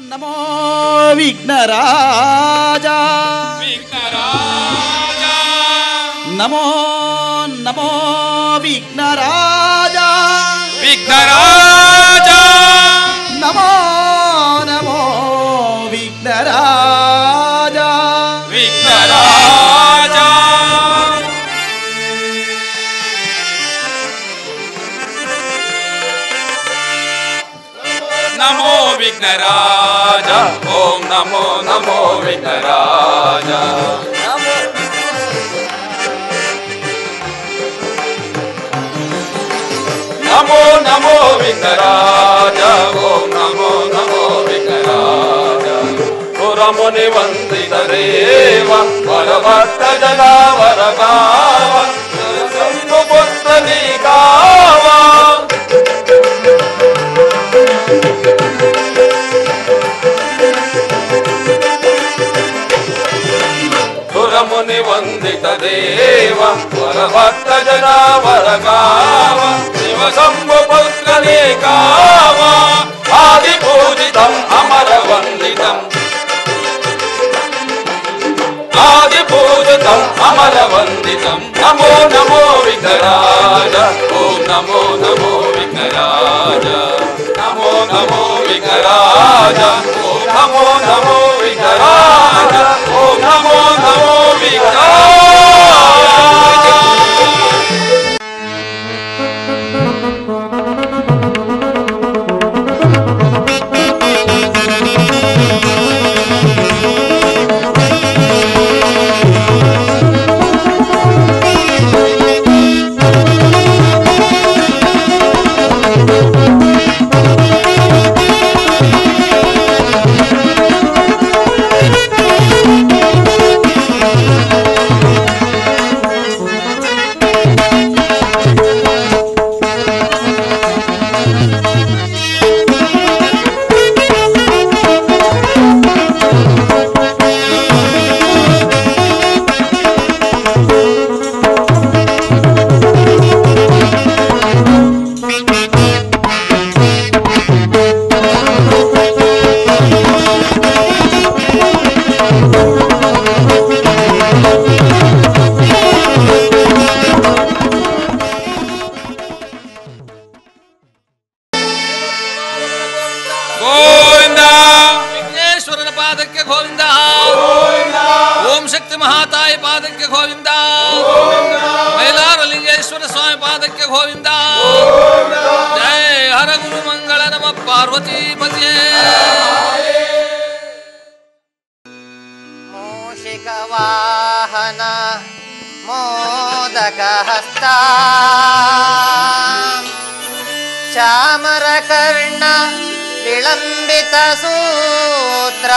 ನಮೋ ವಿಘ್ನರಾಜ ವಿಘ್ನರಾಜ ನಮೋ ನಮೋ ವಿಘ್ನರಾಜ ವಿಘ್ನರಾಜ ನಮೋ ನಮೋ ವಿಘ್ನರಾಜ ವಿಘ್ನರಾಜ ನಮೋ ವಿಘ್ನರಾಜ ಓಂ ನಮೋ ನಮೋ ವಿಘ್ನರಾಜ ನಮೋ ನಮೋ ವಿಘ್ನರಾಜ ಓಂ ನಮೋ ನಮೋ ವಿಘ್ನರಾಜ ಸುರಮುನಿ ವಂದಿತ ದೇವ ವರಭಕ್ತ ಜನ ವರಗಾವ ಶಂಭು ಪುತ್ರನಿ ಕಾವ ಸುರಮುನಿ ವಂದಿತ ದೇವ ವರಭಕ್ತ ಜನ ವರಗಾವ ಶಿವ ಶಂಭು ಪುತ್ರನೇ ಕಾವ ಆದಿ ಪೂಜಿತಂ ಅಮರ ವಂದಿತಂ ಆದಿ ಪೂಜಿತಂ ಅಮರ ವಂದಿತಂ ನಮೋ ನಮೋ ವಿಘ್ನರಾಜ ಓಂ ನಮೋ ನಮೋ ವಿಘ್ನರಾಜ ನಮೋ ನಮೋ ವಿಘ್ನರಾಜ ಓಂ ನಮೋ ನಮೋ ವಿಘ್ನರಾಜ ಓಂ ನಮೋ ನಮೋ ವಿಘ್ನರಾಜ ಗೋವಿಂದ ವಿಘ್ನೇಶ್ವರನ ಪಾದಕ್ಕೆ ಗೋವಿಂದ ಓಂ ಶಕ್ತಿ ಮಹಾತಾಯಿ ಪಾದಕ್ಕೆ ಗೋವಿಂದ ಮೈಲಾರಲಿಂಗೇಶ್ವರ ಸ್ವಾಮಿ ಪಾದಕ್ಕೆ ಗೋವಿಂದ ಜಯ ಹರ ಗುರು ಮಂಗಳ ನಮ ಪಾರ್ವತಿ ಪತಿಯೇ ಮೂಷಿಕವಾಹನ ಮೋದಕಹಸ್ತ ಚಾಮರಕರ್ಣ ವಿಳಂಬಿತ ಸೂತ್ರ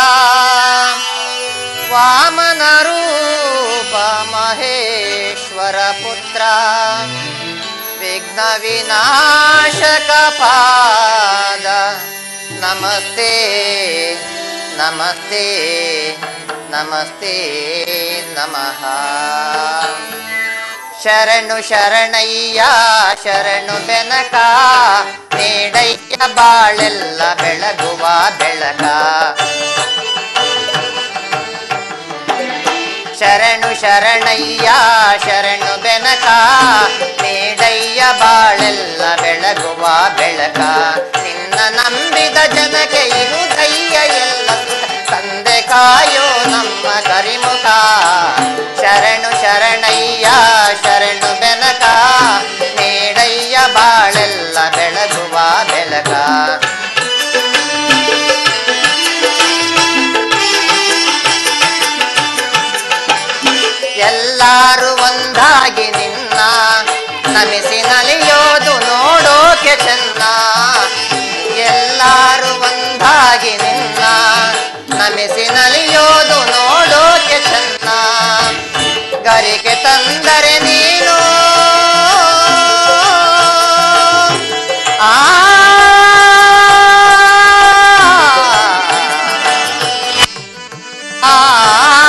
ವಾಮನ ರೂಪ ಮಹೇಶ್ವರ ಪುತ್ರ ವಿಘ್ನ ವಿನಾಶಕ ಪಾದ ನಮಸ್ತೆ ನಮಸ್ತೆ ನಮಸ್ತೆ ನಮಃ ಶರಣು ಶರಣಯ್ಯ ಶರಣು ಬೆನಕ ನೀಡಯ್ಯ ಬಾಳೆಲ್ಲ ಬೆಳಗುವ ಬೆಳಕ ಶರಣು ಶರಣಯ್ಯ ಶರಣು ಬೆನಕ ನೀಡಯ್ಯ ಬಾಳೆಲ್ಲ ಬೆಳಗುವ ಬೆಳಕ ನಿನ್ನ ನಂಬಿದ ಜನಕ್ಕೆ ಇರುದಯ್ಯ ಎಲ್ಲ ಸುಖ. ತಂದೆ ಕಾಯೋ ನಮ್ಮ ಕರಿಮುಖ ಶರಣು ಶರಣಯ್ಯ ಶರಣು ಬೆನಕ ನೀಡಯ್ಯ ಬಾಳೆಲ್ಲ ಬೆಳಗುವ ಬೆಳಕ ಎಲ್ಲಾರು ಒಂದಾಗಿ ನಿನ್ನ ನಮಿಸಿ ನಲಿಯೋದು ನೋಡೋಕೆ ಚೆನ್ನ ಎಲ್ಲಾರು ಒಂದಾಗಿ ನಿನ್ನ ನಮಿಸಿ ನಲಿಯೋದು ನೋಡೋಕೆ ಚೆನ್ನ ಗರಿಕೆ ತಂದರೆ ನೀನು ಆ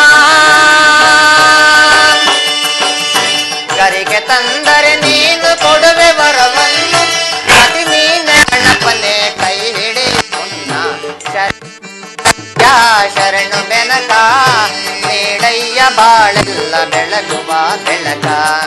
ಆ ಗರಿಗೆ ತಂದರೆ ನೀನು ಕೊಡು ಬಾಳೆಲ್ಲ ಬೆಳಗುವ ಬೆಳಕ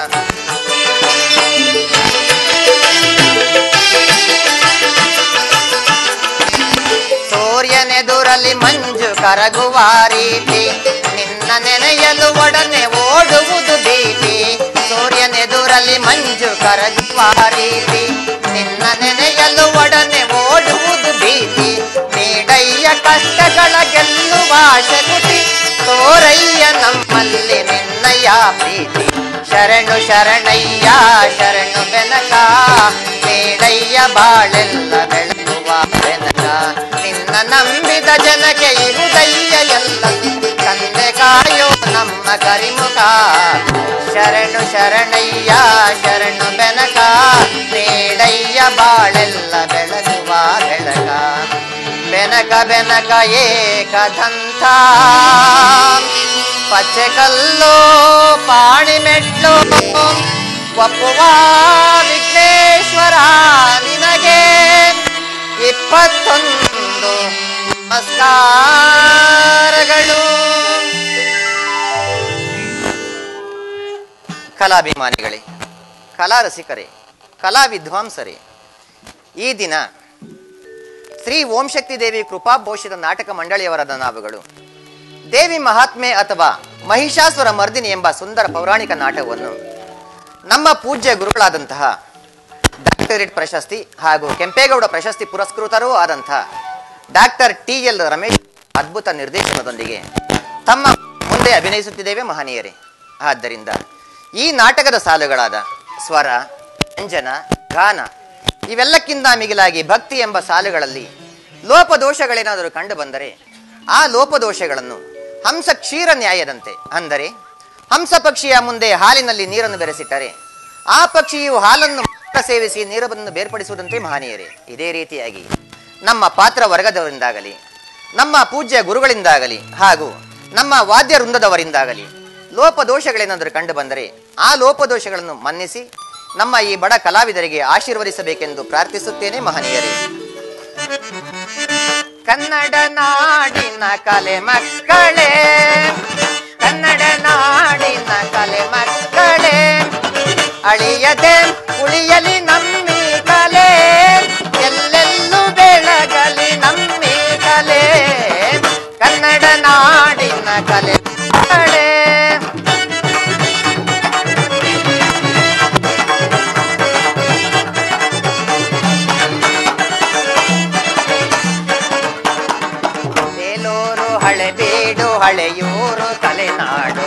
ಸೂರ್ಯನೆದುರಲ್ಲಿ ಮಂಜು ಕರಗುವ ರೀತಿ ನಿನ್ನ ನೆನೆಯಲು ಒಡನೆ ಓಡುವುದು ಭೀತಿ ಸೂರ್ಯನೆದುರಲ್ಲಿ ಮಂಜು ಕರಗುವ ರೀತಿ ನಿನ್ನ ನೆನೆಯಲು ಒಡನೆ ಓಡುವುದು ಭೀತಿ ನೀಡಯ್ಯ ಕಷ್ಟಗಳ ಗೆಲ್ಲುವ ಶಕ್ತಿ ತೋರಯ್ಯ ನಮ್ಮಲ್ಲಿ ನಿನ್ನಯ್ಯ ಪ್ರೀತಿ ಶರಣು ಶರಣಯ್ಯ ಶರಣು ಬೆನಕ ನೀಡಯ್ಯ ಬಾಳೆಲ್ಲ ಬೆಳಗುವ ಬೆನಕ ನಿನ್ನ ನಂಬಿದ ಜನಕ್ಕೆ ಇರುದಯ್ಯ ಎಲ್ಲ ತಂದೆ ಕಾಯೋ ನಮ್ಮ ಕರಿಮುಖ ಶರಣು ಶರಣಯ್ಯ ಶರಣು ಬೆನಕ ನೀಡಯ್ಯ ಬಾಳೆಲ್ಲ ಬೆಳಗುವ ಬೆಳಕ ಬೆನಕ ಬೆನಕ ಏಕದಂತ ಪಚ್ಚೆ ಕಲ್ಲು ಪಾಣಿ ಮೆಟ್ಲು ಒಪ್ಪುವ ವಿಘ್ನೇಶ್ವರ ನಿನಗೆ ಇಪ್ಪತ್ತೊಂದು ನಮಸ್ಕಾರಗಳು ಕಲಾಭಿಮಾನಿಗಳೇ ಕಲಾ ರಸಿಕರೇ ಕಲಾ ವಿದ್ವಾಂಸರೇ ಈ ದಿನ ಶ್ರೀ ಓಂ ಶಕ್ತಿ ದೇವಿ ಕೃಪಾಭೂಷಿತ ನಾಟಕ ಮಂಡಳಿಯವರಾದ ನಾವುಗಳು ದೇವಿ ಮಹಾತ್ಮೆ ಅಥವಾ ಮಹಿಷಾಸುರ ಮರ್ದಿನಿ ಎಂಬ ಸುಂದರ ಪೌರಾಣಿಕ ನಾಟಕವನ್ನು ನಮ್ಮ ಪೂಜ್ಯ ಗುರುಗಳಾದಂತಹ ಡಾಕ್ಟರೇಟ್ ಪ್ರಶಸ್ತಿ ಹಾಗೂ ಕೆಂಪೇಗೌಡ ಪ್ರಶಸ್ತಿ ಪುರಸ್ಕೃತರೂ ಆದಂತಹ ಡಾಕ್ಟರ್ ಟಿ ಎಲ್ ರಮೇಶ್ ಅದ್ಭುತ ನಿರ್ದೇಶನದೊಂದಿಗೆ ತಮ್ಮ ಮುಂದೆ ಅಭಿನಯಿಸುತ್ತಿದ್ದೇವೆ ಮಹನೀಯರೇ ಆದ್ದರಿಂದ ಈ ನಾಟಕದ ಸಾಲುಗಳಾದ ಸ್ವರ ವ್ಯಂಜನ ಗಾನ ಇವೆಲ್ಲಕ್ಕಿಂತ ಮಿಗಿಲಾಗಿ ಭಕ್ತಿ ಎಂಬ ಸಾಲುಗಳಲ್ಲಿ ಲೋಪದೋಷಗಳೇನಾದರೂ ಕಂಡು ಬಂದರೆ ಆ ಲೋಪದೋಷಗಳನ್ನು ಹಂಸ ಕ್ಷೀರ ನ್ಯಾಯದಂತೆ ಅಂದರೆ ಹಂಸ ಪಕ್ಷಿಯ ಮುಂದೆ ಹಾಲಿನಲ್ಲಿ ನೀರನ್ನು ಬೆರೆಸಿಟ್ಟರೆ ಆ ಪಕ್ಷಿಯು ಹಾಲನ್ನು ಮಾತ್ರ ಸೇವಿಸಿ ನೀರನ್ನು ಬೇರ್ಪಡಿಸುವುದಂತೆ ಮಹನೀಯರೇ ಇದೇ ರೀತಿಯಾಗಿ ನಮ್ಮ ಪಾತ್ರ ವರ್ಗದವರಿಂದಾಗಲಿ ನಮ್ಮ ಪೂಜ್ಯ ಗುರುಗಳಿಂದಾಗಲಿ ಹಾಗೂ ನಮ್ಮ ವಾದ್ಯ ವೃಂದದವರಿಂದಾಗಲಿ ಲೋಪದೋಷಗಳೇನಾದರೂ ಕಂಡು ಬಂದರೆ ಆ ಲೋಪದೋಷಗಳನ್ನು ಮನ್ನಿಸಿ ನಮ್ಮ ಈ ಬಡ ಕಲಾವಿದರಿಗೆ ಆಶೀರ್ವದಿಸಬೇಕೆಂದು ಪ್ರಾರ್ಥಿಸುತ್ತೇನೆ ಮಹನೀಯರೇ ಕನ್ನಡ ನಾಡಿನ ಕಲೆ ಮಕ್ಕಳೇ ಕನ್ನಡ ನಾಡಿನ ಕಲೆ ಮಕ್ಕಳೇ ಅಳಿಯದೆ ಉಳಿಯಲಿ ನಮ್ಮಿ ಕಲೆ ಎಲ್ಲೆಲ್ಲೂ ಬೆಳಗಲಿ ನಮ್ಮಿ ಕಲೆ ಕನ್ನಡ ನಾಡಿನ ಕಲೆ ಮಕ್ಕಳೇ ಬೇಲೂರು ಹಳೆಬೀಡು ಹಳೆಯೂರು ತಲೆನಾಡು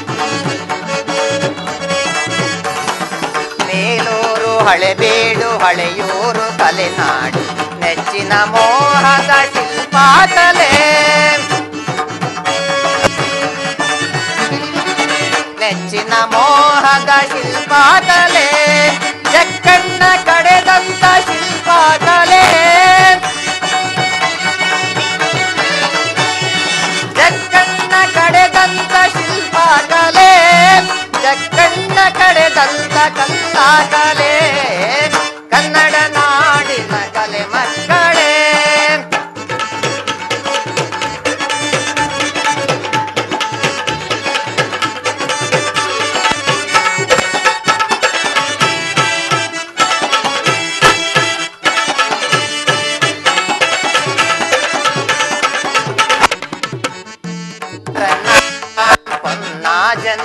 ಬೇಲೂರು ಹಳೆಬೀಡು ಹಳೆಯೂರು ತಲೆನಾಡು ನೆಚ್ಚಿನ ಮೋಹದ ಶಿಲ್ಪಾಕಲೆ ನೆಚ್ಚಿನ ಮೋಹದ ಶಿಲ್ಪಾಕಲೆ ಜಕ್ಕಣ್ಣ ಕಡೆದಂತ ಶಿಲ್ಪಾಕಲೆ ಜಕ್ಕಣ್ಣ ಕಡೆದಂತ ಶಿಲ್ಪಾಕಲೆ ಜಕ್ಕಣ್ಣ ಕಡೆದಂತ ಕಲ್ಲಾಕಲೆ ಕನ್ನಡ ನಾಡಿನ ಕಲೆ ಮಕ್ಕಳೇ ಪೊನ್ನ ಜನ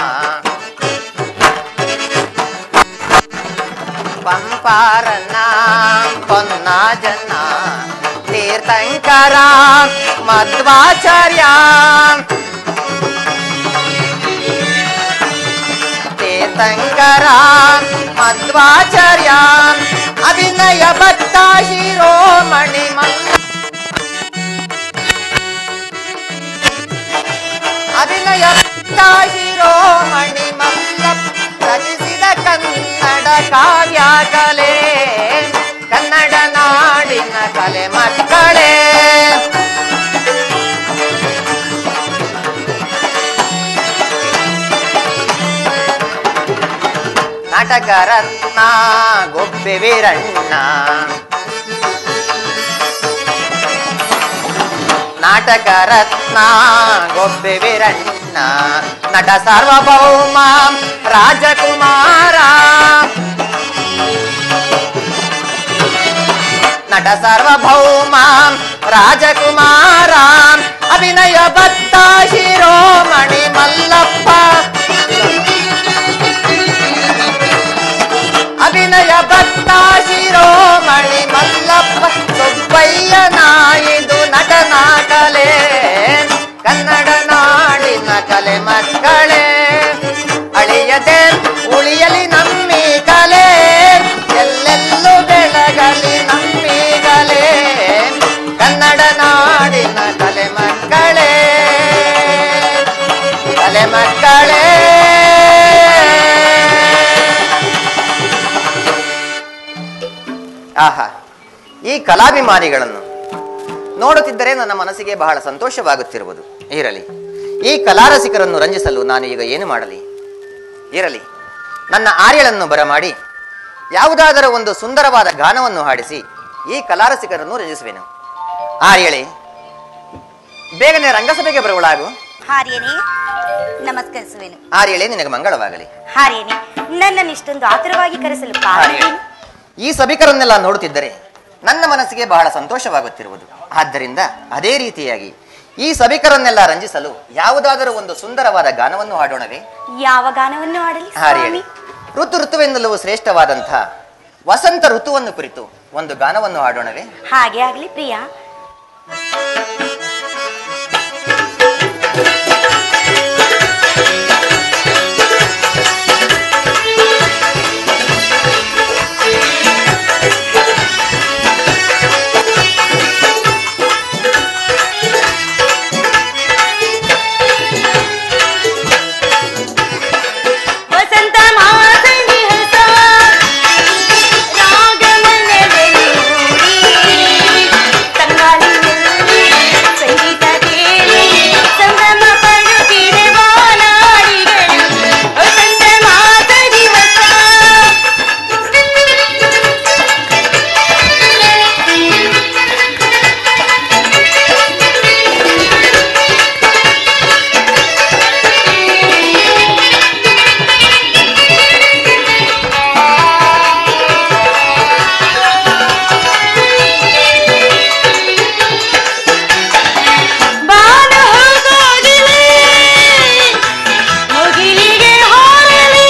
ಪಂಪಾರನ ಪೊನ್ನ ಜನ ತೀರ್ಥಂಕರ ಮಧ್ವಾಚಾರ್ಯ ತೀರ್ಥಂಕರ ಮಧ್ವಾಚಾರ್ಯ ಅಭಿನಯ ಭಕ್ತ ಶಿರೋಮಣಿ ಮಲ್ಲ ಅಭಿನಯ ಶಿರೋಮಣಿ ಮಲ್ಲ ರಚಿಸಿದ ಕನ್ನಡ ಕಾವ್ಯ ಕಲೆ ಕನ್ನಡ ನಾಡಿನ ಕಲೆ ಮಕ್ಕಳೇ ನಾಟಕ ರತ್ನ ಗೊಬ್ಬೆ ವೀರಣ್ಣ ನಾಟಕ ರತ್ನ ಗೊಬ್ಬೆ ವೀರಣ್ಣ ನಟ ಸಾರ್ವಭೌಮ ರಾಜಕುಮಾರ ನಟ ಸಾರ್ವಭೌಮ ರಾಜಕುಮಾರ ಅಭಿನಯ ಬತ್ತ ಶಿರೋಮಣಿ ಮಲ್ಲಪ್ಪ ಅಭಿನಯ ಬತ್ತ ಶಿರೋಮಣಿ ಮಲ್ಲಪ್ಪ ಸುಬ್ಬಯ್ಯ ನಾಯಿದು ನಟನ ಕಲೆ ಕನ್ನಡ ನಾಡಿನ ಕಲೆ ಮಕ್ಕಳೇ ಅಳಿಯದೆ ಉಳಿಯಲಿ ನಮ್ಮಿ ಕಲೆ ಎಲ್ಲೆಲ್ಲೂ ಬೆಳಗಲಿ ನಮ್ಮಿ ಕಲೆ ಕನ್ನಡ ನಾಡಿನ ಕಲೆ ಮಕ್ಕಳೇ ಕಲೆ ಮಕ್ಕಳೇ ಆಹಾ ಈ ಕಲಾಭಿಮಾನಿಗಳನ್ನು ನೋಡುತ್ತಿದ್ದರೆ ನನ್ನ ಮನಸ್ಸಿಗೆ ಬಹಳ ಸಂತೋಷವಾಗುತ್ತಿರುವುದು ಇರಲಿ ಈ ಕಲಾರಸಿಕರನ್ನು ರಂಜಿಸಲು ನಾನು ಈಗ ಏನು ಮಾಡಲಿ ಇರಲಿ ನನ್ನ ಆರ್ಯಳನ್ನು ಬರಮಾಡಿ ಯಾವುದಾದರೂ ಒಂದು ಸುಂದರವಾದ ಗಾನವನ್ನು ಹಾಡಿಸಿ ಈ ಕಲಾರಸಿಕರನ್ನು ರಂಜಿಸುವೆನು ಆರ್ಯಳೆ ಬೇಗನೆ ರಂಗಸಭೆಗೆ ಬರುವಳಾಗು ಹಾರ್ಯನೇ ನಮಸ್ಕರಿಸುವೆನು ಆರ್ಯಳೆ ನಿನಗೆ ಮಂಗಳವಾಗಲಿ ಹಾರ್ಯನೇ ನನ್ನನ್ನು ಇಷ್ಟೊಂದು ಆತುರವಾಗಿ ಕರೆಸಲು ಆರ್ಯಳೆ ಕಾರಣ ಈ ಸಭಿಕರನ್ನೆಲ್ಲ ನೋಡುತ್ತಿದ್ದರೆ ನನ್ನ ಮನಸ್ಸಿಗೆ ಬಹಳ ಸಂತೋಷವಾಗುತ್ತಿರುವುದು ಆದ್ದರಿಂದ ಅದೇ ರೀತಿಯಾಗಿ ಈ ಸಭಿಕರನ್ನೆಲ್ಲ ರಂಜಿಸಲು ಯಾವುದಾದರೂ ಒಂದು ಸುಂದರವಾದ ಗಾನವನ್ನು ಹಾಡೋಣವೇ ಯಾವ ಗಾನವನ್ನು ಆಡಲಿ ಹಾರಿಯಳಿ ಸ್ವಾಮಿ ಋತು ಋತುವೆಂದಲೂ ಶ್ರೇಷ್ಠವಾದಂಥ ವಸಂತ ಋತುವನ್ನು ಕುರಿತು ಒಂದು ಗಾನವನ್ನು ಹಾಡೋಣವೇ ಹಾಗೆ ಆಗಲಿ ಪ್ರಿಯ ವಸಂತ ಮಾಸನಿ ಹೊಸ ರಾಗಮನದಲ್ಲಿ ಮೂಡಿ ತಂಗಾಳಿನಲ್ಲಿ ಸಂಗೀತ ಕೇಳಿ ಸಂಭ್ರಮ ಪಡುತ್ತಿದೆ ಬಾನಾಡಿಗಳು ವಸಂತ ಮಾಸನಿ ಹೊಸ ಬಾನ ಹೋಗೋದಿಲೆ ಮುಗಿಲಿಗೆ ಹಾರಲಿ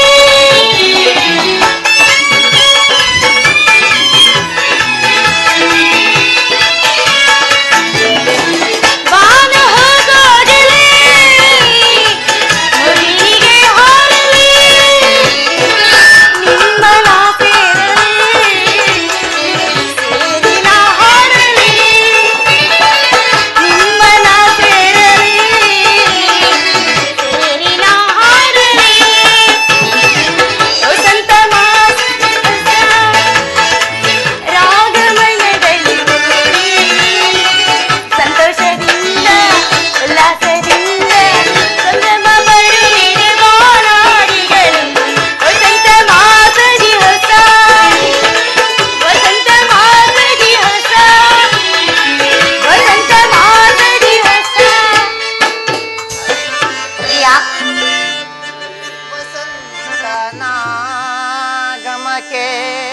ಬಾನ ಹೋಗೋದಿಲೆ ಮುಗಿಲಿಗೆ ಹಾರಲಿ ನಿಮ್ಮನ ಸೇರಲಿ ಸೇರಿನ ಹಾಡಲಿ ನಿಮ್ಮನ ಸೇರಲಿ ಸೇರಿನ ಹಾಡಲಿ ವಸಂತ ಮಾಸ ರಾಗಮಯದಲ್ಲಿ ಮೂಡಿ ಸಂತೋಷದಿಂದ ಉಲ್ಲಾಸದಿಂದ ಸಂಭ್ರಮ ಪಡುತ್ತಿದೆ ಬಾನಾಡಿಗಳು ವಸಂತ ಮಾಸದಿ ಹೊಸ ವಸಂತ ಮಾಸದಿ ಹೊಸ ವಸಂತ ಮಾಸದಿ ಹೊಸ ಪ್ರಿಯಾ ಗಮಕೆ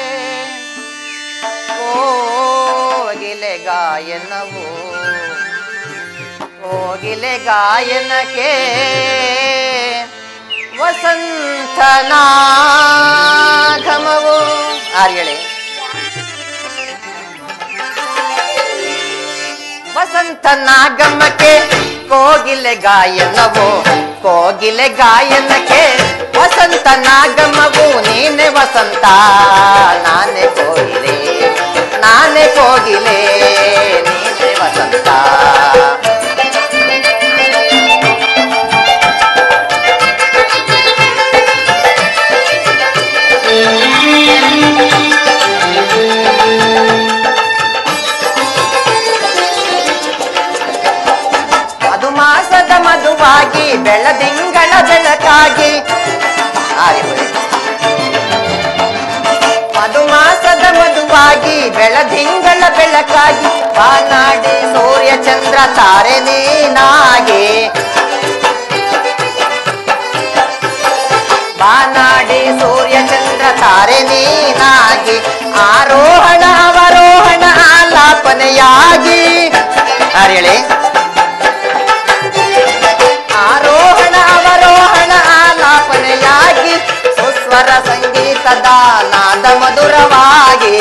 ಕೋಗಿಲೆ ಗಾಯನವು ಕೋಗಿಲೆ ಗಾಯನಕ್ಕೆ ವಸಂತನಾಗಮವು ಆರ್ಯಳೆ ವಸಂತ ನಾಗಮ್ಮಕ್ಕೆ ಕೋಗಿಲೆ ಗಾಯನವು ಕೋಗಿಲೆ ಗಾಯನಕ್ಕೆ ವಸಂತ ನಾಗಮ್ಮವು ನೀನೆ ವಸಂತ ನಾನೇ ಕೋಗಿಲೆ ನಾನೇ ಕೋಗಿಲೆ ನೀನೆ ವಸಂತ ಮಧು ಮಾಸದ ಮಧುವಾಗಿ ಬೆಳದಿಂಗಳ ಬೆಳಕಾಗಿ ಆರಿಹುಳಿ. ಮಧು ಮಾಸದ ಮಧುವಾಗಿ ಬೆಳದಿಂಗಳ ಬೆಳಕಾಗಿ ಬಾನಾಡಿ ಸೂರ್ಯ ಚಂದ್ರ ತಾರೆ ನೀನಾಗಿ ಬಾನಾಡಿ ಸೂರ್ಯ ಚಂದ್ರ ತಾರೆ ನೀನಾಗಿ ಆರೋಹಣ ಅವರೋಹಣ ಆಲಾಪನೆಯಾಗಿ ಯಾರು ಹೇಳಿ ಆರೋಹಣ ಅವರೋಹಣ ಆಲಾಪನೆಯಾಗಿ ಸುಸ್ವರ ಸಂಗೀತದ ನಾದ ಮಧುರವಾಗಿ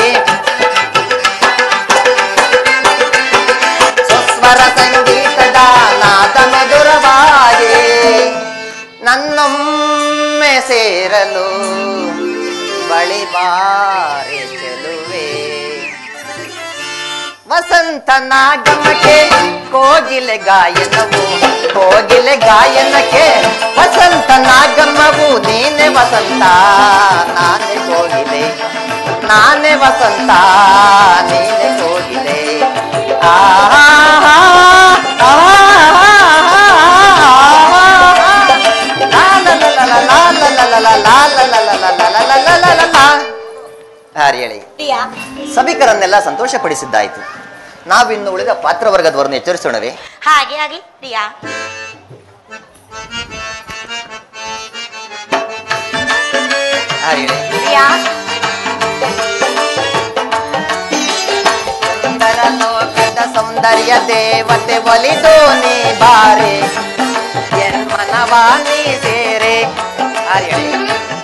ಸುಸ್ವರ ಸಂಗೀತದ ನಾದ ಮಧುರವಾಗಿ ನನ್ನೊಮ್ಮೆ ಸೇರಲು ಬಳಿ ಬಾರಿ ಚೆಲುವೆ ವಸಂತ ನಾಗಮಕ್ಕೆ ಕೋಗಿಲೆ ಗಾಯನವು ಕೋಗಿಲೆ ಗಾಯನಕ್ಕೆ ವಸಂತ ನಾಗಮ್ಮವು ನೀನೆ ವಸಂತ ನಾನೇ ಕೋಗಿಲೆ ನಾನೇ ವಸಂತ ನೀನೆ ಕೋಗಿಲೆ ಆಹಾ ಹಾರಿ ಹೇಳಿ ಪ್ರಿಯಾ ಸಭಿಕರನ್ನೆಲ್ಲ ಸಂತೋಷಪಡಿಸಿದ್ದಾಯ್ತು ನಾವಿನ್ನು ಉಳಿದ ಪಾತ್ರವರ್ಗದವರನ್ನು ಎಚ್ಚರಿಸೋಣವೇ ಹಾಗೆ ಆಗ್ಲಿ ಪ್ರಿಯಾ ಹಾರಿ ಹೇಳಿ ಪ್ರಿಯಾ ಸುಂದರ ಲೋಕದ ಸೌಂದರ್ಯ ದೇವತೆ ಒಲಿದು ನೀ ಬಾರೆ ಎನ್ಮನವಾ ನೀ ಸೇರೆ ಹಾರಿ ಹೇಳಿ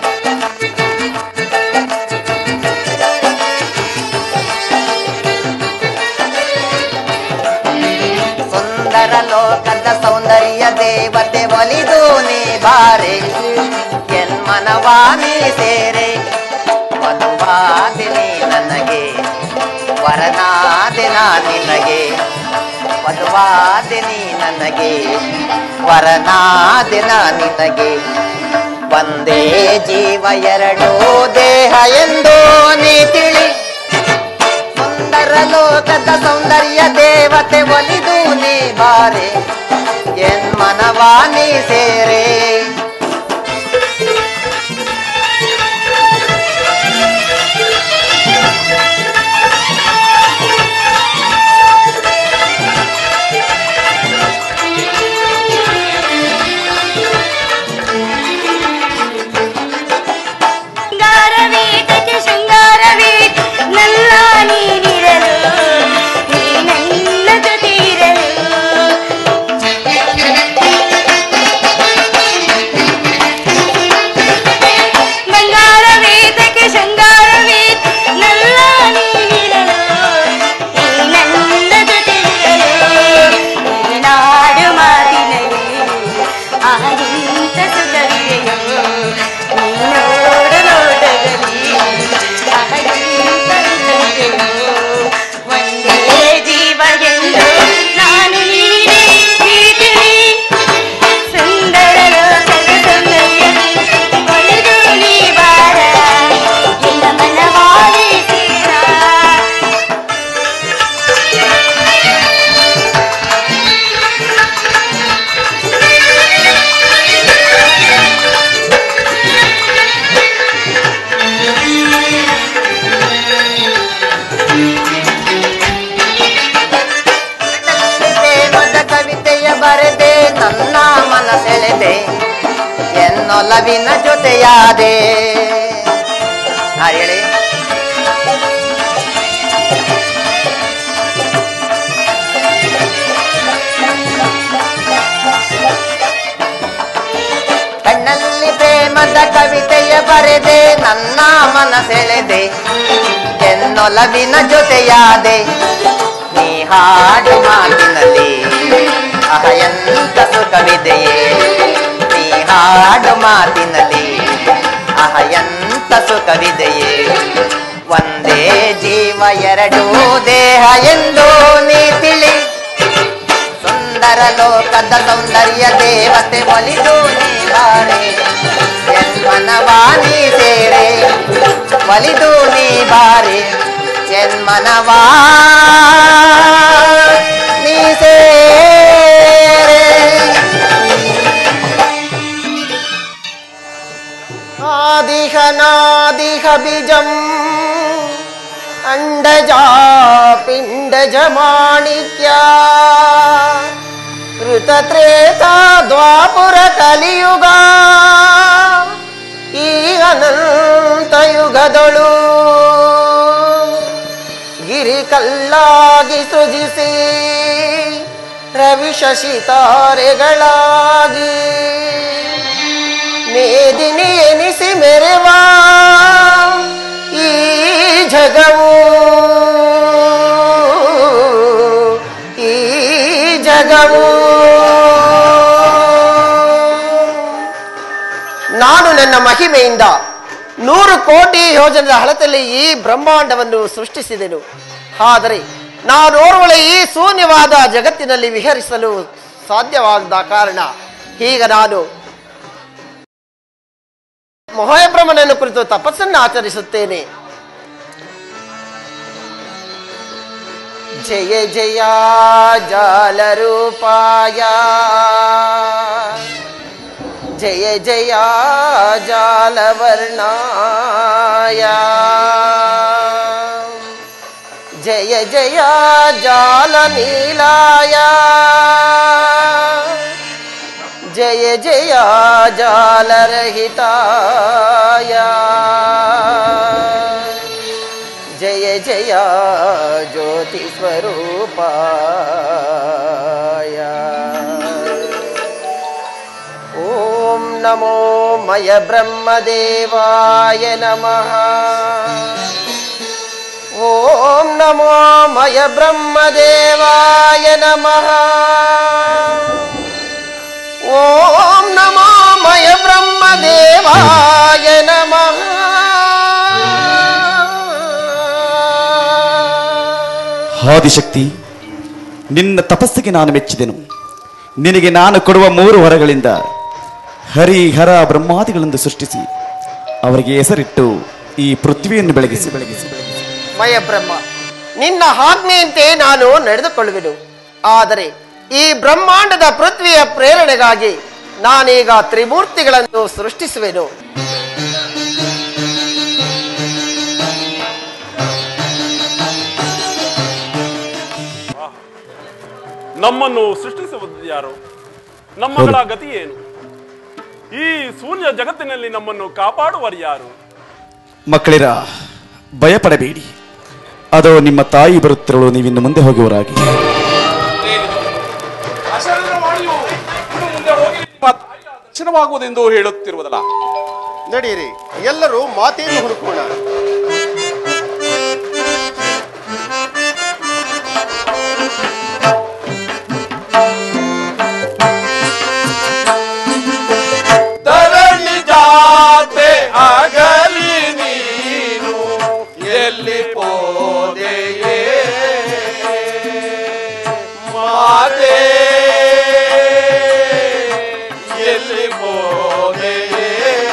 ಸುಂದರ ಲೋಕದ ಸೌಂದರ್ಯ ದೇವತೆ ಒಲಿದು ನೀ ಬಾರೆ ಎನ್ಮನವಾ ನೀ ಸೇರೆ ಮಧುವಾದಿನಿ ನನಗೆ ವರನಾದಿನ ನಿನಗೆ ಮಧುವಾದಿನಿ ನನಗೆ ವರನಾದಿನ ನಿನಗೆ ಒಂದೇ ಜೀವ ಎರಡು ದೇಹ ಎಂದು ನೀ ತಿಳಿ ಸುಂದರ ಲೋಕದ ಸೌಂದರ್ಯ ದೇವತೆ ಒಲಿದು ನೀ ಬಾರೆ ಎನ್ಮನವಾ ನೀ ಸೇರೆ ಶೃಂಗಾರವೀತಕ್ಕೆ ಶೃಂಗಾರವೇ ನನ್ನ ನೀನಿರಲು ನೀ ನನ್ನ ಜೊತೆ ಇರಲು ಬಂಗಾರವೇತಕ್ಕೆ ಶೃಂಗಾರವೇ ನನ್ನ ನೀನಿರಲು ನೀ ನನ್ನ ಜೊತೆ ಇರಲು ಈ ನಾಡು ಮಾತಿನಲ್ಲಿ ಆಗಿಂತ ಸುಖವಿದೆಯೋ ನೀ ನೋಡು ನೋಟದಲ್ಲಿ ಆಗಿಂತ ಸುಖವಿದೆಯೋ ಒಂದೇ ಜೀವ ಎಂದು ನಾನು ನೀನೇ ಪ್ರೀತಿಸಿ ಸುಂದರ ಲೋಕದ ಸೌಂದರ್ಯವೇ ಒಲಿದು ನೀ ಬಾರ ಎಲ್ಲ ಮನವಾಗಿ ಸೇರ ಪ್ರೇಮದ ಕವಿತೆಯ ಬರೆದೆ ನನ್ನ ಮನಸೆಳೆದೆ ಎನ್ನೊಲವಿನ ಜೊತೆಯಾದೆ ಹಾಡ್ ಹೇಳಿ ಕಣ್ಣಲ್ಲಿ ಪ್ರೇಮದ ಕವಿತೆಯ ಬರೆದೆ ನನ್ನ ಮನಸೆಳೆದೆ ಎನ್ನೊಲವಿನ ಜೊತೆಯಾದೆ ನೀ ಹಾಡು ಮಾತಿನಲ್ಲಿ ಅಹ ಎಂತ ಸುಖವಿದೆಯೇ ನೀ ಹಾಡು ಮಾತಿನಲ್ಲಿ ಅಹ ಎಂತ ಸುಖವಿದೆಯೇ ಒಂದೇ ಜೀವ ಎರಡು ದೇಹ ಎಂದು ನೀ ತಿಳಿ ಸುಂದರ ಲೋಕದ ಸೌಂದರ್ಯ ದೇವತೆ ಒಲಿದು ನೀ ಬಾರೆ ಜನ್ಮನವಾ ನೀ ಸೇರೆ ಒಲಿದು ನೀ ಬಾರೆ ಜನ್ಮನವಾ ನೀ ಸೇರೆ आदिहनादिह बीजम् अण्डजा पिण्डजमाणिक्या ऋतत्रेता द्वापुरकलियुगा ಬೆಳ್ಳಾಗಿ ಸೃಜಿಸಿ ರವಿ ಶಶಿ ತಾರೆಗಳಾಗಿ ಮೇದಿನಿ ಎನಿಸಿ ಮೆರೆವ ಈ ಜಗವು ಈ ಜಗವು ನಾನು ನನ್ನ ಮಹಿಮೆಯಿಂದ ನೂರು ಕೋಟಿ ಯೋಜನದ ಹಳತೆಯಲ್ಲಿ ಈ ಬ್ರಹ್ಮಾಂಡವನ್ನು ಸೃಷ್ಟಿಸಿದೆನು ಆದರೆ ನಾನೋರ್ವಳೆ ಈ ಶೂನ್ಯವಾದ ಜಗತ್ತಿನಲ್ಲಿ ವಿಹರಿಸಲು ಸಾಧ್ಯವಾಗದ ಕಾರಣ ಈಗ ನಾನು ಮಹೋಬ್ರಹ್ಮನನ್ನು ಕುರಿತು ತಪಸ್ಸನ್ನು ಆಚರಿಸುತ್ತೇನೆ ಜಯ ಜಯ ಜಾಲರೂಪಾಯ ಜಯ ಜಯ ಜಾಲವರ್ಣಾಯ ಜಯ ಜಯ ಜಾಲನೀಲಾಯ ಜಯ ಜಯ ಜಾಲರಹಿತಾಯ ಜಯ ಜಯ ಜ್ಯೋತಿ ಸ್ವರೂಪಾಯ ಓಂ ನಮೋ ಮಯ ಬ್ರಹ್ಮದೇವಾಯ ನಮಃ ಓಂ ನಮೋ ಮಯ ಬ್ರಹ್ಮದೇವಾಯ ನಮಃ ಓಂ ನಮೋ ಮಯ ಬ್ರಹ್ಮದೇವಾಯ ನಮಃ ಆದಿಶಕ್ತಿ ನಿನ್ನ ತಪಸ್ಸಿಗೆ ನಾನು ಮೆಚ್ಚಿದೆನು ನಿನಗೆ ನಾನು ಕೊಡುವ ಮೂರು ವರಗಳಿಂದ ಹರಿ ಹರ ಬ್ರಹ್ಮಾದಿಗಳೆಂದು ಸೃಷ್ಟಿಸಿ ಅವರಿಗೆ ಹೆಸರಿಟ್ಟು ಈ ಪೃಥ್ವಿಯನ್ನು ಬೆಳಗಿಸಿ ಬೆಳಗಿಸಿ ಬೆಳಗಿಸಿ ಮಯ ಬ್ರಹ್ಮ ನಿನ್ನ ಆಜ್ಞೆಯಂತೆ ನಾನು ನಡೆದುಕೊಳ್ಳುವೆನು ಆದರೆ ಈ ಬ್ರಹ್ಮಾಂಡದ ಪೃಥ್ವಿಯ ಪ್ರೇರಣೆಗಾಗಿ ನಾನೀಗ ತ್ರಿಮೂರ್ತಿಗಳನ್ನು ಸೃಷ್ಟಿಸುವೆನು ನಮ್ಮನ್ನು ಸೃಷ್ಟಿಸುವುದು ಯಾರು ನಮ್ಮಗಳ ಗತಿ ಏನು ಈ ಶೂನ್ಯ ಜಗತ್ತಿನಲ್ಲಿ ನಮ್ಮನ್ನು ಕಾಪಾಡುವರು ಯಾರು ಮಕ್ಕಳಿರ ಭಯಪಡಬೇಡಿ ಅದು ನಿಮ್ಮ ತಾಯಿ ಬರುತ್ತಿರಲು ನೀವಿನ್ನು ಮುಂದೆ ಹೋಗುವರಾಗಿ ಅಶರೀರವಾಣಿಯು ಇನ್ನು ಮುಂದೆ ಹೋಗಿ ನಿಮ್ಮ ತಾಯಿಯ ದರ್ಶನವಾಗುವುದೆಂದು ಹೇಳುತ್ತಿರುವುದಲ್ಲ ನಡೀರಿ ಎಲ್ಲರೂ ಮಾತೆಯನ್ನು ಹುಡುಕೋಣ ಧರಣಿ ಜಾತೆ ಆಗಲಿ ನೀನು ಎಲ್ಲಿ ಪೋದೆಯೇ ಮಾತೆ ಎಲ್ಲಿ ಪೋದೆಯೇ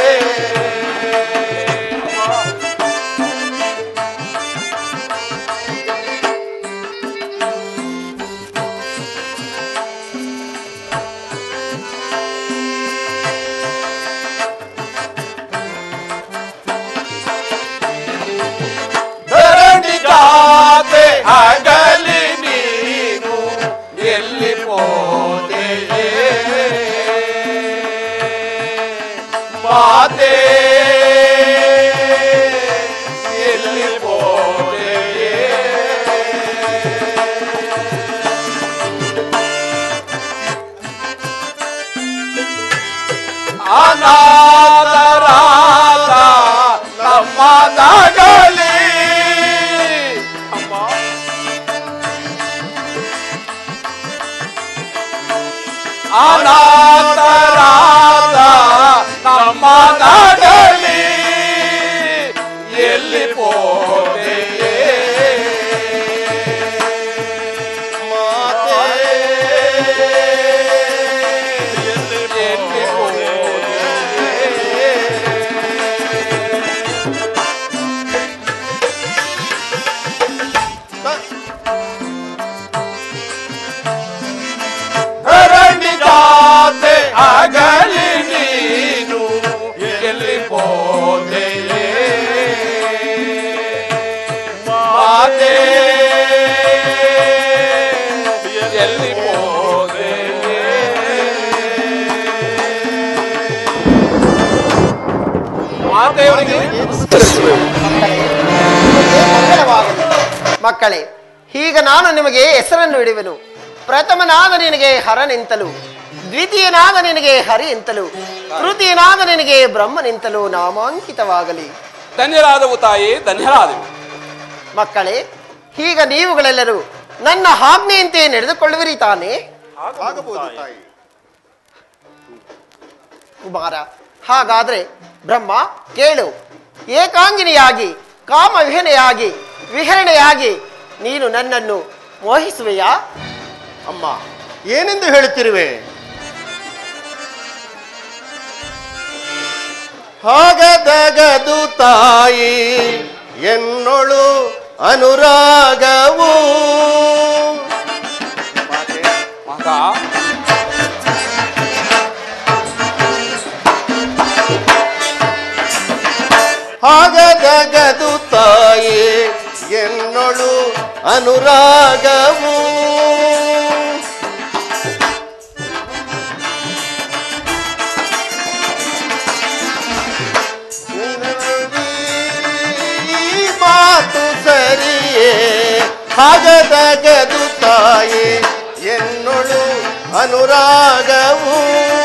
ಧರಣಿ ಜಾತೆ ಆಗಲಿ ನೀನು ಎಲ್ಲಿ ಪೋದೆಯೇ ಮಾತೆ ಎಲ್ಲಿ ಪೋದೆಯೇ ಅನಾಥರಾದ ನಮ್ಮ ನಗಲಿ ಅಮ್ಮ ಅನಾಥರಾದ ನಮ್ಮ ನಗಲಿ ಎಲ್ಲಿ ಪೋದೆಯೇ ಎಲ್ಲಿ ಪೋದೆಯೇ ಧರಣಿ ಜಾತೆ ಆಗಲಿ ನೀನು ಎಲ್ಲಿ ಪೋದೆಯೇ ಮಾತೆ ಎಲ್ಲಿ ಪೋದೆಯೇ ಮಾತೆಯವರಿಗೆ ಮಂಗಳವಾಗಲಿ. ಮಕ್ಕಳೇ ಈಗ ನಾನು ನಿಮಗೆ ಹೆಸರನ್ನು ಇಡುವೆನು ಪ್ರಥಮನಾದ ನಿನಗೆ ಹರ ನಿಂತಲು ದ್ವಿತೀಯನಾದ ನಿನಗೆ ಹರಿ ಎಂತಲು ತೃತೀಯನಾದ ನಿನಗೆ ಬ್ರಹ್ಮ ನಿಂತಲು ನಾಮಾಂಕಿತವಾಗಲಿ ಧನ್ಯರಾದವು ತಾಯಿ ಧನ್ಯರಾದವು ಮಕ್ಕಳೇ ಈಗ ನೀವುಗಳೆಲ್ಲರೂ ನನ್ನ ಆಜ್ಞೆಯಂತೆ ನಡೆದುಕೊಳ್ಳುವಿರಿ ತಾನೇ ಆಗಬಹುದು ತಾಯಿ ಕುಮಾರ ಹಾಗಾದ್ರೆ ಬ್ರಹ್ಮ ಕೇಳು ಏಕಾಂಗಿನಿಯಾಗಿ ಕಾಮ ವಿಹನೆಯಾಗಿ ವಿಹರಣೆಯಾಗಿ ನೀನು ನನ್ನನ್ನು ಮೋಹಿಸುವೆಯಾ ಅಮ್ಮ ಏನೆಂದು ಹೇಳುತ್ತಿರುವೆ ಹಾಗದಗದು ತಾಯಿ ಎನ್ನೊಳು ಅನುರಾಗವು ಮಾತಾ ಹಾಗದಗದು ತಾಯಿ ಎನ್ನೊಳು ಅನುರಾಗವು ಈ ಮಾತು ಸರಿಯೇ ಹಾಗದಗದು ತಾಯಿ ಎನ್ನೊಳು ಅನುರಾಗವು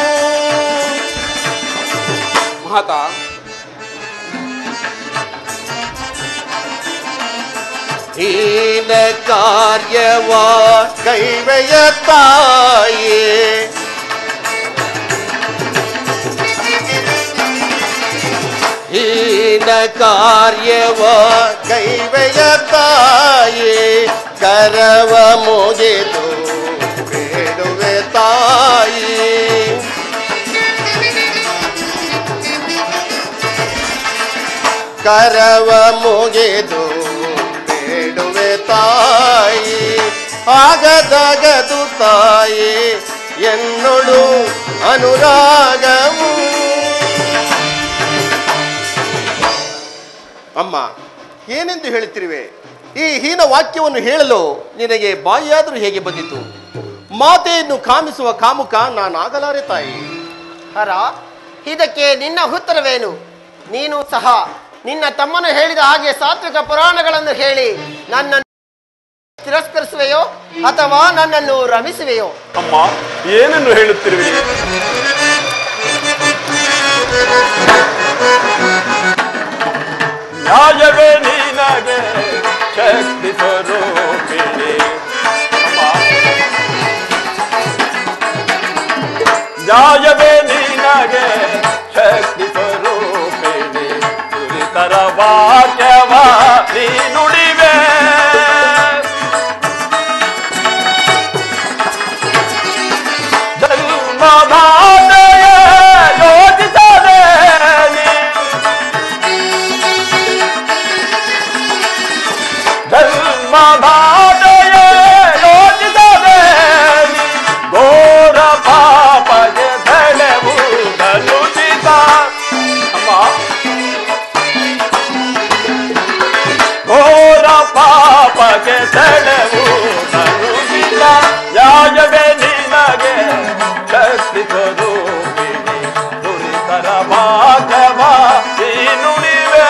ಮಾತಾ ಹೀನ ಕಾರ್ಯವ ಕೈವೆಯ ತಾಯೇ ಹೀನ ಕಾರ್ಯವ ಕೈವೆಯ ತಾಯೇ ಕರವ ಮುಗಿದು ಬೇಡುವೆ ತಾಯಿ ಕರವ ಮುಗಿದು ಬೇಡುವೆ ತಾಯಿ ಆಗದಗದು ತಾಯಿ ಎನ್ನೊಳು ಅನುರಾಗವು ಅಮ್ಮ ಏನೆಂದು ಹೇಳುತ್ತಿರುವೆ ಈ ಹೀನ ವಾಕ್ಯವನ್ನು ಹೇಳಲು ನಿನಗೆ ಬಾಯಿಯಾದರೂ ಹೇಗೆ ಬಂದಿತು ಮಾತೆಯನ್ನು ಕಾಮಿಸುವ ಕಾಮುಕ ನಾನಾಗಲಾರೆ ತಾಯಿ ಹರ ಇದಕ್ಕೆ ನಿನ್ನ ಉತ್ತರವೇನು ನೀನು ಸಹ ನಿನ್ನ ತಮ್ಮನು ಹೇಳಿದ ಹಾಗೆ ಸಾತ್ವಿಕ ಪುರಾಣಗಳನ್ನು ಹೇಳಿ ನನ್ನನ್ನು ತಿರಸ್ಕರಿಸುವೆಯೋ ಅಥವಾ ನನ್ನನ್ನು ರಮಿಸುವೆಯೋ ಅಮ್ಮ ಏನನ್ನು ಹೇಳುತ್ತಿರುವಿರಿ ನ್ಯಾಯವೇ ನೀನಗೆ ಶಕ್ತಿ ಸ್ವರೂಪಿಣಿ ಅಮ್ಮ ನ್ಯಾಯವೇ ನೀನಗೆ ಶಕ್ತಿ ಸ್ವರೂಪಿಣಿ ದುರಿತರ ವಾಕ್ಯವ ನೀ ನುಡಿವೆ ಜನ್ಮದಾತೆಯ ಯೋಚಿಸದೆ ನೀ. ಜನ್ಮದಾತೆಯ ಯೋಚಿಸದೆ ನೀ. ಘೋರ ಪಾಪಗೆ ತಲೆವು ತಲುಪಿದ ಅಮ್ಮ ಘೋರ ಪಾಪಕ್ಕೆ ತಳೆವು ತರುಗಿಲ್ಲ ನ್ಯಾಯವೇ ನಿನಗೆ ಶಕ್ತಿ ಸ್ವರೂಪಿಣಿ ದುರಿತರ ಭಾಗವ ನೀನುಡಿವೆ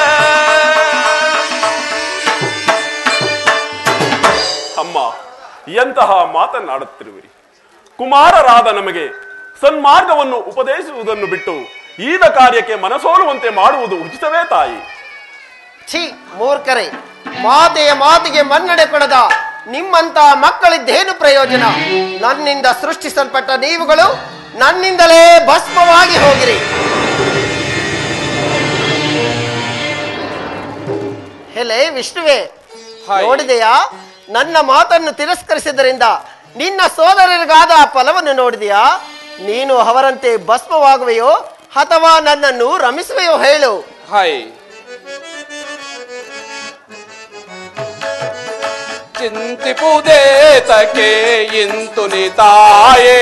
ಅಮ್ಮ ಎಂತಹ ಮಾತನಾಡುತ್ತಿರುವಿರಿ ಕುಮಾರರಾದ ನಮಗೆ ಸನ್ಮಾರ್ಗವನ್ನು ಉಪದೇಶಿಸುವುದನ್ನು ಬಿಟ್ಟು ಈದ ಕಾರ್ಯಕ್ಕೆ ಮನಸೋಲುವಂತೆ ಮಾಡುವುದು ಉಚಿತವೇ ತಾಯಿ ಛೀ ಮೂರ್ಖರೇ ಮಾತೆಯ ಮಾತಿಗೆ ಮನ್ನಣೆ ಕೊಡದ ನಿಮ್ಮಂತ ಮಕ್ಕಳಿದ್ದೇನು ಪ್ರಯೋಜನ ನನ್ನಿಂದ ಸೃಷ್ಟಿಸಲ್ಪಟ್ಟ ನೀವುಗಳು ನನ್ನಿಂದಲೇ ಭಸ್ಮವಾಗಿ ಹೋಗಿರಿ ಹೆಲೆ ವಿಷ್ಣುವೆ ಹಾಯ್. ನೋಡಿದೆಯಾ ನನ್ನ ಮಾತನ್ನು ತಿರಸ್ಕರಿಸಿದ್ದರಿಂದ ನಿನ್ನ ಸೋದರರಿಗಾದ ಆ ಫಲವನ್ನು ನೋಡಿದೆಯಾ ನೀನು ಅವರಂತೆ ಭಸ್ಮವಾಗುವೆಯೋ ಅಥವಾ ನನ್ನನ್ನು ರಮಿಸುವೆಯೋ ಹೇಳು ಹಾಯ್ ಚಿಂತಿಪುದೇ ತಕೆ ಇಂತು ತಾಯೇ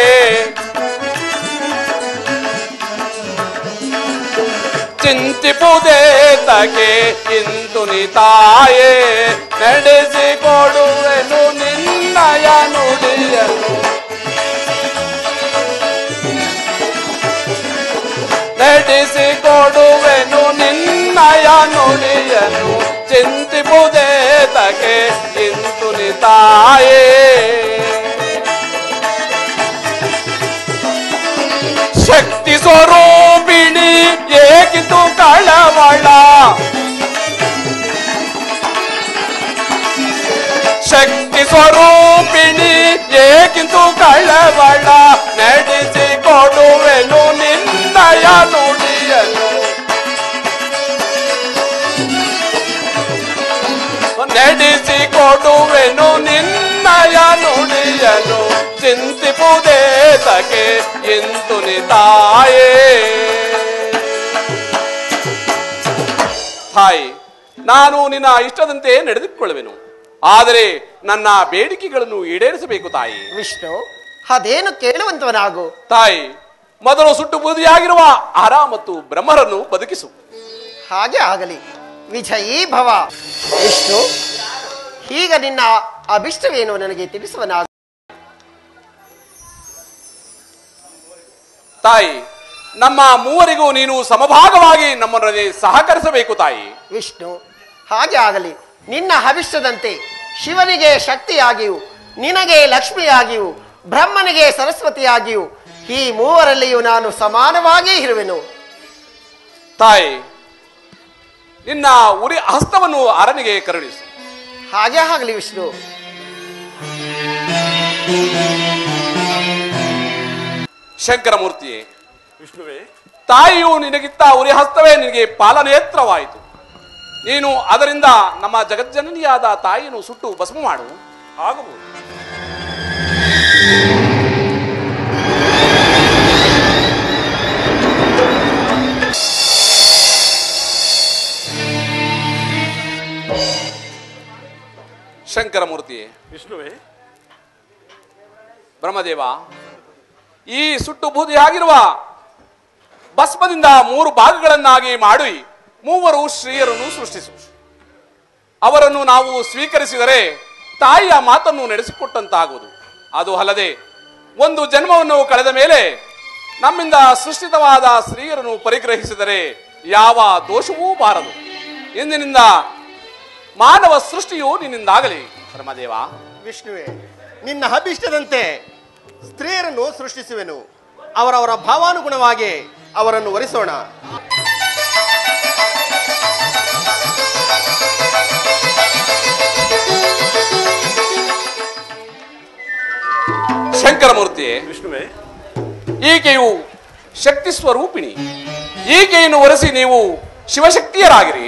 ಚಿಂತಿಪುದೇ ತಕೆ ಇಂತು ತಾಯೇ ನಡೆಸಿಕೊಡುವೆನು ನಿನ್ನಯ ನುಡಿಯನು ನಡೆಸಿಕೊಡುವೆನು ನಿನ್ನಯ ನುಡಿಯನು ಚಿಂತಿಪುದೇ ತಕೆ ಇಂತು ಕೇಳುವೆನು ನಿನ್ನಯ ನುಡಿಯನು ಚಿಂತಿಪುದೇ ತಗೆ ಎಂದು ತಾಯೇ ತಾಯಿ ನಾನು ನಿನ್ನ ಇಷ್ಟದಂತೆ ನಡೆದುಕೊಳ್ಳುವೆನು ಆದರೆ ನನ್ನ ಬೇಡಿಕೆಗಳನ್ನು ಈಡೇರಿಸಬೇಕು ತಾಯಿ ವಿಷ್ಣು ಅದೇನು ಕೇಳುವಂತವನಾಗು ತಾಯಿ ಮೊದಲು ಸುಟ್ಟು ಬೂದಿಯಾಗಿರುವ ಹರ ಮತ್ತು ಬ್ರಹ್ಮರನ್ನು ಬದುಕಿಸು ಹಾಗೆ ಆಗಲಿ ವಿಜಯೀ ಭವ ವಿಷ್ಣು ಈಗ ನಿನ್ನ ಅಭಿಷ್ಟವೇನು ನನಗೆ ತಿಳಿಸುವನಾಗು ತಾಯಿ ನಮ್ಮ ಮೂವರಿಗೂ ನೀನು ಸಮಭಾಗವಾಗಿ ನಮ್ಮೊಡನೆ ಸಹಕರಿಸಬೇಕು ತಾಯಿ ವಿಷ್ಣು ಹಾಗೆ ಆಗಲಿ ನಿನ್ನ ಅಭಿಷ್ಟದಂತೆ ಶಿವನಿಗೆ ಶಕ್ತಿಯಾಗಿಯೂ ನಿನಗೆ ಲಕ್ಷ್ಮಿಯಾಗಿಯೂ ಬ್ರಹ್ಮನಿಗೆ ಸರಸ್ವತಿಯಾಗಿಯೂ ಈ ಮೂವರಲ್ಲಿಯೂ ನಾನು ಸಮಾನವಾಗಿ ಇರುವೆನು ತಾಯಿ ನಿನ್ನ ಉರಿ ಹಸ್ತವನ್ನು ಅರನಿಗೆ ಕರುಣಿಸು ಹಾಗೆ ಆಗಲಿ ವಿಷ್ಣು ಶಂಕರಮೂರ್ತಿಯೇ ವಿಷ್ಣುವೇ ತಾಯಿಯು ನಿನಗಿತ್ತ ಉರಿ ಹಸ್ತವೇ ನಿನಗೆ ಪಾಲನೇತ್ರವಾಯಿತು ನೀನು ಅದರಿಂದ ನಮ್ಮ ಜಗಜ್ಜನನಿಯಾದ ತಾಯಿಯನ್ನು ಸುಟ್ಟು ಭಸ್ಮ ಮಾಡು ಆಗಬಹುದು ಶಂಕರಮೂರ್ತಿಯೇ ವಿಷ್ಣುವೇ ಬ್ರಹ್ಮದೇವ ಈ ಸುಟ್ಟು ಬೂದಿಯಾಗಿರುವ ಭಸ್ಮದಿಂದ ಮೂರು ಭಾಗಗಳನ್ನಾಗಿ ಮಾಡಿ ಮೂವರು ಶ್ರೀಯರನ್ನು ಸೃಷ್ಟಿಸು ಅವರನ್ನು ನಾವು ಸ್ವೀಕರಿಸಿದರೆ ತಾಯಿಯ ಮಾತನ್ನು ನಡೆಸಿಕೊಟ್ಟಂತಾಗುವುದು ಅದು ಅಲ್ಲದೆ ಒಂದು ಜನ್ಮವನ್ನು ಕಳೆದ ಮೇಲೆ ನಮ್ಮಿಂದ ಸೃಷ್ಟಿತವಾದ ಸ್ತ್ರೀಯರನ್ನು ಪರಿಗ್ರಹಿಸಿದರೆ ಯಾವ ದೋಷವೂ ಬಾರದು ಇಂದಿನಿಂದ ಮಾನವ ಸೃಷ್ಟಿಯು ನಿನ್ನಿಂದಾಗಲಿ ಬ್ರಹ್ಮದೇವ ವಿಷ್ಣುವೆ ನಿನ್ನ ಅಭಿಷ್ಟದಂತೆ ಸ್ತ್ರೀಯರನ್ನು ಸೃಷ್ಟಿಸುವೆನು ಅವರವರ ಭಾವಾನುಗುಣವಾಗಿ ಅವರನ್ನು ವರಿಸೋಣ ಶಂಕರಮೂರ್ತಿಯೇ ವಿಷ್ಣುವೇ ಈಕೆಯು ಶಕ್ತಿ ಸ್ವರೂಪಿಣಿ ಈಕೆಯನ್ನು ಒರೆಸಿ ನೀವು ಶಿವಶಕ್ತಿಯರಾಗಿರಿ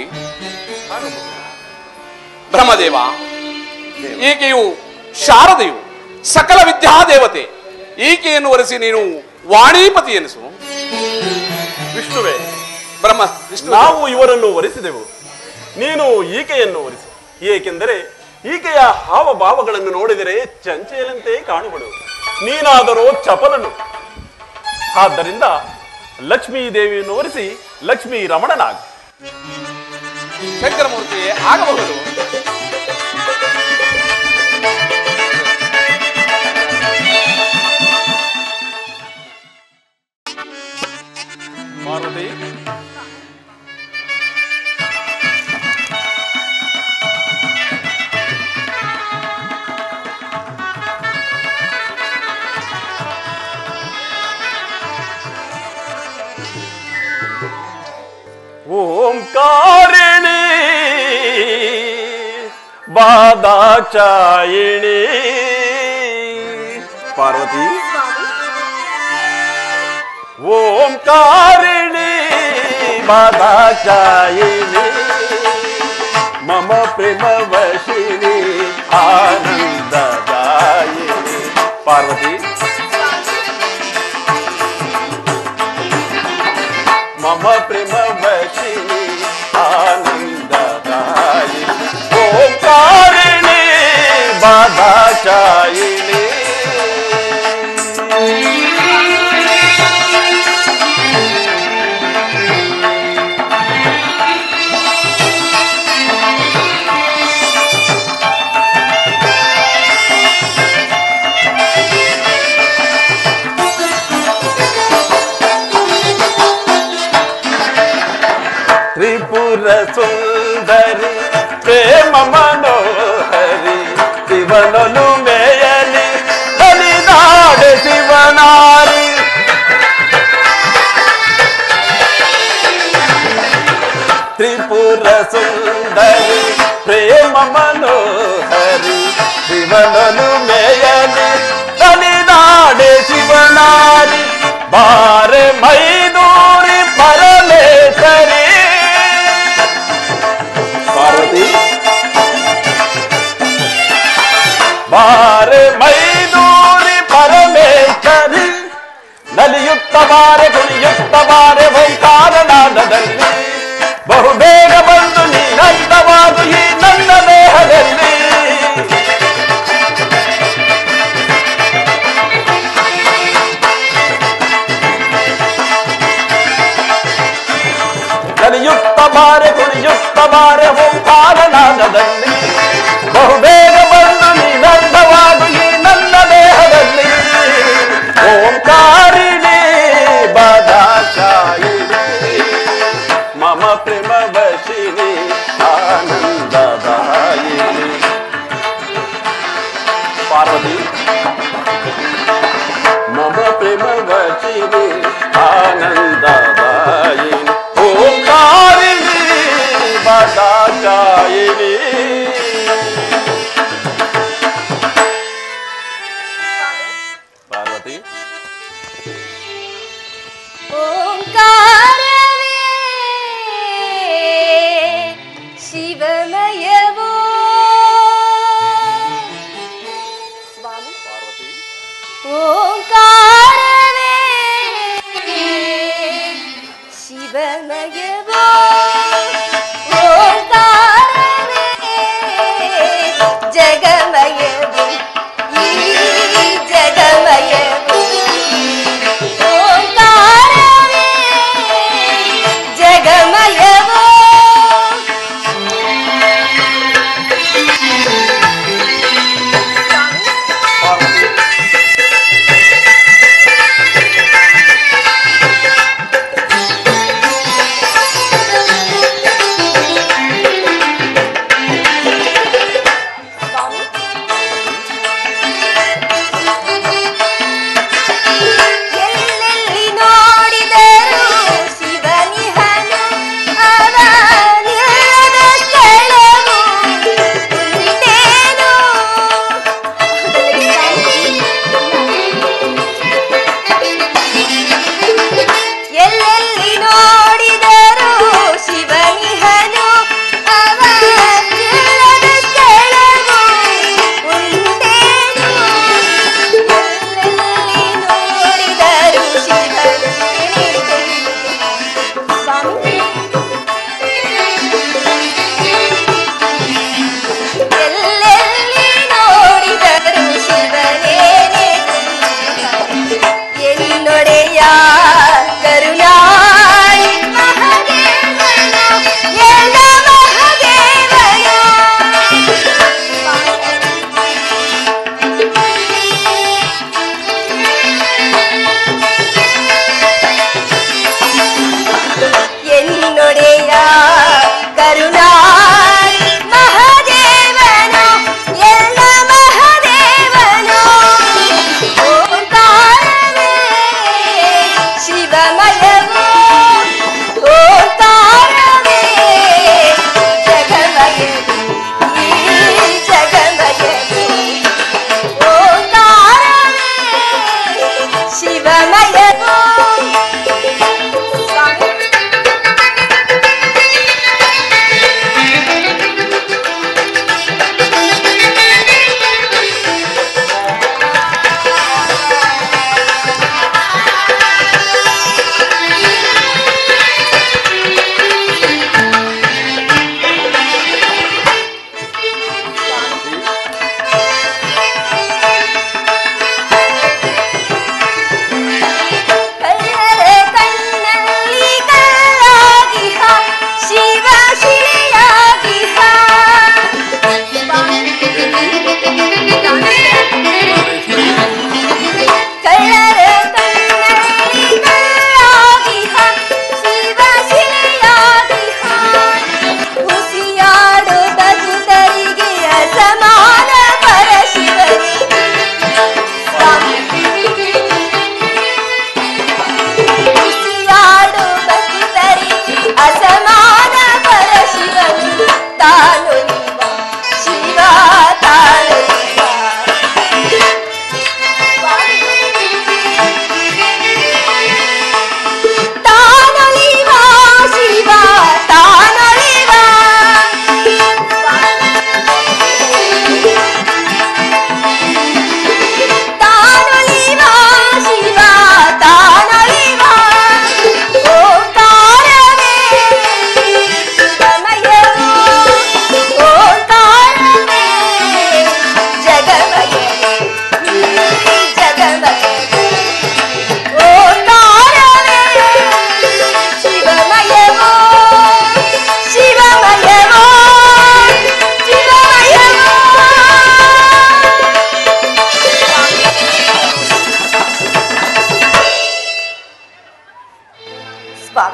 ಬ್ರಹ್ಮದೇವ ಈಕೆಯು ಶಾರದೆಯು ಸಕಲ ವಿದ್ಯಾದೇವತೆ ಈಕೆಯನ್ನು ಒರೆಸಿ ನೀನು ವಾಣೀಪತಿ ಎನಿಸು ವಿಷ್ಣುವೇ ಬ್ರಹ್ಮ ವಿಷ್ಣು ನಾವು ಇವರನ್ನು ವರಿಸಿದೆವು ನೀನು ಈಕೆಯನ್ನು ವರಿಸು ಏಕೆಂದರೆ ಈಕೆಯ ಹಾವಭಾವಗಳನ್ನು ನೋಡಿದರೆ ಚಂಚಲಂತೆ ಕಾಣುಗಳು ನೀನಾದರೂ ಚಪಲನು ಆದ್ದರಿಂದ ಲಕ್ಷ್ಮೀ ದೇವಿಯನ್ನು ವರಿಸಿ ಲಕ್ಷ್ಮೀ ರಮಣನಾಗ ಶಂಕರಮೂರ್ತಿಯೇ ಆಗಬಹುದು ಪಾರ್ವತಿ ಓಂಕಾರಿಣಿ ಬಾದಾಚಾಯಿಣಿ ಪಾರ್ವತಿ ಓಂಕಾರಿಣಿ ಬಾದಾಚಾಯಿನಿ ಮಮ ಪ್ರೇಮ ವಶಿನಿ ಆನಂದದಾಯಿನಿ ಪಾರ್ವತಿ ಮಮ ಪ್ರೇಮ ವಶಿನಿ ಆನಂದದಾಯಿನಿ ಓಂಕಾರಿಣಿ ಬಾದಾಚಾಯಿನಿ ತ್ರಿಪುರ ಸುಂದರಿ ಪ್ರೇಮ ಮನೋಹರಿ ಶಿವನನು ಮೇಯಲಿ ಬಲಿದಾಡೆ ಶಿವನಾರಿ ತ್ರಿಪುರ ಸುಂದರಿ ಪ್ರೇಮ ಮನೋಹರಿ ಶಿವನನು ಮೇಯಲಿ ಬಲಿದಾಡೆ ಶಿವನಾರಿ ಬಾರೆ ಮೈದೂರಿ ಪರಮೇಶ್ವರಿ ಪಾರ್ವತಿ ನಲಿಯುತ್ತ ಬಾರೆ ಕುಣಿಯುತ್ತ ಬಾರೆ ಓಂಕಾರನಾದದಲ್ಲಿ ಬಹುಬೇಗ ಬಂದು ನೀನಂದವಾಗಿ ಈ ನನ್ನ ದೇಹದಲ್ಲಿ ಓಂಕಾರಿಣಿ ಬಾದಾಶಾಯಿನಿ ಮಮ ಪ್ರೇಮ ವಶಿನಿ ಆನಂದದಾಯಿನಿ ಪಾರ್ವತಿ ಮಮ ಪ್ರೇಮ ವಚಿನಿ ಆನಂದದಾಯಿನಿ ಓಂಕಾರಿಣಿ ಬದಾಚಾಯಿನಿ ಪಾರ್ವತಿ ಓಂಕಾರವೇ ಶಿವಮಯವೋ ಸ್ವಾಮಿ ಪಾರ್ವತಿ ಓಂಕಾರವೇ ಶಿವಮಯವೋ ಓಂಕಾರವೇ ಜಗಮಯವೋ ಈ ಜಗಮಯವೋ ಓಂಕಾರವೇ ಜಗಮಯವೋ ಪಾರ್ವತಿ ಓ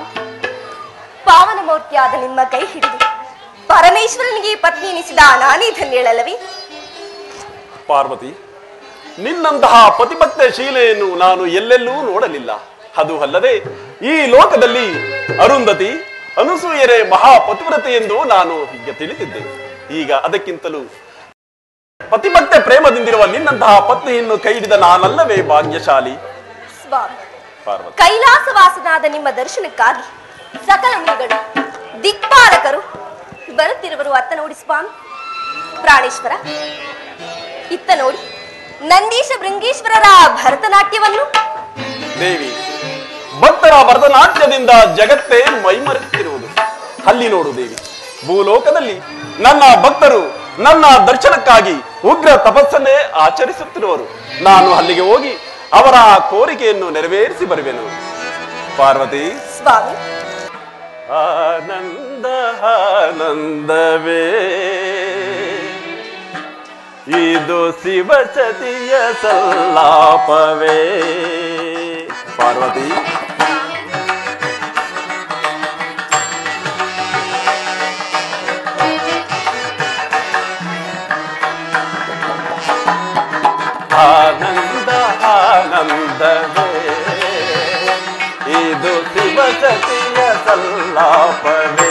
ಪಾವನ ಮೂರ್ತಿಯಾದ ನಿಮ್ಮ ಕೈ ಹಿಡಿದು ಪರಮೇಶ್ವರನಿಗೆ ಪತ್ನಿ ಎನಿಸಿದ ನಾನೇ ಧನ್ಯಳಲ್ಲವೇ ಪಾರ್ವತಿ ನಿನ್ನಂತಹ ಪತಿಭಕ್ತ ಶೀಲೆಯನ್ನು ನಾನು ಎಲ್ಲೆಲ್ಲೂ ನೋಡಲಿಲ್ಲ ಅದು ಅಲ್ಲದೆ ಈ ಲೋಕದಲ್ಲಿ ಅರುಂಧತಿ ಅನುಸೂಯರೇ ಮಹಾ ಪತಿವ್ರತೆ ಎಂದು ನಾನು ಈಗ ತಿಳಿದಿದ್ದೆ ಈಗ ಅದಕ್ಕಿಂತಲೂ ಪತಿಭಕ್ತ ಪ್ರೇಮದಿಂದಿರುವ ನಿನ್ನಂತಹ ಪತ್ನಿಯನ್ನು ಕೈ ಹಿಡಿದ ನಾನಲ್ಲವೇ ಭಾಗ್ಯಶಾಲಿ ಸ್ವಾಮಿ ಪಾರ್ವತಿ ಕೈಲಾಸವಾಸನಾದ ನಿಮ್ಮ ದರ್ಶನಕ್ಕಾಗಿ ಸಕಲ ಮುನಿಗಳು ದಿಕ್ಪಾಲಕರು ಬರುತ್ತಿರುವರು ಅತ್ತ ನೋಡಿ ಸ್ವಾಮಿ ಪ್ರಾಣೇಶ್ವರ ಇತ್ತ ನೋಡಿ ನಂದೀಶ ಭೃಂಗೇಶ್ವರರ ಭರತನಾಟ್ಯವನ್ನು ದೇವಿ ಭಕ್ತರ ಭರತನಾಟ್ಯದಿಂದ ಜಗತ್ತೇ ಮೈಮರೆತಿರುವುದು ಅಲ್ಲಿ ನೋಡು ದೇವಿ ಭೂಲೋಕದಲ್ಲಿ ನನ್ನ ಭಕ್ತರು ನನ್ನ ದರ್ಶನಕ್ಕಾಗಿ ಉಗ್ರ ತಪಸ್ಸನ್ನೇ ಆಚರಿಸುತ್ತಿರುವರು ನಾನು ಅಲ್ಲಿಗೆ ಹೋಗಿ ಅವರ ಕೋರಿಕೆಯನ್ನು ನೆರವೇರಿಸಿ ಬರುವೆನು ಪಾರ್ವತಿ ಸ್ವಾಮಿ ಆನಂದ ಆನಂದವೇ ಇದು ಶಿವಸತಿಯ ಸಲ್ಲಾಪವೇ ಪಾರ್ವತಿ ಆನಂದ ಆನಂದವೇ ಇದು ಶಿವಸತಿಯ ಸಲ್ಲಾಪವೇ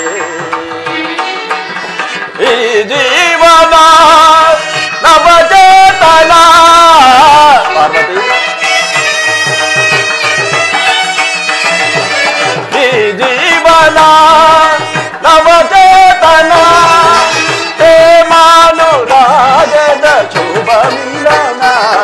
ಈ ಜೀವನ ನವಚೇತನ ಪಾರ್ವತಿ ಈ ಜೀವನ ನವಚೇತನ ಪ್ರೇಮಾನುರಾಗದ ಶುಭ ಮಿಲನ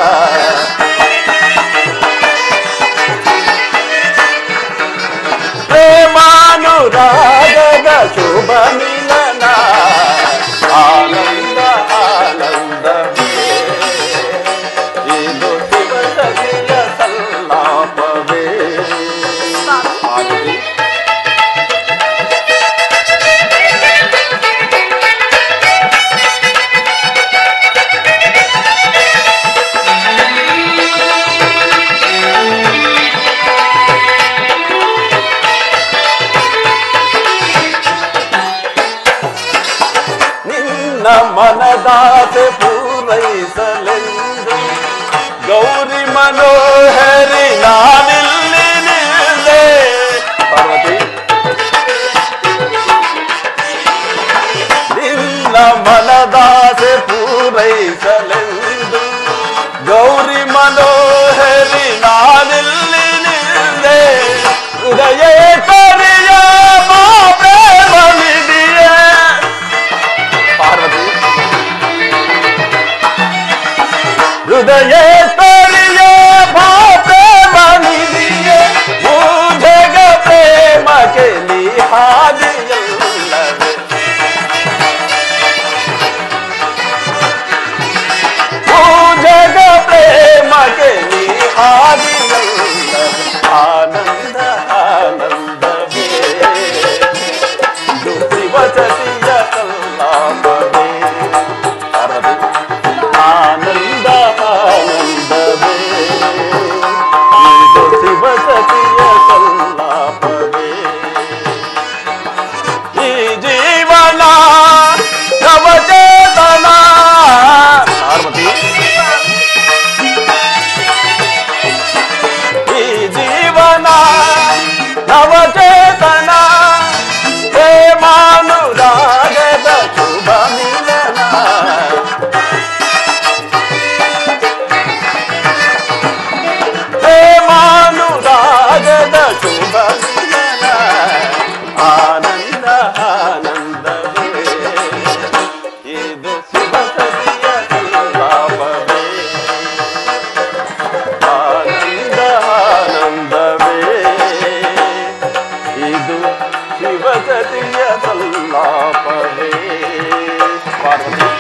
ಪ್ರೇಮಾನುರಾಗದ ಶುಭ ಮಿಲನ ಆನಂದ ಆನಂದವೇ ಇದು ಶಿವಸತಿಯ ಸಲ್ಲಾಪವೇ ಪಾರ್ವತಿ ನಿನ್ನ ಮನದಾಸೆ ಪೂರೈಸಲೆಂದು ಗೌರಿ ಮನೋಹರಿ ನಾನಿಲ್ಲಿ ನಿಲ್ಲೆ ಪಾರ್ವತಿ ನಿನ್ನ ಮನದಾಸೆ ಪೂರೈಸಲೆಂದು ಗೌರಿ ಮನೋಹರಿ ನಾನಿಲ್ಲಿ ನಿಲ್ಲೆ ಹೃದಯ ಕರಿಯ ಮಾ ಪ್ರೇಮ ನಿಧಿಯೇ ಪಾರ್ವತಿ ಹೃದಯ ಕರಿಯ ಪ್ರೇಮ ನಿಧಿಯೇ ಭೂಜಗ ಪ್ರೇಮಕ್ಕೆ ನೀ ಹಾದಿಯಲ್ಲವೇ ಭೂಜಗ ಪ್ರೇಮಕ್ಕೆ ನೀ ಹಾದಿಯಲ್ಲವೇ ಆನಂದ ಆನಂದವೇ ದುಃಖಿ ವಸತಿಯ ಕಲ್ಲಾಪವೇ ಪಾರ್ವತಿ ಆನಂದ ಆನಂದವೇ ಇದು ಶಿವಸತಿಯ ಕಲ್ಲಾಪವೇ ಈ ಜೀವನ ನವಚೇತನ ಪಾರ್ವತಿ ಈ ಜೀವನ ನವಚೇತನ ಪ್ರೇಮಾನುರಾಗದ ಶುಭ ಮಿಲನ ಪ್ರೇಮಾನುರಾಗದ ಶುಭ ಮಿಲನ ಆನಂದ ಆನಂದವೇ ಇದು ಶುಭ ಸತಿಯ ಸಂಲಾಪವೇ ಆನಂದ ಆನಂದವೇ ಇದು ಶಿವಸತಿಯ ಸಲ್ಲಾಪವೇ ಪಾರ್ವತಿ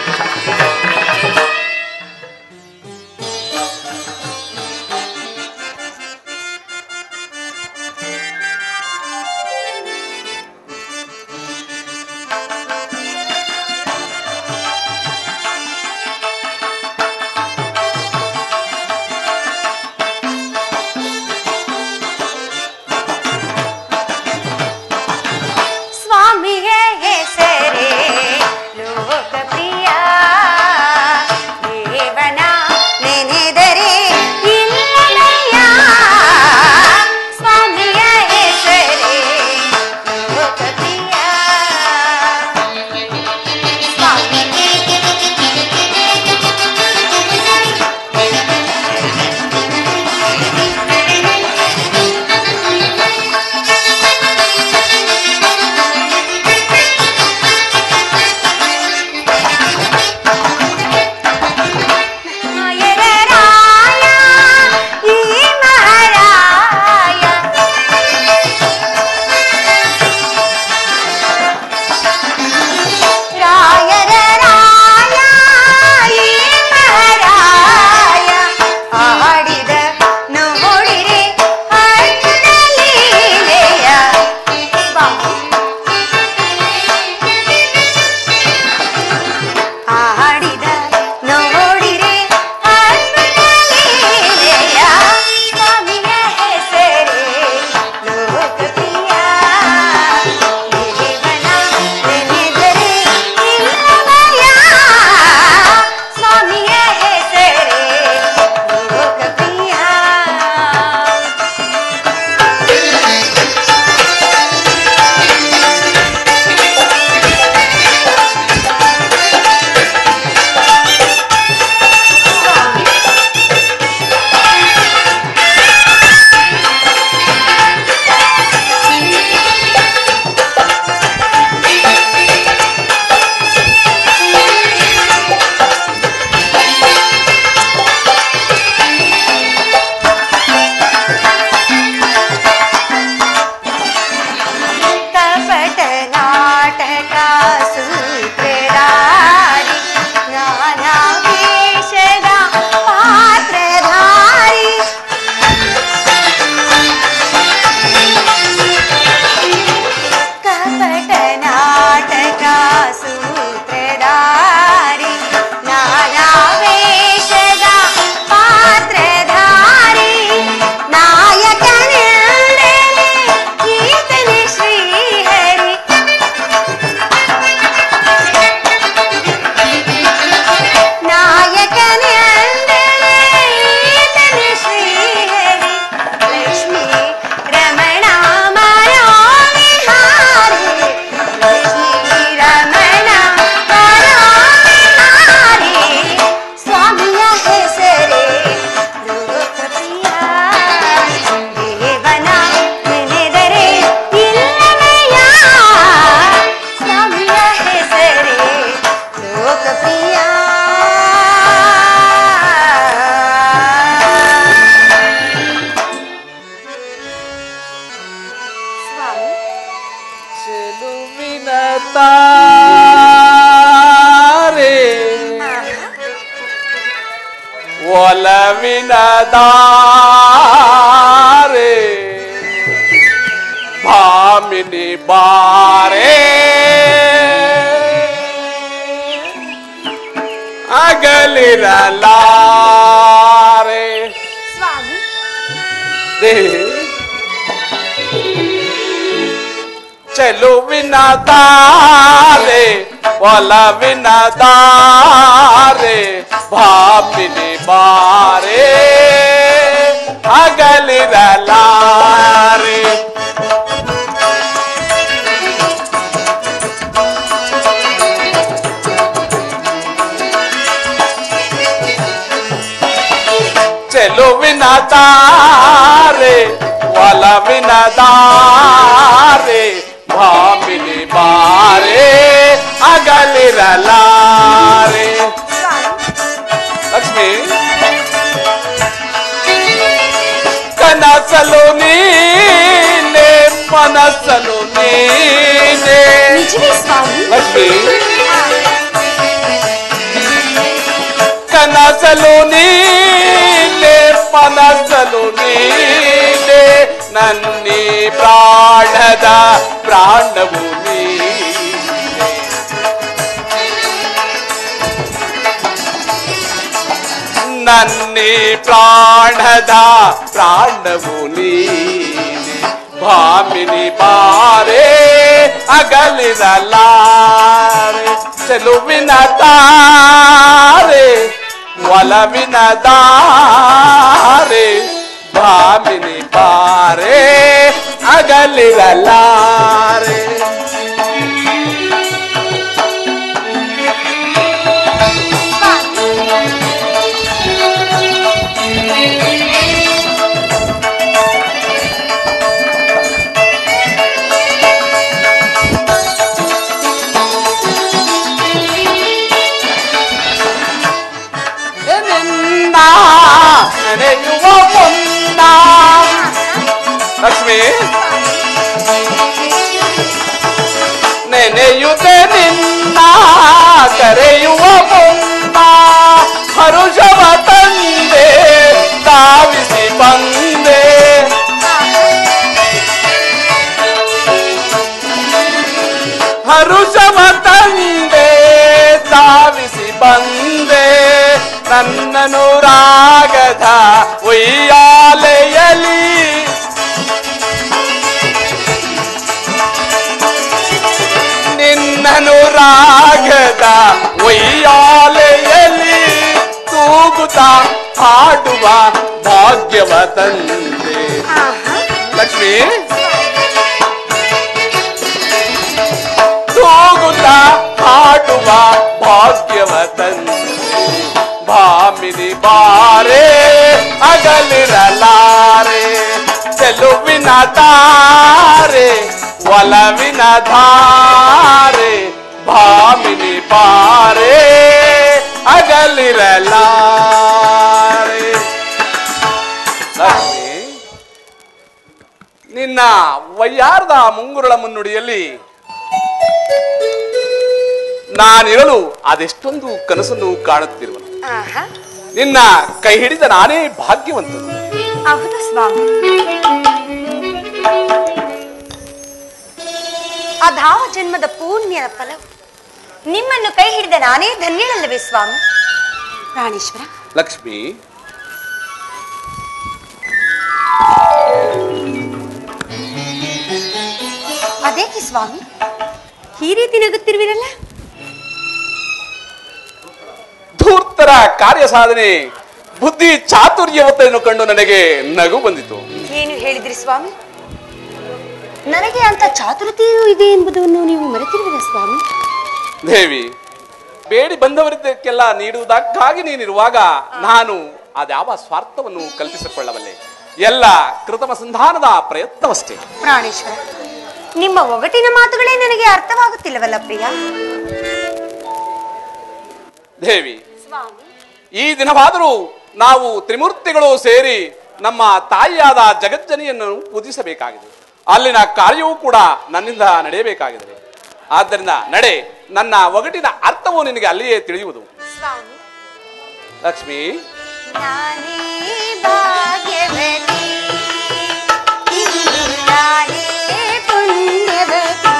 ತಾರೆ ಒಲವಿನ ದಾರೆ ಭಾಮಿನಿ ಬಾರೆ ಅಗಲಿರಲಾರೆ ಸ್ವಾಮಿ ದೇ ಚೆಲುವಿನ ತಾರೆ ಒಲವಿನ ತಾರೆ ಭಾಮಿನಿ ಬಾರೆ ಹಗಲಿರಲಾರೆ ಚೆಲುವಿನ ತಾರೆ ಒಲವಿನ ದಾರೆ ಭಾಮಿನಿ ಬಾರೆ ಅಗಲಿರಲಾರೆ ಲಕ್ಷ್ಮಿ ಕನಸಲು ನೀನೆ ಮನಸ್ಸಲು ನೀನೆ ನಿಜವೇ ಸ್ವಾಮಿ ಲಕ್ಷ್ಮಿ ಕನಸಲು ನೀನೆ ಮನಸ್ಸಲು ನೀನೆ ನನ್ನಿ ಪ್ರಾಣದ ಪ್ರಾಣವು ನೀನೆ ನನ್ನಿ ಪ್ರಾಣದ ಪ್ರಾಣವು ನೀನೆ ಭಾಮಿನಿ ಬಾರೆ ಅಗಲಿರಲಾರೆ ಚೆಲುವಿನ ತಾರೆ ಒಲವಿನ ದಾರೆ ಭಾಮಿನಿ ಬಾರೆ ಅಗಲಿರಲಾರೆ ನಿನ್ನ ನೆನೆಯುವ ಮುನ್ನ ಲಕ್ಷ್ಮಿ ನೆನೆಯುತ್ತೆ ನಿನ್ನ ಕರೆಯುವ ಮುನ್ನ ಹರುಷವ ತಂದೆ ತಾವಿಸಿ ಬಂದೆ ಹರುಷವ ತಂದೆ ತಾವಿಸಿ ಬಂದೆ ನನ್ನನು ರಾಗದ ಉಯ್ಯಾಲೆಯಲಿ ನಿನ್ನನು ರಾಗದ ಉಯ್ಯಾಲೆಯಲಿ ತೂಗುತ್ತಾ ಹಾಡುವ ಭಾಗ್ಯವ ತಂದೆ ಲಕ್ಷ್ಮಿ ತೂಗುತ್ತಾ ಹಾಡುವ ಭಾಗ್ಯವ ತಂದೆ ಭಾಮಿನಿ ಬಾರೆ ಅಗಲಿರಲಾರೆ ಚೆಲುವಿನ ತಾರೆ ಒಲವಿನ ಧಾರೆ ಭಾಮಿನಿ ಬಾರೆ ಅಗಲಿರಲಾರೆ ಲಕ್ಷ್ಮಿ ನಿನ್ನ ವಯ್ಯಾರದ ಮುಂಗುರುಳ ಮುನ್ನುಡಿಯಲ್ಲಿ ನಾನಿರಲು ಅದೆಷ್ಟೊಂದು ಕನಸನ್ನು ಕಾಣುತ್ತಿರುವನು ಆಹಾ ನಿನ್ನ ಕೈ ಹಿಡಿದ ನಾನೇ ಭಾಗ್ಯವಂತನು ಹೌದು ಸ್ವಾಮಿ ಅಧಾವ ಜನ್ಮದ ಪುಣ್ಯದ ಫಲವು ನಿಮ್ಮನ್ನು ಕೈ ಹಿಡಿದ ನಾನೇ ಧನ್ಯಳಲ್ಲವೇ ಸ್ವಾಮಿ ಪ್ರಾಣೇಶ್ವರ ಲಕ್ಷ್ಮಿ ಅದೇಕೆ ಸ್ವಾಮಿ ಈ ರೀತಿ ನಗುತ್ತಿರುವಿರಲ್ಲ ಧೂರ್ತರ ಕಾರ್ಯ ಸಾಧನೆ ಬುದ್ಧಿ ಚಾತುರ್ಯವತೆಯನ್ನು ಕಂಡು ನನಗೆ ನಗು ಬಂದಿತು ಏನು ಹೇಳಿದ್ರಿ ಸ್ವಾಮಿ ನನಗೆ ಅಂತ ಚಾತುರತೆಯೂ ಇದೆ ಎಂಬುದನ್ನು ನೀವು ಮರೆತಿರುವಿರ ಸ್ವಾಮಿ ದೇವಿ ಬೇಡಿ ಬಂದವರಿದ್ದಕ್ಕೆಲ್ಲ ನೀಡುವುದಕ್ಕಾಗಿ ನೀನಿರುವಾಗ ನಾನು ಅದ್ಯಾವ ಸ್ವಾರ್ಥವನ್ನು ಕಲ್ಪಿಸಿಕೊಳ್ಳಬಲ್ಲೆ ಎಲ್ಲ ಕೃತಮ ಸಂಧಾನದ ಪ್ರಯತ್ನವಷ್ಟೇ ಪ್ರಾಣೇಶ್ವರ ನಿಮ್ಮ ಒಗಟಿನ ಮಾತುಗಳೇ ನನಗೆ ಅರ್ಥವಾಗುತ್ತಿಲ್ಲವಲ್ಲ ಪ್ರಿಯ ದೇವಿ ಸ್ವಾಮಿ ಈ ದಿನವಾದರೂ ನಾವು ತ್ರಿಮೂರ್ತಿಗಳು ಸೇರಿ ನಮ್ಮ ತಾಯಿಯಾದ ಜಗಜ್ಜನಿಯನ್ನು ಪೂಜಿಸಬೇಕಾಗಿದೆ ಅಲ್ಲಿನ ಕಾರ್ಯವೂ ಕೂಡ ನನ್ನಿಂದ ನಡೆಯಬೇಕಾಗಿದೆ ಆದ್ದರಿಂದ ನಡೆ ನನ್ನ ಒಗಟಿನ ಅರ್ಥವು ನಿನಗೆ ಅಲ್ಲಿಯೇ ತಿಳಿಯುವುದು ಸ್ವಾಮಿ ಲಕ್ಷ್ಮಿ ನಾನೇ ಭಾಗ್ಯವತಿ ಇಂದು ನಾನೇ ಪುಣ್ಯವತಿ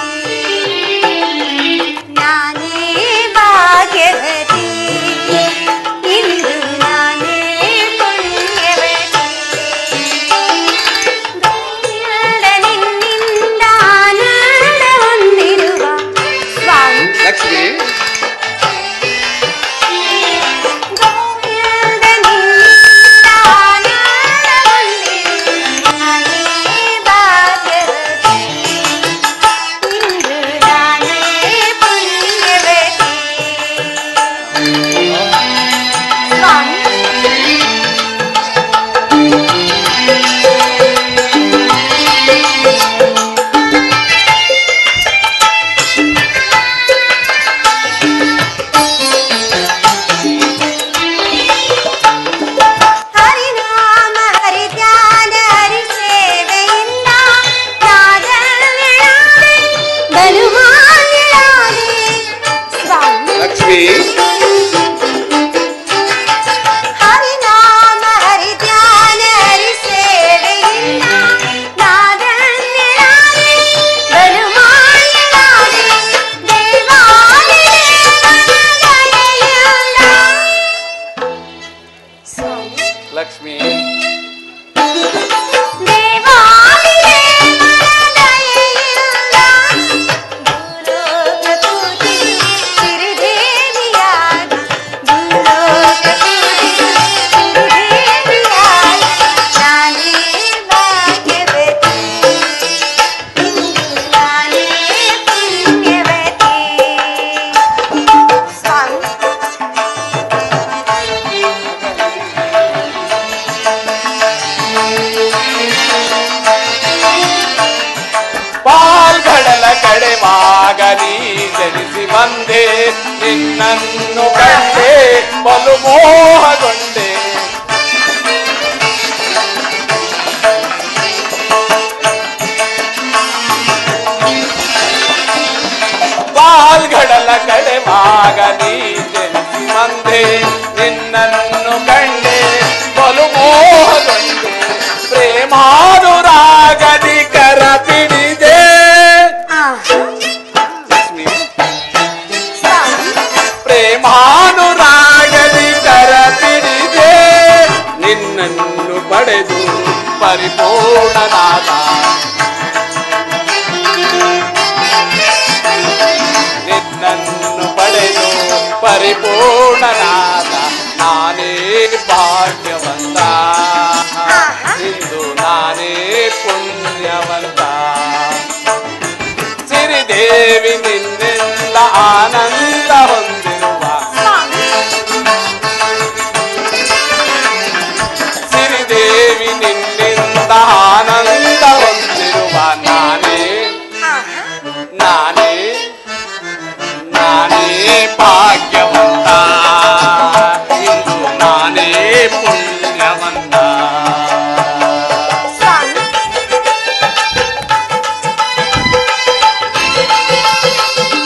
ನಾನೇ ಭಾಗ್ಯವತಿ ಇಂದು ನಾನೇ ಪುಣ್ಯವತಿ ಗೌರಿಯರ ನಿನ್ನಿಂದ ಆನಂದ ಹೊಂದಿರುವ ಸ್ವಾಮಿ ಲಕ್ಷ್ಮಿ ಹರಿನಾಮ ಹರಿಧ್ಯಾನ ಹರಿ ಸೇವೆಯಿಂದ ನಾದಲ್ಲಾದೆ ಬಲುಮಾನ್ಯಳಾದೆ ಸ್ವಾಮಿ ಲಕ್ಷ್ಮಿ ಹರಿನಾಮ ಹರಿಧ್ಯಾನ ಹರಿ ಸೇವೆಯಿಂದ ನಾದಲ್ಲಾದೆ ಬಲುಮಾನ್ಯಳಾದೆ ದೇವಾದಿ ದೇವತೆಯಿಂದ ಸ್ವಾಮಿ ಲಕ್ಷ್ಮಿ ದೇವಾದಿ ದೇವರ ದಯೆಯಿಂದ ಭೂಲೋಕಪೂಜಿ ಸಿರಿದೇವಿಯಾದ ಭೂಲೋಕಪೂಜಿ ಸಿರಿದೇವಿಯಾದ ನಾನೇ ಭಾಗ್ಯವತಿ ಇಂದು ನಾನೇ ಪುಣ್ಯವತಿ ಸ್ವಾಮಿ ಪಾಲ್ಗಡಲ ಕಡೆವಾಗ ನೀ ಜನಿಸಿ ಬಂದೆ ನಿನ್ನನ್ನು ಕಂಡೆ ಬಲು ಮೋಹಗೊಂಡೆ ಪಾಲ್ಗಡಲ ಕಡೆವಾಗ ನೀ ಜನಿಸಿ ಬಂದೆ ನಿನ್ನನ್ನು ಕಂಡೆ ಬಲು ಮೋಹಗೊಂಡೆ ಪ್ರೇಮಾನುರಾಗದಿ ಕರ ಪಿಡಿದೆ ಲಕ್ಷ್ಮಿ ಸ್ವಾಮಿ ಪ್ರೇಮಾನುರಾಗದಿ ಕರ ಪಿಡಿದೆ ನಿನ್ನನ್ನು ಪಡೆದು ಪರಿಪೂರ್ಣನಾದ ನಿನ್ನನ್ನು ಪಡೆದು ಪರಿಪೂರ್ಣನಾದ ನಾನೇ ಭಾಗ್ಯವಂತ ಇಂದು ನಾನೇ ಪುಣ್ಯವಂತ ಸಿರಿದೇವಿ ನಿನ್ನಿಂದ ಆನಂದ ಹೊಂದಿರುವ ಸಿರಿದೇವಿ ನಿನ್ನಿಂದ ಆನಂದ ಹೊಂದಿರುವ ನಾನೇ ನಾನೇ ನಾನೇ ಭಾಗ್ಯವಂತ ಇಂದು ನಾನೇ ಪುಣ್ಯವಂತ ಸ್ವಾಮಿ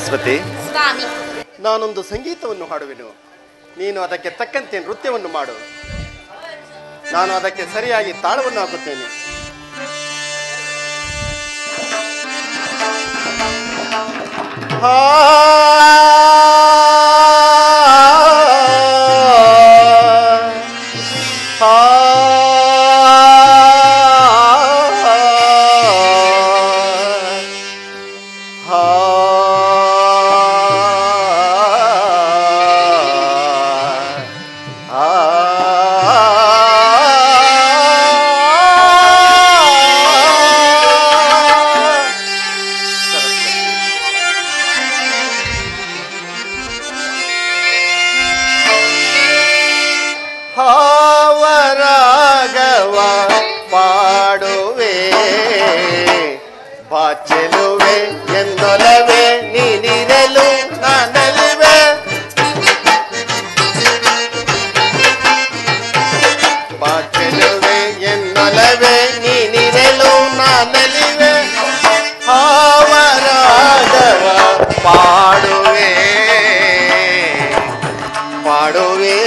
ಸರಸ್ವತಿ ಸ್ವಾಮಿ ನಾನೊಂದು ಸಂಗೀತವನ್ನು ಹಾಡುವೆನು ನೀನು ಅದಕ್ಕೆ ತಕ್ಕಂತೆ ನೃತ್ಯವನ್ನು ಮಾಡು ನಾನು ಅದಕ್ಕೆ ಸರಿಯಾಗಿ ತಾಳವನ್ನು ಹಾಕುತ್ತೇನೆ ಹಾವರಾಗವ ಪಾಡುವೆ ಬಾಚೆಲುವೆ ಎಂದೊಲವೆ ನೀನಿರಲು ನಾನಲಿವೆ ಬಾಚೆಲುವೆ ಎಂದೊಲವೆ ನೀನಿರಲು ನಾನಲಿವೆ ಹಾವರಾಗವ ಪಾಡುವೆ ಪಾಡುವೆ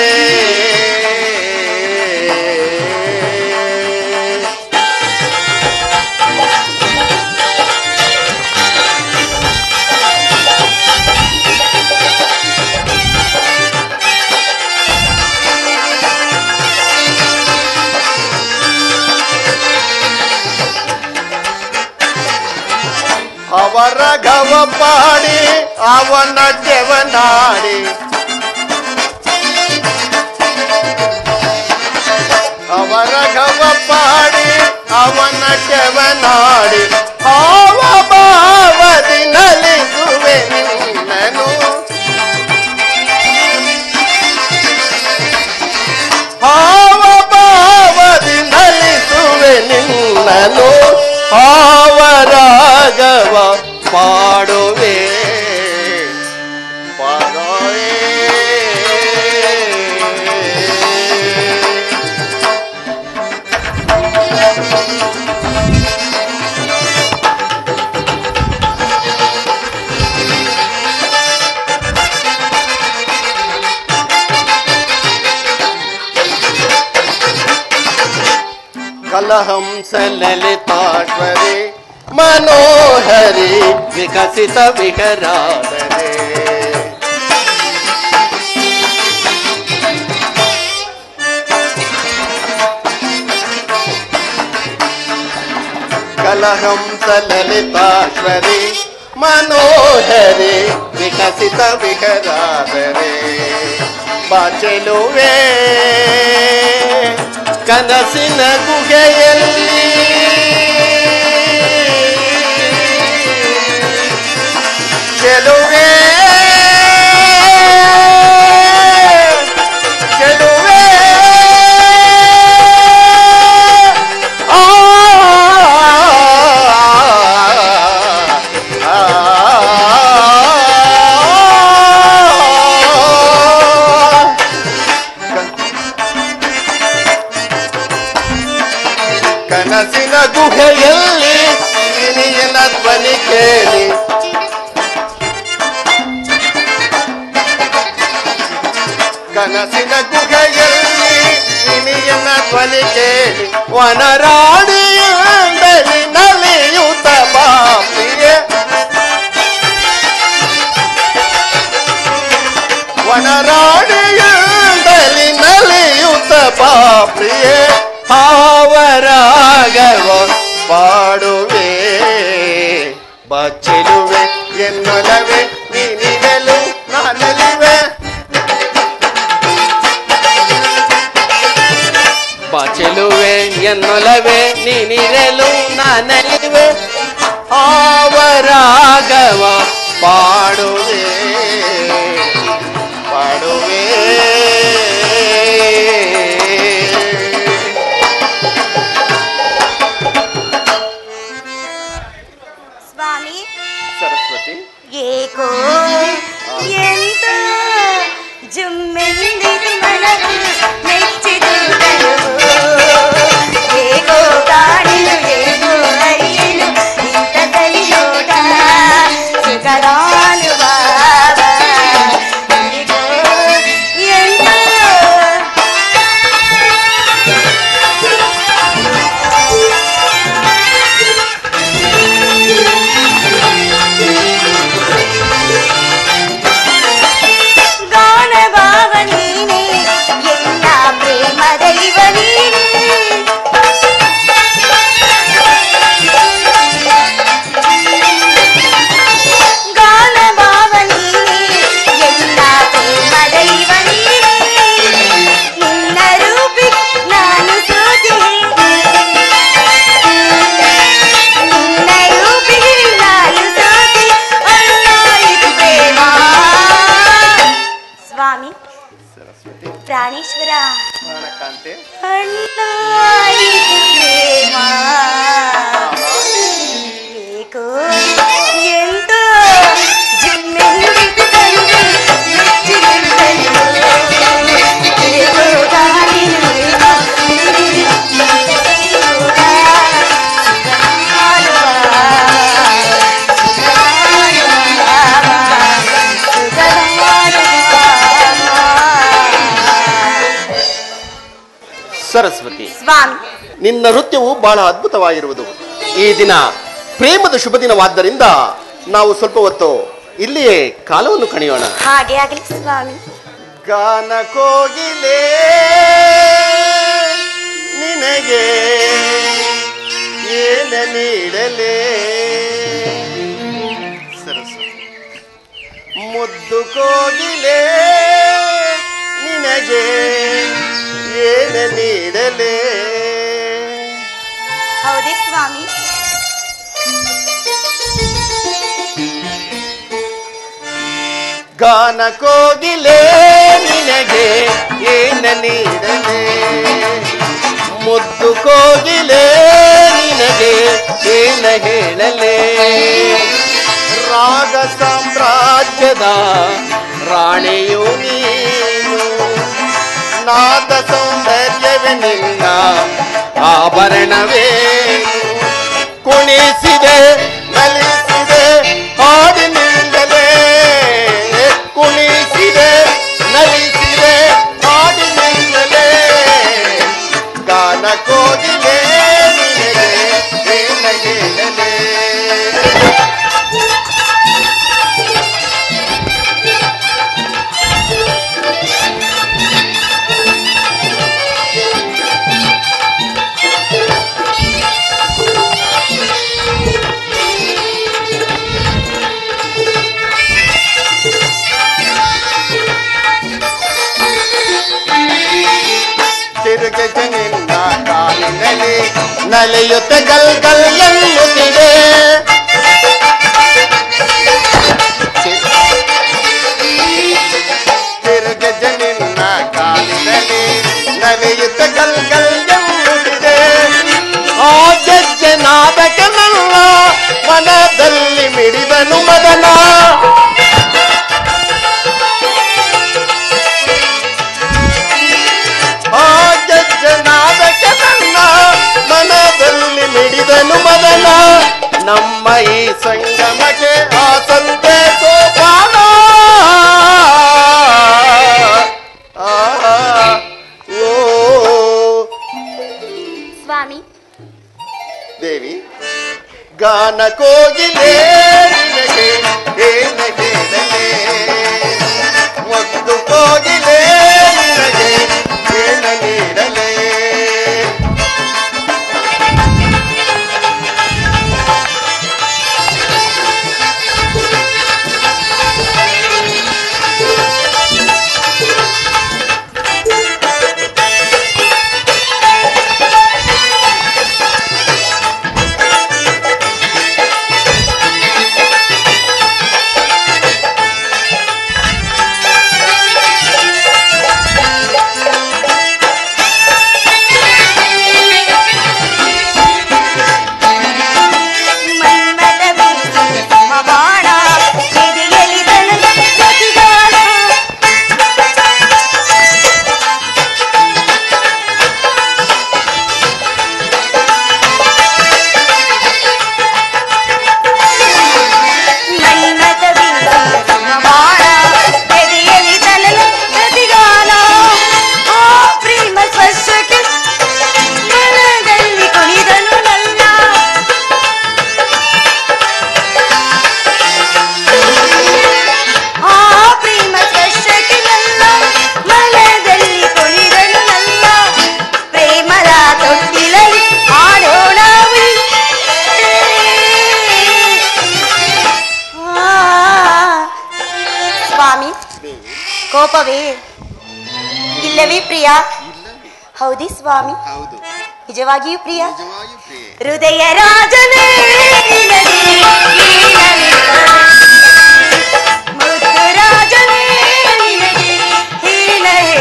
ಅವರ ಗವ ಪಾಡಿ ಅವನ ಜವನಾಡಿ ಅವರ ಗವ ಪಾಡಿ ಅವನ ಜವನಾಡಿ ಹಾವ ಭಾವದಿ ನಲಿಸುವೆ ನಿನ್ನನು ಹಾವ ಭಾವದಿ ನಲಿಸುವೆ ನಿನ್ನನು ಹಾವರಾಗವ ಪಾಡುವೆ ಪಾಡುವೆ ಕಲಹಂಸ ಲಲಿತಾಶ್ವರಿ ಮನೋಹರಿ ವಿಕಸಿತ ವಿಹರಾದರೆ ಕಲಹಂಸ ಲಲಿತಾಶ್ವರಿ ಮನೋಹರಿ ವಿಕಸಿತ ವಿಹರಾದರೆ ಬಾಚೆಲುವೆ ಕನಸಿನ ಗುಹೆಯಲ್ಲಿ ಚೆಲುವೆ ಚೆಲುವೆ ಆ ಕನಸಿನ ಗುಹೆಯಲ್ಲಿ ಇನಿಯನ ಧ್ವನಿ ಕೇಳಿ ಕನಸಿನ ಗುಹೆಯಲ್ಲಿ ಇನಿಯನ ಧ್ವನಿ ಕೇಳಿ ವನರಾಣಿಯಲ್ಲಿ ನಲಿಯುತ್ತ ಬಾಪಿಯೇ ವನರಾಣಿಯಲ್ಲಿ ನಲಿಯುತ್ತ ಬಾಪ್ರಿಯೇ ಹಾವರಾಗವ ಪಾಡುವೆ ಬಚ್ಚಿಲುವೆ ಎನ್ನೊಲವೆ ನೀನಿರಲು ನಾನಲಿವೆ ಬಚಲುವೆ ಎನ್ನೊಲವೆ ನೀನಿರಲು ನಾನಲಿವೆ ಹಾವರಾಗವ ಪಾಡುವೆ ಪಾಡುವೆ ಸ್ವಾಮಿ ಸರಸ್ವತಿ ಏಕೋ ಎಂತ ಜುಮ್ಮೆಂದಿರು ಮನವು ಮೆಚ್ಚಿದುದನು ಏಕೋ ಕಾಣಿಲು ಏಕೋ ಅರಿಯಲು ಇಂಥ ಕಲಿಯೋಟ ಸರಸ್ವತಿ ಪ್ರಾಣೇಶ್ವರ ಪ್ರಾಣಕಾಂತೆ ಅಣ್ಣ ಇದು ಪ್ರೇಮ ಏಕೋ ಎಂತೋ ಜಿಮ್ಮೆಂದಿತು ತಂದೆ ಮೆಚ್ಚಿಗೆಂದೆಂದು. ಏಕೋ ಗಾಳಿನ ಪ್ರೇಮ, ಸುಖಮಾಡುವ, ಸುಖಮಾಡುವ. ಸರಸ್ವತಿ ಸ್ವಾಮಿ ನಿನ್ನ ನೃತ್ಯವು ಬಹಳ ಅದ್ಭುತವಾಗಿರುವುದು ಈ ದಿನ ಪ್ರೇಮದ ಶುಭ ದಿನವಾದ್ದರಿಂದ ನಾವು ಸ್ವಲ್ಪ ಹೊತ್ತು ಇಲ್ಲಿಯೇ ಕಾಲವನ್ನು ಕಣಿಯೋಣ ಹಾಗೆ ಆಗಲಿ ಸ್ವಾಮಿ ಗಾನ ಕೋಗಿಲೆ ನಿನಗೆ ಏನ ನೀಡಲೇ ಸರಸ್ವತಿ ಮುದ್ದು ಕೋಗಿಲೆ ನಿನಗೆ ಏನ ನೀಡಲೇ ಹೌದೇ ಸ್ವಾಮಿ ಗಾನ ಕೋಗಿಲೆ ನಿನಗೆ ಏನ ನೀಡಲೇ ಮುದ್ದು ಕೋಗಿಲೆ ನಿನಗೆ ಏನ ಹೇಳಲೇ ರಾಗ ಸಾಮ್ರಾಜ್ಯದ ರಾಣಿಯು ನೀನು ನಾದ ಸೌಂದರ್ಯವೇ ನಿನ್ನ ಆಭರಣವೇ ಕುಣಿಸಿದೆ ನಲಿಸಿದೆ ಹಾಡಿನಿಂದಲೇ ಕುಣಿಸಿದೆ ನಲಿಸಿದೆ ಹಾಡಿನಿಂದಲೇ ಗಾನ ಕೋಗಿಲೆ ನಿನಗೆ ಏನ ಹೇಳಲೇ ತಿರುಗಜ ನಿನ್ನ ಕಾಲಿನಲ್ಲಿ ನಲಿಯುತ್ತ ಗಲ್ ಗಲ್ ಎನ್ನುತ್ತಿದೆ ತಿರುಗಜ ನಿನ್ನ ಕಾಲಿನಲ್ಲಿ ನಲಿಯುತ್ತ ಗಲ್ ಗಲ್ ಎನ್ನುತ್ತಿದೆ ಆ ಜಜ್ಜನಾದಕ್ಕೆ ನನ್ನ ಮನದಲ್ಲಿ ಮಿಡಿದನು ಮದನ ಆ ಜಜ್ಜನಾದಕ್ಕೆ ನನ್ನ ಮನದಲ್ಲಿ ಮಿಡಿದನು ಮದನ ನಮ್ಮ ಈ ಸಂಗಮಕ್ಕೆ ಆ ಸಂತೆ ಸೋಪಾನ ಆ, ಓ ಸ್ವಾಮಿ ದೇವಿ ಗಾನ ಕೋಗಿಲೆ ನಿನಗೆ ಏನ ಕೇಳಲೇ ಒಂದು ಕೋಗಿಲೆ ನಿನಗೆ ಏನ ನೀಡಲೇ ಮನ್ಮಥ ಬೀಸಿ ಸಮಬಾಣ, ಎದೆಯಲ್ಲಿ ತನಗೆ ಪ್ರತಿಗಾನ. ಮನ್ಮಥ ಬೀಸಿ ಸಮಬಾಣ, ಎದೆಯಲ್ಲಿ ತನಗೆ ಪ್ರತಿಗಾನ. ಆ ಪ್ರೇಮ ಸ್ಪರ್ಶಕ್ಕೆ ಮನದಲ್ಲಿ ಕುಣಿದನು ನನ್ನ ಆ ಪ್ರೇಮ ಸ್ಪರ್ಶಕ್ಕೆ ನನ್ನ ಮನದಲ್ಲಿ ಕುಣಿದನು ನನ್ನ ಪ್ರೇಮದ ತೊಟ್ಟಿಲಲ್ಲಿ ಆಡೋಣ ಆ, ಸ್ವಾಮಿ ಕೋಪವೇ ಇಲ್ಲವೇ ಪ್ರಿಯ ಹೌದಿ ಸ್ವಾಮಿ ಹೌದು ನಿಜವಾಗಿಯೂ ಪ್ರಿಯ ನಿಜವಾಗಿಯೂ ಪ್ರಿಯೆ ಹೃದಯ ರಾಜನೇ ನಿನಗೆ ಹೀನವಿಲ್ಲ. ಮುದ್ದು ರಾಜನೇ ನಿನಗೆ ಹೀನ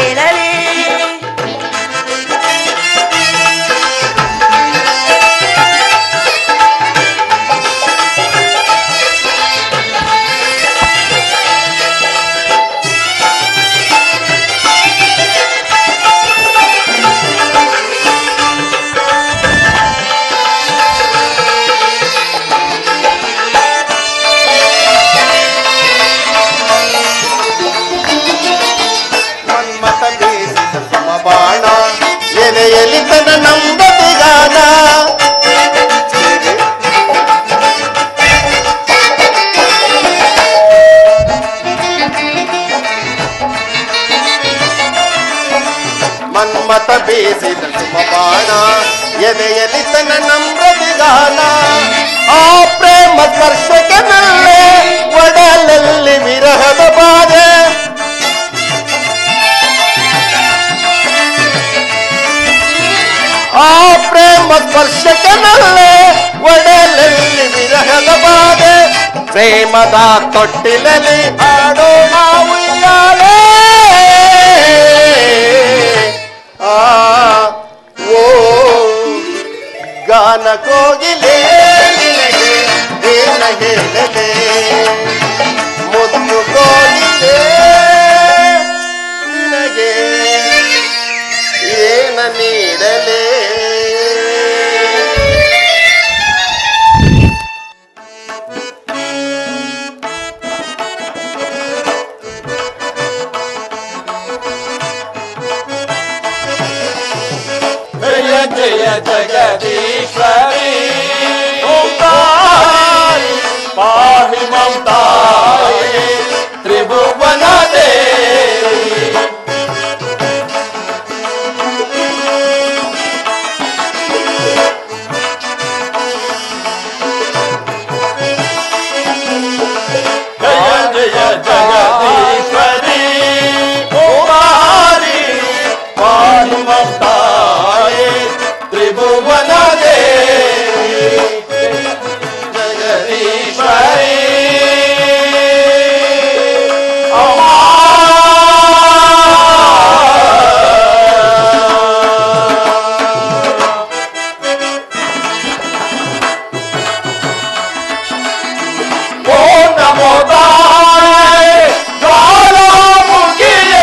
ಮನ್ಮತ ಬೀಸಿದ ಸುಮ ಬಾಣ ಎದೆಯಲ್ಲಿ ತನ್ನ ನಮ್ರತಿಗಾನ ಆ ಪ್ರೇಮ ಸ್ಪರ್ಶಕ್ಕೆ ನಲ್ಲೆ ಒಡಲಲ್ಲಿ ವಿರಹದ ಬಾಧೆ ಆ ಪ್ರೇಮ ಸ್ಪರ್ಶಕ್ಕೆ ನಲ್ಲೆ ಒಡಲಲ್ಲಿ ವಿರಹದ ಬಾಧೆ ಪ್ರೇಮದ ತೊಟ್ಟಿಲಲ್ಲಿ ಆಡೋಣ ಉಯ್ಯಾಲೆ ಆ ಓ ಗಾನ ಕೋಗಿಲೆ ನಿನಗೆ ಏನ ಹೇಳಲೆ ಮುದ್ದು ಕೋಗಿಲೆ ನಿನಗೆ ಏನ ನೀಡಲೇ ಜಯ ಜಯ ಜಗದೀಶ್ವರಿ ಓಂಕಾರಿ ಪಾಹಿ ಮಮತಾಯಿ ತ್ರಿಭುವನ ದೇವಿ ಜಯ ಜಯ ಜಗದೀಶ್ವರಿ ಓಂಕಾರಿ ಪಾಹಿ ಮಮತಾಯಿ ತ್ರಿಭುವನ ದೇವಿ ಜಗದೀಶ್ವರಿ ಓ ನಮೋ ತಾಯಿ ಜ್ವಾಲಾಮುಖಿಯೇ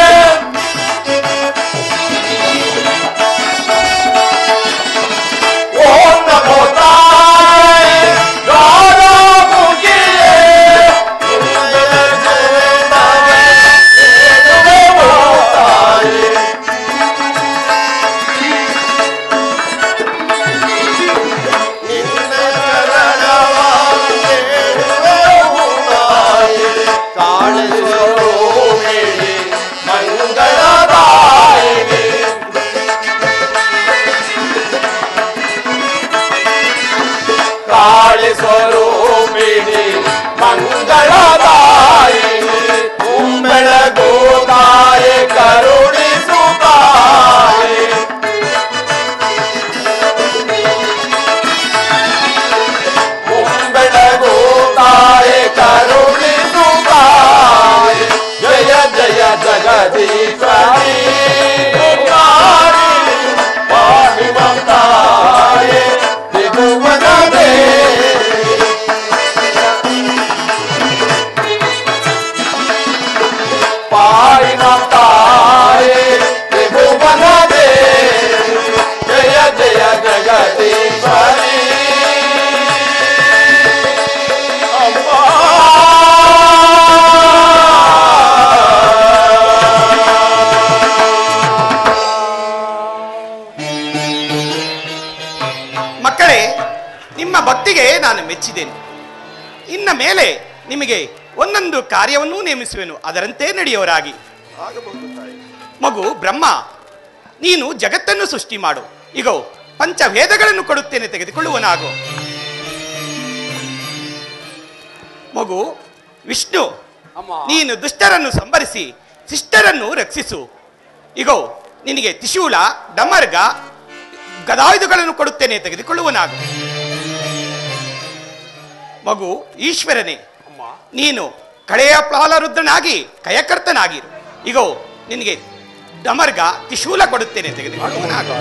ಓಂ ನಮೋ ತಾಯಿ ಜ್ವಾಲಾಮುಖಿಯೇ ತಾಯಿ ನಿನ್ನ ಶರಣವ ಬೇಡುವೆವು ತಾಯಿ. ಕಾಳಿಸುವರು ಹೇಳಿ ಮಂಗಳದಾಯಿನಿ ಕಾಳಿಸ್ವರೂಪಿಣಿ ಮಂಗಳದಾಯಿನಿ ಕುಂಬೆಳಗು ತಾಯಿ ಕರುಣಿಸು ತಾಯಿ ಕುಂಬೆಳಗು ತಾಯಿ ಕರುಣಿಸು ತಾಯಿ ಜಯ ಜಯ ಜಗದೀಶ್ವರಿ ಓಂಕಾರಿ ಪಾಹಿ ಮಮತಾಯಿ ತ್ರಿಭುವನ ದೇವಿ ಪಾಯಿ ಮಮತಾಯಿ ತ್ರಿಭುವನ ದೇವಿ ಜಯ ಜಯ ಜಗದೀಶ್ವರಿ ಮಕ್ಕಳೇ ನಿಮ್ಮ ಭಕ್ತಿಗೆ ನಾನು ಮೆಚ್ಚಿದ್ದೇನೆ ಇನ್ನ ಮೇಲೆ ನಿಮಗೆ ಒಂದೊಂದು ಕಾರ್ಯವನ್ನೂ ನೇಮಿಸುವೆನು ಅದರಂತೆ ನಡೆಯುವರಾಗಿ ಆಗಬಹುದು ತಾಯಿ ಮಗು ಬ್ರಹ್ಮ ನೀನು ಜಗತ್ತನ್ನು ಸೃಷ್ಟಿ ಮಾಡು ಇಗೋ ಪಂಚವೇದಗಳನ್ನು ಕೊಡುತ್ತೇನೆ ತೆಗೆದುಕೊಳ್ಳುವನಾಗು ಮಗು ವಿಷ್ಣು ಅಮ್ಮ ನೀನು ದುಷ್ಟರನ್ನು ಸಂಬರಿಸಿ ಶಿಷ್ಟರನ್ನು ರಕ್ಷಿಸು ಇಗೋ ನಿನಗೆ ತ್ರಿಶೂಲ ಡಮರ್ಗ ಗದಾಯುಧಗಳನ್ನು ಕೊಡುತ್ತೇನೆ ತೆಗೆದುಕೊಳ್ಳುವನಾಗು ಮಗು ಈಶ್ವರನೇ ಅಮ್ಮ ನೀನು ಕಳೆಯ ಪ್ಲಾಲರುದ್ರನಾಗಿ ಕಯಕರ್ತನಾಗಿರು ಇಗೋ ನಿನಗೆ ಡಮರ್ಗ ತ್ರಿಶೂಲ ಕೊಡುತ್ತೇನೆ ತೆಗೆದುಕೊಳ್ಳುವನಾಗು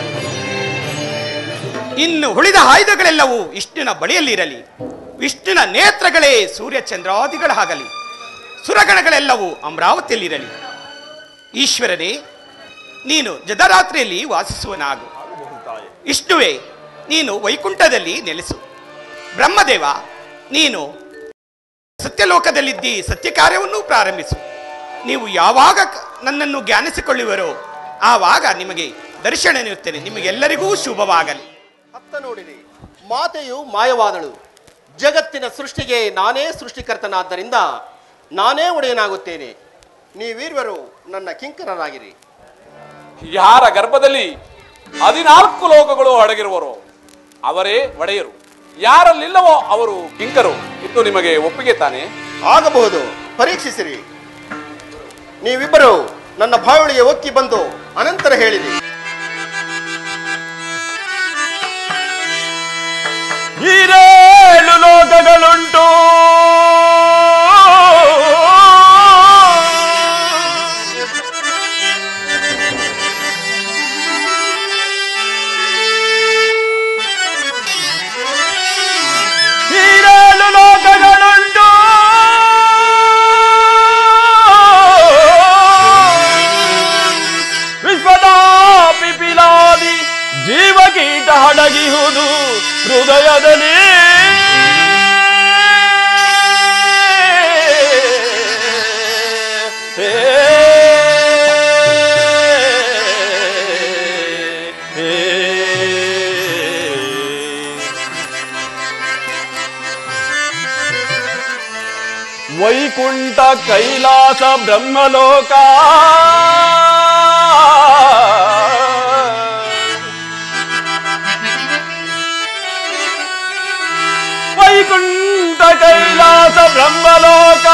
ಇನ್ನು ಉಳಿದ ಆಯುಧಗಳೆಲ್ಲವೂ ವಿಷ್ಣುನ ಬಳಿಯಲ್ಲಿರಲಿ ವಿಷ್ಣುನ ನೇತ್ರಗಳೇ ಸೂರ್ಯ ಚಂದ್ರಾದಿಗಳಾಗಲಿ ಸುರಗಣಗಳೆಲ್ಲವೂ ಅಮರಾವತಿಯಲ್ಲಿರಲಿ ಈಶ್ವರನೇ ನೀನು ಜದರಾತ್ರಿಯಲ್ಲಿ ವಾಸಿಸುವನಾಗು ವಿಷ್ಣುವೇ ನೀನು ವೈಕುಂಠದಲ್ಲಿ ನೆಲೆಸು ಬ್ರಹ್ಮದೇವ ನೀನು ಸತ್ಯಲೋಕದಲ್ಲಿದ್ದಿ ಸತ್ಯ ಕಾರ್ಯವನ್ನು ಪ್ರಾರಂಭಿಸು ನೀವು ಯಾವಾಗ ಕ- ನನ್ನನ್ನು ಜ್ಞಾನಿಸಿಕೊಳ್ಳುವರೋ ಆವಾಗ ನಿಮಗೆ ದರ್ಶನ ನೀಡುತ್ತೇನೆ ನಿಮಗೆಲ್ಲರಿಗೂ ಶುಭವಾಗಲಿ ಅತ್ತ ನೋಡಿರಿ ಮಾತೆಯು ಮಾಯವಾದಳು ಜಗತ್ತಿನ ಸೃಷ್ಟಿಗೆ ನಾನೇ ಸೃಷ್ಟಿಕರ್ತನಾದ್ದರಿಂದ ನಾನೇ ಒಡೆಯನಾಗುತ್ತೇನೆ ನೀವಿರುವರು ನನ್ನ ಕಿಂಕರರಾಗಿರಿ ಯಾರ ಗರ್ಭದಲ್ಲಿ ಹದಿನಾಲ್ಕು ಲೋಕಗಳು ಅಡಗಿರುವರು ಅವರೇ ಒಡೆಯರು ಯಾರಲ್ಲಿಲ್ಲವೋ ಅವರು ಕಿಂಕರು ಇದು ನಿಮಗೆ ಒಪ್ಪಿಗೆ ತಾನೆ ಆಗಬಹುದು ಪರೀಕ್ಷಿಸಿರಿ ನೀವಿಬ್ಬರು ನನ್ನ ಬಾವಳಿಗೆ ಒಕ್ಕಿ ಬಂದು ಅನಂತರ ಹೇಳಿರಿ ಈರೇಳು ಲೋಕಗಳುಂಟು ಈರೇಳು ಲೋಕಗಳುಂಟು ವಿಶ್ವದ ಪಿಪಿಲಾದಿ ಜೀವಕೀಟ ಹಡಗಿಹುದು ಹೃದಯದಲ್ಲಿ ವೈಕುಂಠ ಕೈಲಾಸ ಬ್ರಹ್ಮಲೋಕ ವೈಕುಂಠ ಕೈಲಾಸ ಬ್ರಹ್ಮಲೋಕ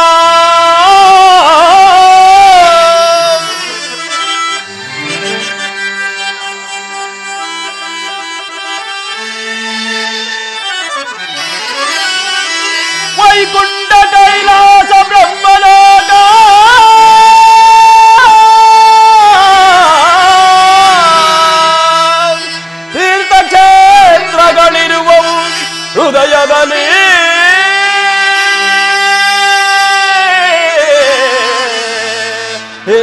ವೈಕುಂಠ ಕೈಲಾಸ ಬ್ರಹ್ಮಲೋಕ ತೀರ್ಥಕ್ಷೇತ್ರಗಳಿರುವವು ಹೃದಯದಲ್ಲಿ ಹೇ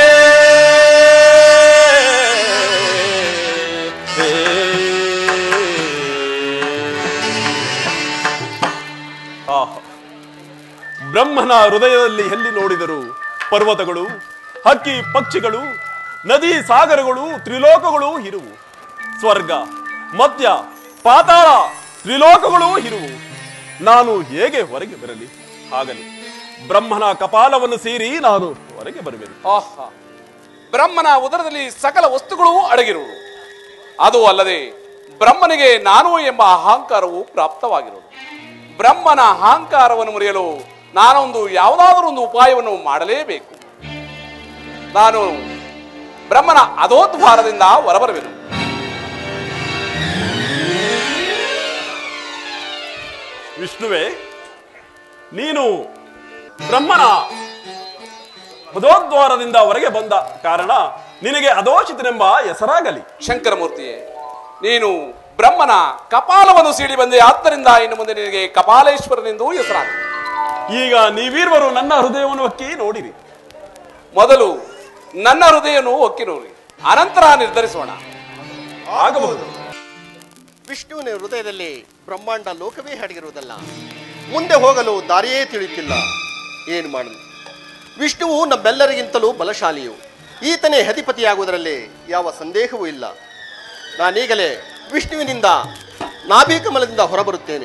ಆಹಾ ಬ್ರಹ್ಮನ ಹೃದಯದಲ್ಲಿ ಎಲ್ಲಿ ನೋಡಿದರು ಪರ್ವತಗಳು ಹಕ್ಕಿ ಪಕ್ಷಿಗಳು ನದಿ ಸಾಗರಗಳು ತ್ರಿಲೋಕಗಳು ಇರುವು ಸ್ವರ್ಗ ಮಧ್ಯ ಪಾತಾಳ ತ್ರಿಲೋಕಗಳು ಇರುವು ನಾನು ಹೇಗೆ ಹೊರಗೆ ಬರಲಿ ಆಗಲಿ ಬ್ರಹ್ಮನ ಕಪಾಲವನ್ನು ಸೇರಿ ನಾನು ಹೊರಗೆ ಬರುವೆನು ಆಹಾ ಬ್ರಹ್ಮನ ಉದರದಲ್ಲಿ ಸಕಲ ವಸ್ತುಗಳು ಅಡಗಿರುವುದು ಅದು ಅಲ್ಲದೆ ಬ್ರಹ್ಮನಿಗೆ ನಾನು ಎಂಬ ಅಹಂಕಾರವು ಪ್ರಾಪ್ತವಾಗಿರುವುದು ಬ್ರಹ್ಮನ ಅಹಂಕಾರವನ್ನು ಮುರಿಯಲು ನಾನೊಂದು ಯಾವುದಾದರೂ ಒಂದು ಉಪಾಯವನ್ನು ಮಾಡಲೇಬೇಕು ನಾನು ಬ್ರಹ್ಮನ ಅಧೋದ್ವಾರದಿಂದ ಹೊರಬರುವೆನು ವಿಷ್ಣುವೇ ನೀನು ಬ್ರಹ್ಮನ ಹೃದೋದ್ವಾರದಿಂದ ಹೊರಗೆ ಬಂದ ಕಾರಣ ನಿನಗೆ ಅದೋಷಿತನೆಂಬ ಹೆಸರಾಗಲಿ ಶಂಕರಮೂರ್ತಿಯೇ ನೀನು ಬ್ರಹ್ಮನ ಕಪಾಲವನ್ನು ಸೀಳಿ ಬಂದೆ ಆದ್ದರಿಂದ ಇನ್ನು ಮುಂದೆ ನಿನಗೆ ಕಪಾಲೇಶ್ವರನೆಂದು ಹೆಸರಾಗ ಈಗ ನೀವೀರ್ವರು ನನ್ನ ಹೃದಯವನ್ನು ಒಕ್ಕಿ ನೋಡಿರಿ ಮೊದಲು ನನ್ನ ಹೃದಯನು ಒಕ್ಕಿ ನೋಡಿ ಅನಂತರ ನಿರ್ಧರಿಸೋಣ ಆಗಬಹುದು ವಿಷ್ಣುವಿನ ಹೃದಯದಲ್ಲಿ ಬ್ರಹ್ಮಾಂಡ ಲೋಕವೇ ಅಡಗಿರುವುದಲ್ಲ ಮುಂದೆ ಹೋಗಲು ದಾರಿಯೇ ತಿಳಿಯುತ್ತಿಲ್ಲ ಏನು ಮಾಡಲು ವಿಷ್ಣುವು ನಮ್ಮೆಲ್ಲರಿಗಿಂತಲೂ ಬಲಶಾಲಿಯು ಈತನೇ ಅಧಿಪತಿಯಾಗುವುದರಲ್ಲಿ ಯಾವ ಸಂದೇಹವೂ ಇಲ್ಲ ನಾನೀಗಲೇ ವಿಷ್ಣುವಿನಿಂದ ನಾಭಿಕಮಲದಿಂದ ಹೊರಬರುತ್ತೇನೆ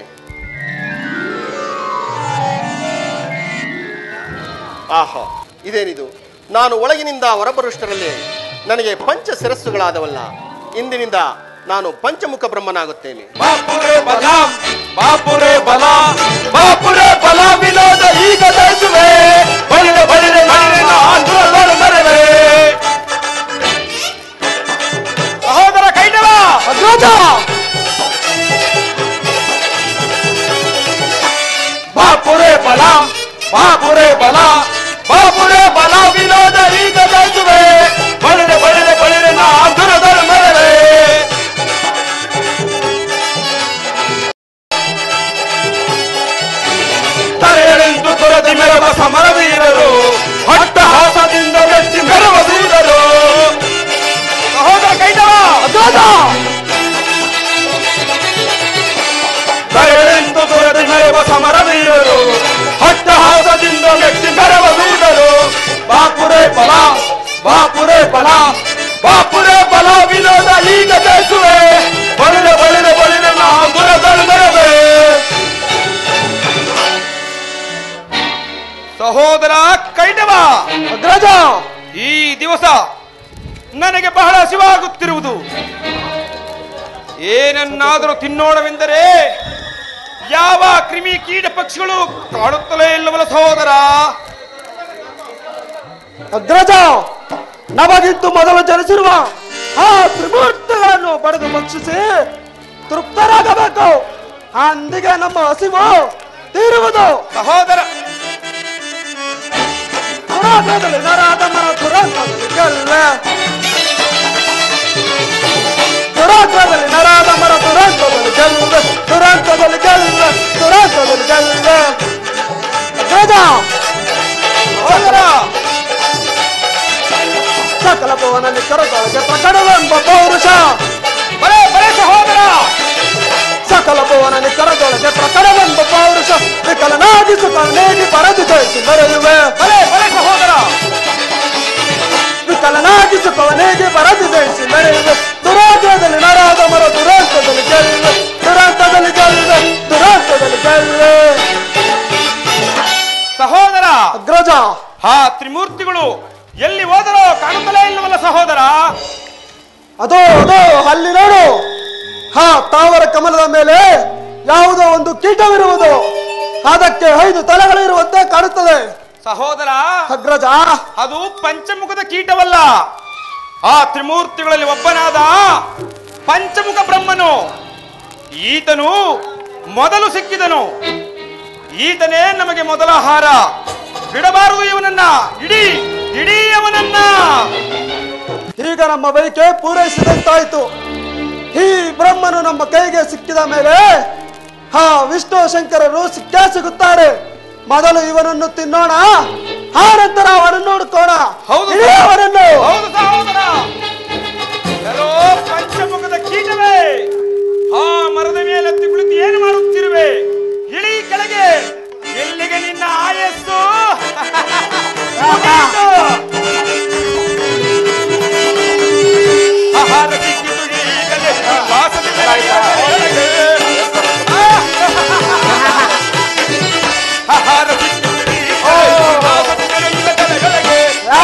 ಆಹಾ ಇದೇನಿದು ನಾನು ಒಳಗಿನಿಂದ ಹೊರಬರುವಷ್ಟರಲ್ಲಿ ನನಗೆ ಪಂಚ ಶಿರಸ್ಸುಗಳಾದವಲ್ಲ ಇಂದಿನಿಂದ ನಾನು ಪಂಚಮುಖ ಬ್ರಹ್ಮನಾಗುತ್ತೇನೆ ಬಾಪುರೆ ಬಲ ಬಾಪುರೆ ಬಲ ಬಾಪುರೆ ಬಲ ವಿನೋದ ಈಗ ದಯಿಸುವೆ ಬಳಿರೆ ಬಳಿರೆ ಬಳಿರೆ ನಾನು ಮರವೆ ಸಹೋದರ ಕೈಟವ ಅದ್ಭುತ ಬಾಪುರೆ ಬಲ ಬಾಪುರೆ ಬಲ ಬಾಪುರೆ ಬಲ ವಿನೋದ ಈಗ ದಯಿಸುವೆ ಬಳಿರೆ ಬಳಿರೆ ಬಳಿರೆ ನಾನು ಮರವೆ ತಲೆಯಳೆಂದು ತೊರೆದು ಮೆರವ ಸಮರವೀರರು ಅಟ್ಟಹಾಸದಿಂದ ಮೆಚ್ಚಿ ಮೆರವ ದೂರರು ಸಹೋದರ ಕೈಟವ ಅದ್ಭುತ ತಲೆಯಳೆಂದು ತೊರೆದು ಮೆರವ ಸಮರವೀರರು ಅಟ್ಟಹಾಸದಿಂದ ಮೆಚ್ಚಿ ಮೆರವ ದೂರರು ಬಾಪುರೆ ಬಲ ಬಾಪುರೆ ಬಲ ಬಾಪುರೆ ಬಲ ವಿನೋದ ಈಗ ಜಯಿಸುವೆ ಬಳಿರೆ ಬಳಿರೆ ಬಳಿರೆ ನಾ ಗುರಗಳು ಮೆರವೆ ಸಹೋದರ ಕೈಟವ ಅಗ್ರಜ ಈ ದಿವಸ ನನಗೆ ಬಹಳ ಹಸಿವಾಗುತ್ತಿರುವುದು ಏನನ್ನಾದರೂ ತಿನ್ನೋಣವೆಂದರೆ ಯಾವ ಕ್ರಿಮಿ ಕೀಟ ಪಕ್ಷಿಗಳು ಕಾಣುತ್ತಲೇ ಇಲ್ಲವಲ್ಲ ಸಹೋದರ ಅಗ್ರಜ ನಮಗಿಂದು ಮೊದಲು ಜನಿಸಿರುವ ಆ ತ್ರಿಮೂರ್ತಿಗಳನ್ನು ಪಡೆದು ಭಕ್ಷಿಸಿ ತೃಪ್ತರಾಗಬೇಕು ಅಂದಿಗೆ ನಮ್ಮ ಹಸಿವು ತೀರುವುದು ಸಹೋದರ ದುರಾಟದಲ್ಲಿ ನರಾಧಮನ ದುರಂತದಲ್ಲಿ ಗೆಲ್ಲ ದುರಾಟದಲ್ಲಿ ನರಾಧಮನ ದುರಂತದಲ್ಲಿ ಗೆಲ್ಲ ದುರಂತದಲ್ಲಿ ಗೆಲ್ಲ ದುರಂತದಲ್ಲಿ ಗೆಲ್ಲ ಅಗ್ರಜ ಸಹೋದರ ಸಕಲ ಭುವನ ನಿಖರದೊಳಗೆ ಪ್ರಕಟವೆಂಬ ಪೌರುಷ ಬರೇ ಬರೇ ಸಹೋದರ ಸಕಲ ಭುವನ ನಿಖರದೊಳಗೆ ಪ್ರಕಟವೆಂಬ ಪೌರುಷ ವಿಕಲನಾಗಿಸು ಕರ್ಣೇಗಿ ಪರದು ಜಯಿಸಿ ಮೆರೆಯುವೆ ಬರೇ ಬರೇ ಸಹೋದರ ವಿಕಲನಾಗಿಸು ಕವನೇಗೆ ಪರದು ಜಯಿಸಿ ಮೆರೆಯುವೆ ದುರಾಗ್ರದಲ್ಲಿ ನರಾದ ಮರ ದುರಂತದಲ್ಲಿ ಗೆಲ್ಲೆ ದುರಂತದಲ್ಲಿ ಗೆಲ್ಲೆ ದುರಂತದಲ್ಲಿ ಗೆಲ್ಲೆ ಸಹೋದರ ಅಗ್ರಜ ಆ ತ್ರಿಮೂರ್ತಿಗಳು ಎಲ್ಲಿ ಹೋದರೋ ಕಾಣುತ್ತಲೇ ಇಲ್ಲವಲ್ಲ ಸಹೋದರ ಅದೋ ಅದೋ ಅಲ್ಲಿ ನೋಡು ಹಾ ತಾವರ ಕಮಲದ ಮೇಲೆ ಯಾವುದೋ ಒಂದು ಕೀಟವಿರುವುದು ಅದಕ್ಕೆ ಐದು ತಲೆಗಳಿರುವಂತೆ ಕಾಣುತ್ತದೆ ಸಹೋದರ ಅಗ್ರಜ ಅದು ಪಂಚಮುಖದ ಕೀಟವಲ್ಲ ಆ ತ್ರಿಮೂರ್ತಿಗಳಲ್ಲಿ ಒಬ್ಬನಾದ ಪಂಚಮುಖ ಬ್ರಹ್ಮನು ಈತನು ಮೊದಲು ಸಿಕ್ಕಿದನು ಈತನೇ ನಮಗೆ ಮೊದಲ ಆಹಾರ ಬಿಡಬಾರದು ಇವನನ್ನ ಇಡೀ ಇಡೀ ಅವನನ್ನ ಈಗ ನಮ್ಮ ಬಯಕೆ ಪೂರೈಸಿದಂತಾಯ್ತು ಈ ಬ್ರಹ್ಮನು ನಮ್ಮ ಕೈಗೆ ಸಿಕ್ಕಿದ ಮೇಲೆ ಹಾ ವಿಷ್ಣು ಶಂಕರರು ಸಿಕ್ಕೇ ಸಿಗುತ್ತಾರೆ ಮೊದಲು ಇವನನ್ನು ತಿನ್ನೋಣ ಆ ನಂತರ ಅವನನ್ನು ಹುಡುಕೋಣ ಹೌದು ಇಡೀ ಅವನನ್ನು ಹೌದು ಸಹೋದರ ಎಲ್ಲೋ ಪಂಚಮುಖದ ಕೀಟವೇ ಆ ಮರದ ಮೇಲೆ ಹತ್ತಿ ಕುಳಿತು ಏನು ಮಾಡುತ್ತಿರುವೆ ಇಳಿ ಕೆಳಗೆ ಎಲ್ಲಿಗೆ ನಿನ್ನ ಆಯಸ್ಸು ಮುಗೀತು. ಆಹಾರ ಸಿಕ್ಕಿತು ಈಗಲೇ ವಾಸದ ಕೆಳಗೆ. ಆಹಾರ ಸಿಕ್ಕಿತು ಈಗಲೇ ವಾಸದ ಕೆಳಗೆ.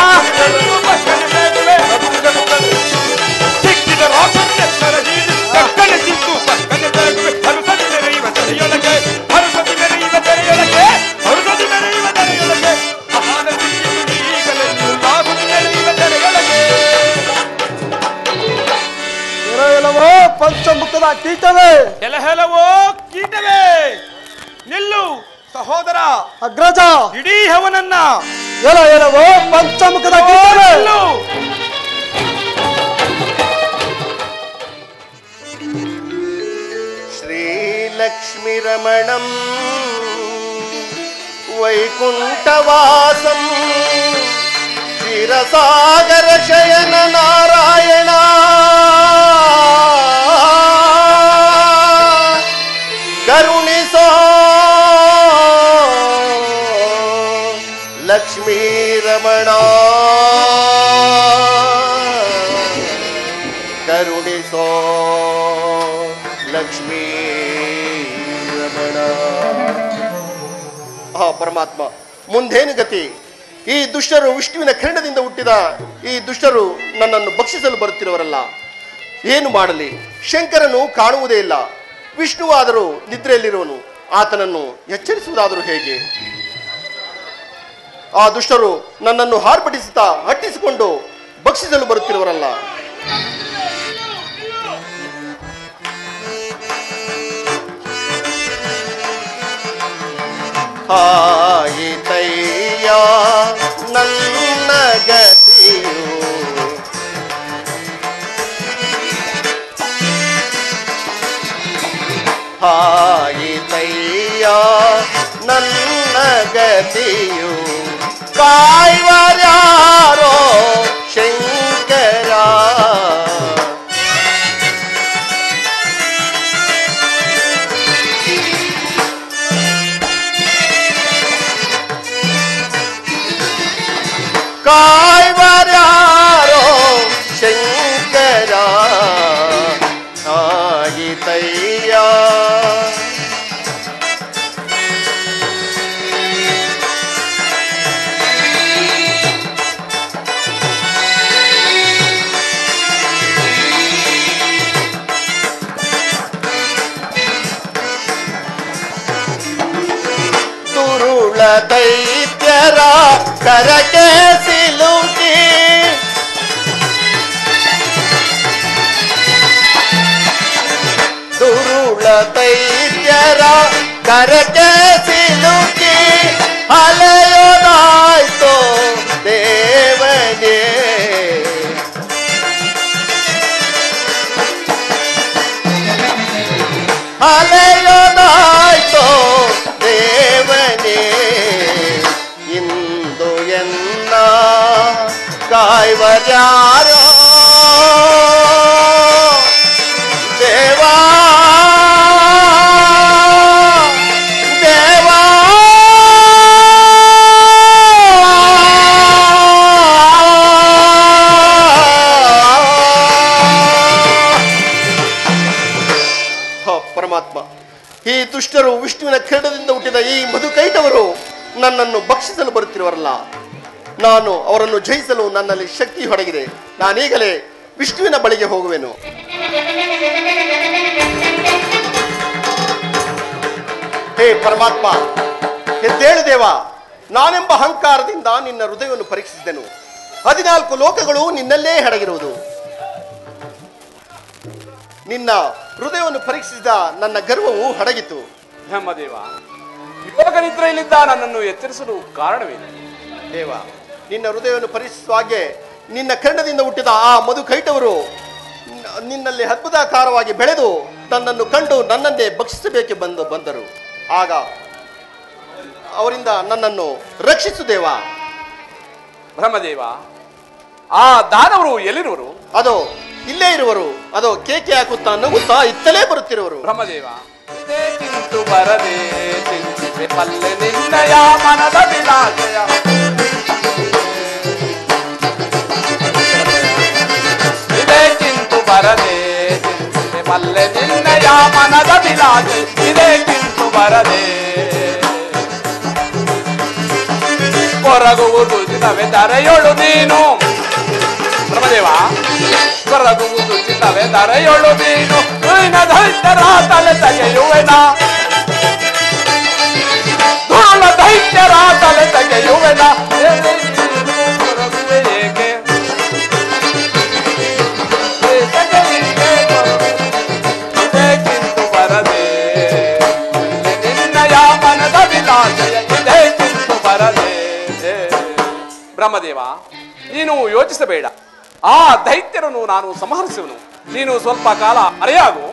ಸಿಕ್ಕಿದ ರಾಸನ್ನೆತ್ತರ ಹೀರಿ ಕಕ್ಕನೆ ತಿಂದು ಪಕ್ಕನೆ ಬೆಳಗುವೆ ಹರುಸದಿ ಮೆರೆಯುವ ತೆರೆಯೊಳಗೆ ಹರುಸದಿ ಮೆರೆಯುವ ತೆರೆಯೊಳಗೆ ಹರುಸದಿ ಮೆರೆಯುವ ತೆರೆಯೊಳಗೆ ಆಹಾರ ಸಿಕ್ಕಿತು ಈಗಲೇ ರಾಸದಿ ಮೆರೆಯುವ ತೆರೆಯೊಳಗೆ ಇರಲವೋ ಪಂಚಮುಖದ ಕೀಟವೇ ಕೆಲಹೆಲವೋ ಕೀಟವೇ ನಿಲ್ಲು ಸಹೋದರ ಅಗ್ರಜ ಇಡೀ ಅವನನ್ನ ಎಲ ಎಲವೋ ಪಂಚಮುಖದ ಕೀಟವೇ ನಿಲ್ಲು श्रीलक्ष्मीरमणम् वैकुण्ठवासम् क्षीरसागरशयन नारायण करुणिसो लक्ष्मीरमणा ಕರುಣಿಸೋ ಲಕ್ಷ್ಮೀ ರಮಣ ಆ ಪರಮಾತ್ಮ ಮುಂದೇನು ಗತಿ ಈ ದುಷ್ಟರು ವಿಷ್ಣುವಿನ ಕಿರಣದಿಂದ ಹುಟ್ಟಿದ ಈ ದುಷ್ಟರು ನನ್ನನ್ನು ಭಕ್ಷಿಸಲು ಬರುತ್ತಿರುವರಲ್ಲ ಏನು ಮಾಡಲಿ ಶಂಕರನು ಕಾಣುವುದೇ ಇಲ್ಲ ವಿಷ್ಣುವಾದರೂ ನಿದ್ರೆಯಲ್ಲಿರುವನು ಆತನನ್ನು ಎಚ್ಚರಿಸುವುದಾದರೂ ಹೇಗೆ ಆ ದುಷ್ಟರು ನನ್ನನ್ನು ಹಾರ್ಪಡಿಸುತ್ತಾ ಹಟ್ಟಿಸಿಕೊಂಡು ಭಕ್ಷಿಸಲು ಬರುತ್ತಿರುವರಲ್ಲ ಆಯಿತಯ್ಯ ನನ್ನ ಗತಿಯು ಆಯಿತಯ್ಯ ನನ್ನ ಗತಿಯು ಕಾಯ್ವರ್ಯಾರೋ ಶಂಕರ ಕಾಯ್ವರ್ಯಾರೋ ಶಂಕರ ಆಯಿತಯ್ಯ ಕರಕೆ ಸಿಲುಕಿ ದುರುಳ ದೈತ್ಯರ ಕರಕೆ ಸಿಲುಕಿ ಅಲೆಯೋದಾಯ್ತೋ ದೇವನೇ ಅಲೆಯೋದಾಯ್ತೋ ದೇವನೇ ಇಂದು ಎನ್ನ ಕಾಯ್ವರ್ಯಾರೋ ದೇವಾ ದೇವಾ ಹ, ಪರಮಾತ್ಮ ಈ ದುಷ್ಟರು ವಿಷ್ಣುವಿನ ಕಿರಣದಿಂದ ಹುಟ್ಟಿದ ಈ ಮಧುಕೈಟವರು ನನ್ನನ್ನು ಭಕ್ಷಿಸಲು ಬರುತ್ತಿರುವರಲ್ಲ ನಾನು ಅವರನ್ನು ಜಯಿಸಲು ನನ್ನಲ್ಲಿ ಶಕ್ತಿ ಹೊಡಗಿದೆ ನಾನೀಗಲೇ ವಿಷ್ಣುವಿನ ಬಳಿಗೆ ಹೋಗುವೆನು ಹೇ ಪರಮಾತ್ಮ ಎದ್ದೇಳು ದೇವ ನಾನೆಂಬ ಅಹಂಕಾರದಿಂದ ನಿನ್ನ ಹೃದಯವನ್ನು ಪರೀಕ್ಷಿಸಿದೆನು ಹದಿನಾಲ್ಕು ಲೋಕಗಳು ನಿನ್ನಲ್ಲೇ ಹಡಗಿರುವುದು ನಿನ್ನ ಹೃದಯವನ್ನು ಪರೀಕ್ಷಿಸಿದ ನನ್ನ ಗರ್ವವು ಹಡಗಿತು ಬ್ರಹ್ಮದೇವ ಯೋಗ ನಿದ್ರೆಯಲ್ಲಿದ್ದ ನನ್ನನ್ನು ಎಚ್ಚರಿಸಲು ಕಾರಣವೇನು ದೇವ ನಿನ್ನ ಹೃದಯವನ್ನು ಪರೀಕ್ಷಿಸುವ ಹಾಗೆ ನಿನ್ನ ಕರ್ಣದಿಂದ ಹುಟ್ಟಿದ ಆ ಮಧು ಕೈಟವರು ನ- ನಿನ್ನಲ್ಲಿ ಅದ್ಭುತಾಕಾರವಾಗಿ ಬೆಳೆದು ನನ್ನನ್ನು ಕಂಡು ನನ್ನನ್ನೇ ಭಕ್ಷಿಸಬೇಕೆ ಬಂದು ಬಂದರು ಆಗ ಅವರಿಂದ ನನ್ನನ್ನು ರಕ್ಷಿಸು ದೇವ ಬ್ರಹ್ಮದೇವ ಆ ದಾನವರು ಎಲ್ಲಿರುವರು ಅದೋ ಇಲ್ಲೇ ಇರುವರು ಅದೋ ಕೇಕೆ ಹಾಕುತ್ತಾ ನಗುತ್ತಾ ಇತ್ತಲೇ ಬರುತ್ತಿರುವರು ಬ್ರಹ್ಮದೇವ ಇದೇ ಚಿಂತು ಬರದೆ ಚಿಂತಿಸೆ ಪಲ್ಲೆ ನಿನ್ನಯ ಮನದ ವಿಲಾಸಯ ಇದೇ ಚಿಂತು ಬರದೆ ಚಿಂತಿಸೆ ಪಲ್ಲೆ ನಿನ್ನಯ ಮನದ ವಿಲಾಸ ಇದೇ ಚಿಂತು ಬರದೆ ಕೊರಗುವುದು ದಿನವೇ ಧರೆಯೊಳು ನೀನು ಬ್ರಹ್ಮದೇವ ಕೊರಗುವುದು ಚಿನ್ನವೇ ಧರೆಯೊಳು ನೀನು ನಿನ್ನ ದೈತ್ಯರ ತಲೆ ತೆಗೆಯುವೆನ ಧೂಳ ದೈತ್ಯರ ತಲೆ ತೆಗೆಯುವೆನ ಎಲೆ ನೀನು ಕೊರಗುವೆ ಏಕೆ ಏತಕ್ಕೆ ಹೀಗೆ ಕೊರಗುವೆ? ಇದಕ್ಕಿಂತು ಬರದೆ ನಿನ್ನಯ ಮನದ ವಿಲಾಸಯ ಇದಕ್ಕಿಂತು ಬರದೆ ಬ್ರಹ್ಮದೇವ ನೀನು ಯೋಚಿಸಬೇಡ ಆ ದೈತ್ಯರನ್ನು ನಾನು ಸಂಹರಿಸುವನು ನೀನು ಸ್ವಲ್ಪ ಕಾಲ ಅರೆಯಾಗು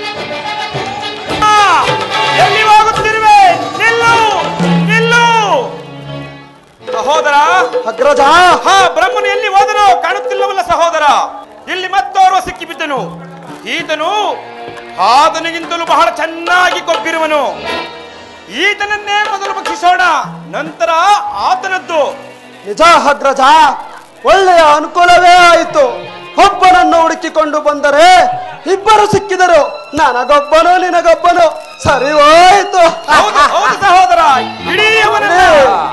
ಎಲ್ಲಿ ಹೋಗುತ್ತಿರುವೆ ನಿಲ್ಲು ನಿಲ್ಲು ಸಹೋದರ ಅಗ್ರಜ ಹಾ ಬ್ರಹ್ಮನು ಎಲ್ಲಿ ಹೋದನೋ ಕಾಣುತ್ತಿಲ್ಲವಲ್ಲ ಸಹೋದರ ಇಲ್ಲಿ ಮತ್ತೋರ್ವ ಸಿಕ್ಕಿಬಿದ್ದನು ಈತನು ಆತನಿಗಿಂತಲೂ ಬಹಳ ಚೆನ್ನಾಗಿ ಕೊಬ್ಬಿರುವನು ಈತನನ್ನೇ ಮೊದಲು ಭಕ್ಷಿಸೋಣ ನಂತರ ಆತನದ್ದು ನಿಜ ಅಗ್ರಜ ಒಳ್ಳೆಯ ಅನುಕೂಲವೇ ಆಯಿತು ಒಬ್ಬನನ್ನು ಹುಡುಕಿಕೊಂಡು ಬಂದರೆ ಇಬ್ಬರು ಸಿಕ್ಕಿದರು ನನಗೊಬ್ಬನು ನಿನಗೊಬ್ಬನು ಸರಿ ಹೋಯ್ತು ಹೌದು ಹೌದು ಸಹೋದರ ಇಡೀ ಅವನನ್ನ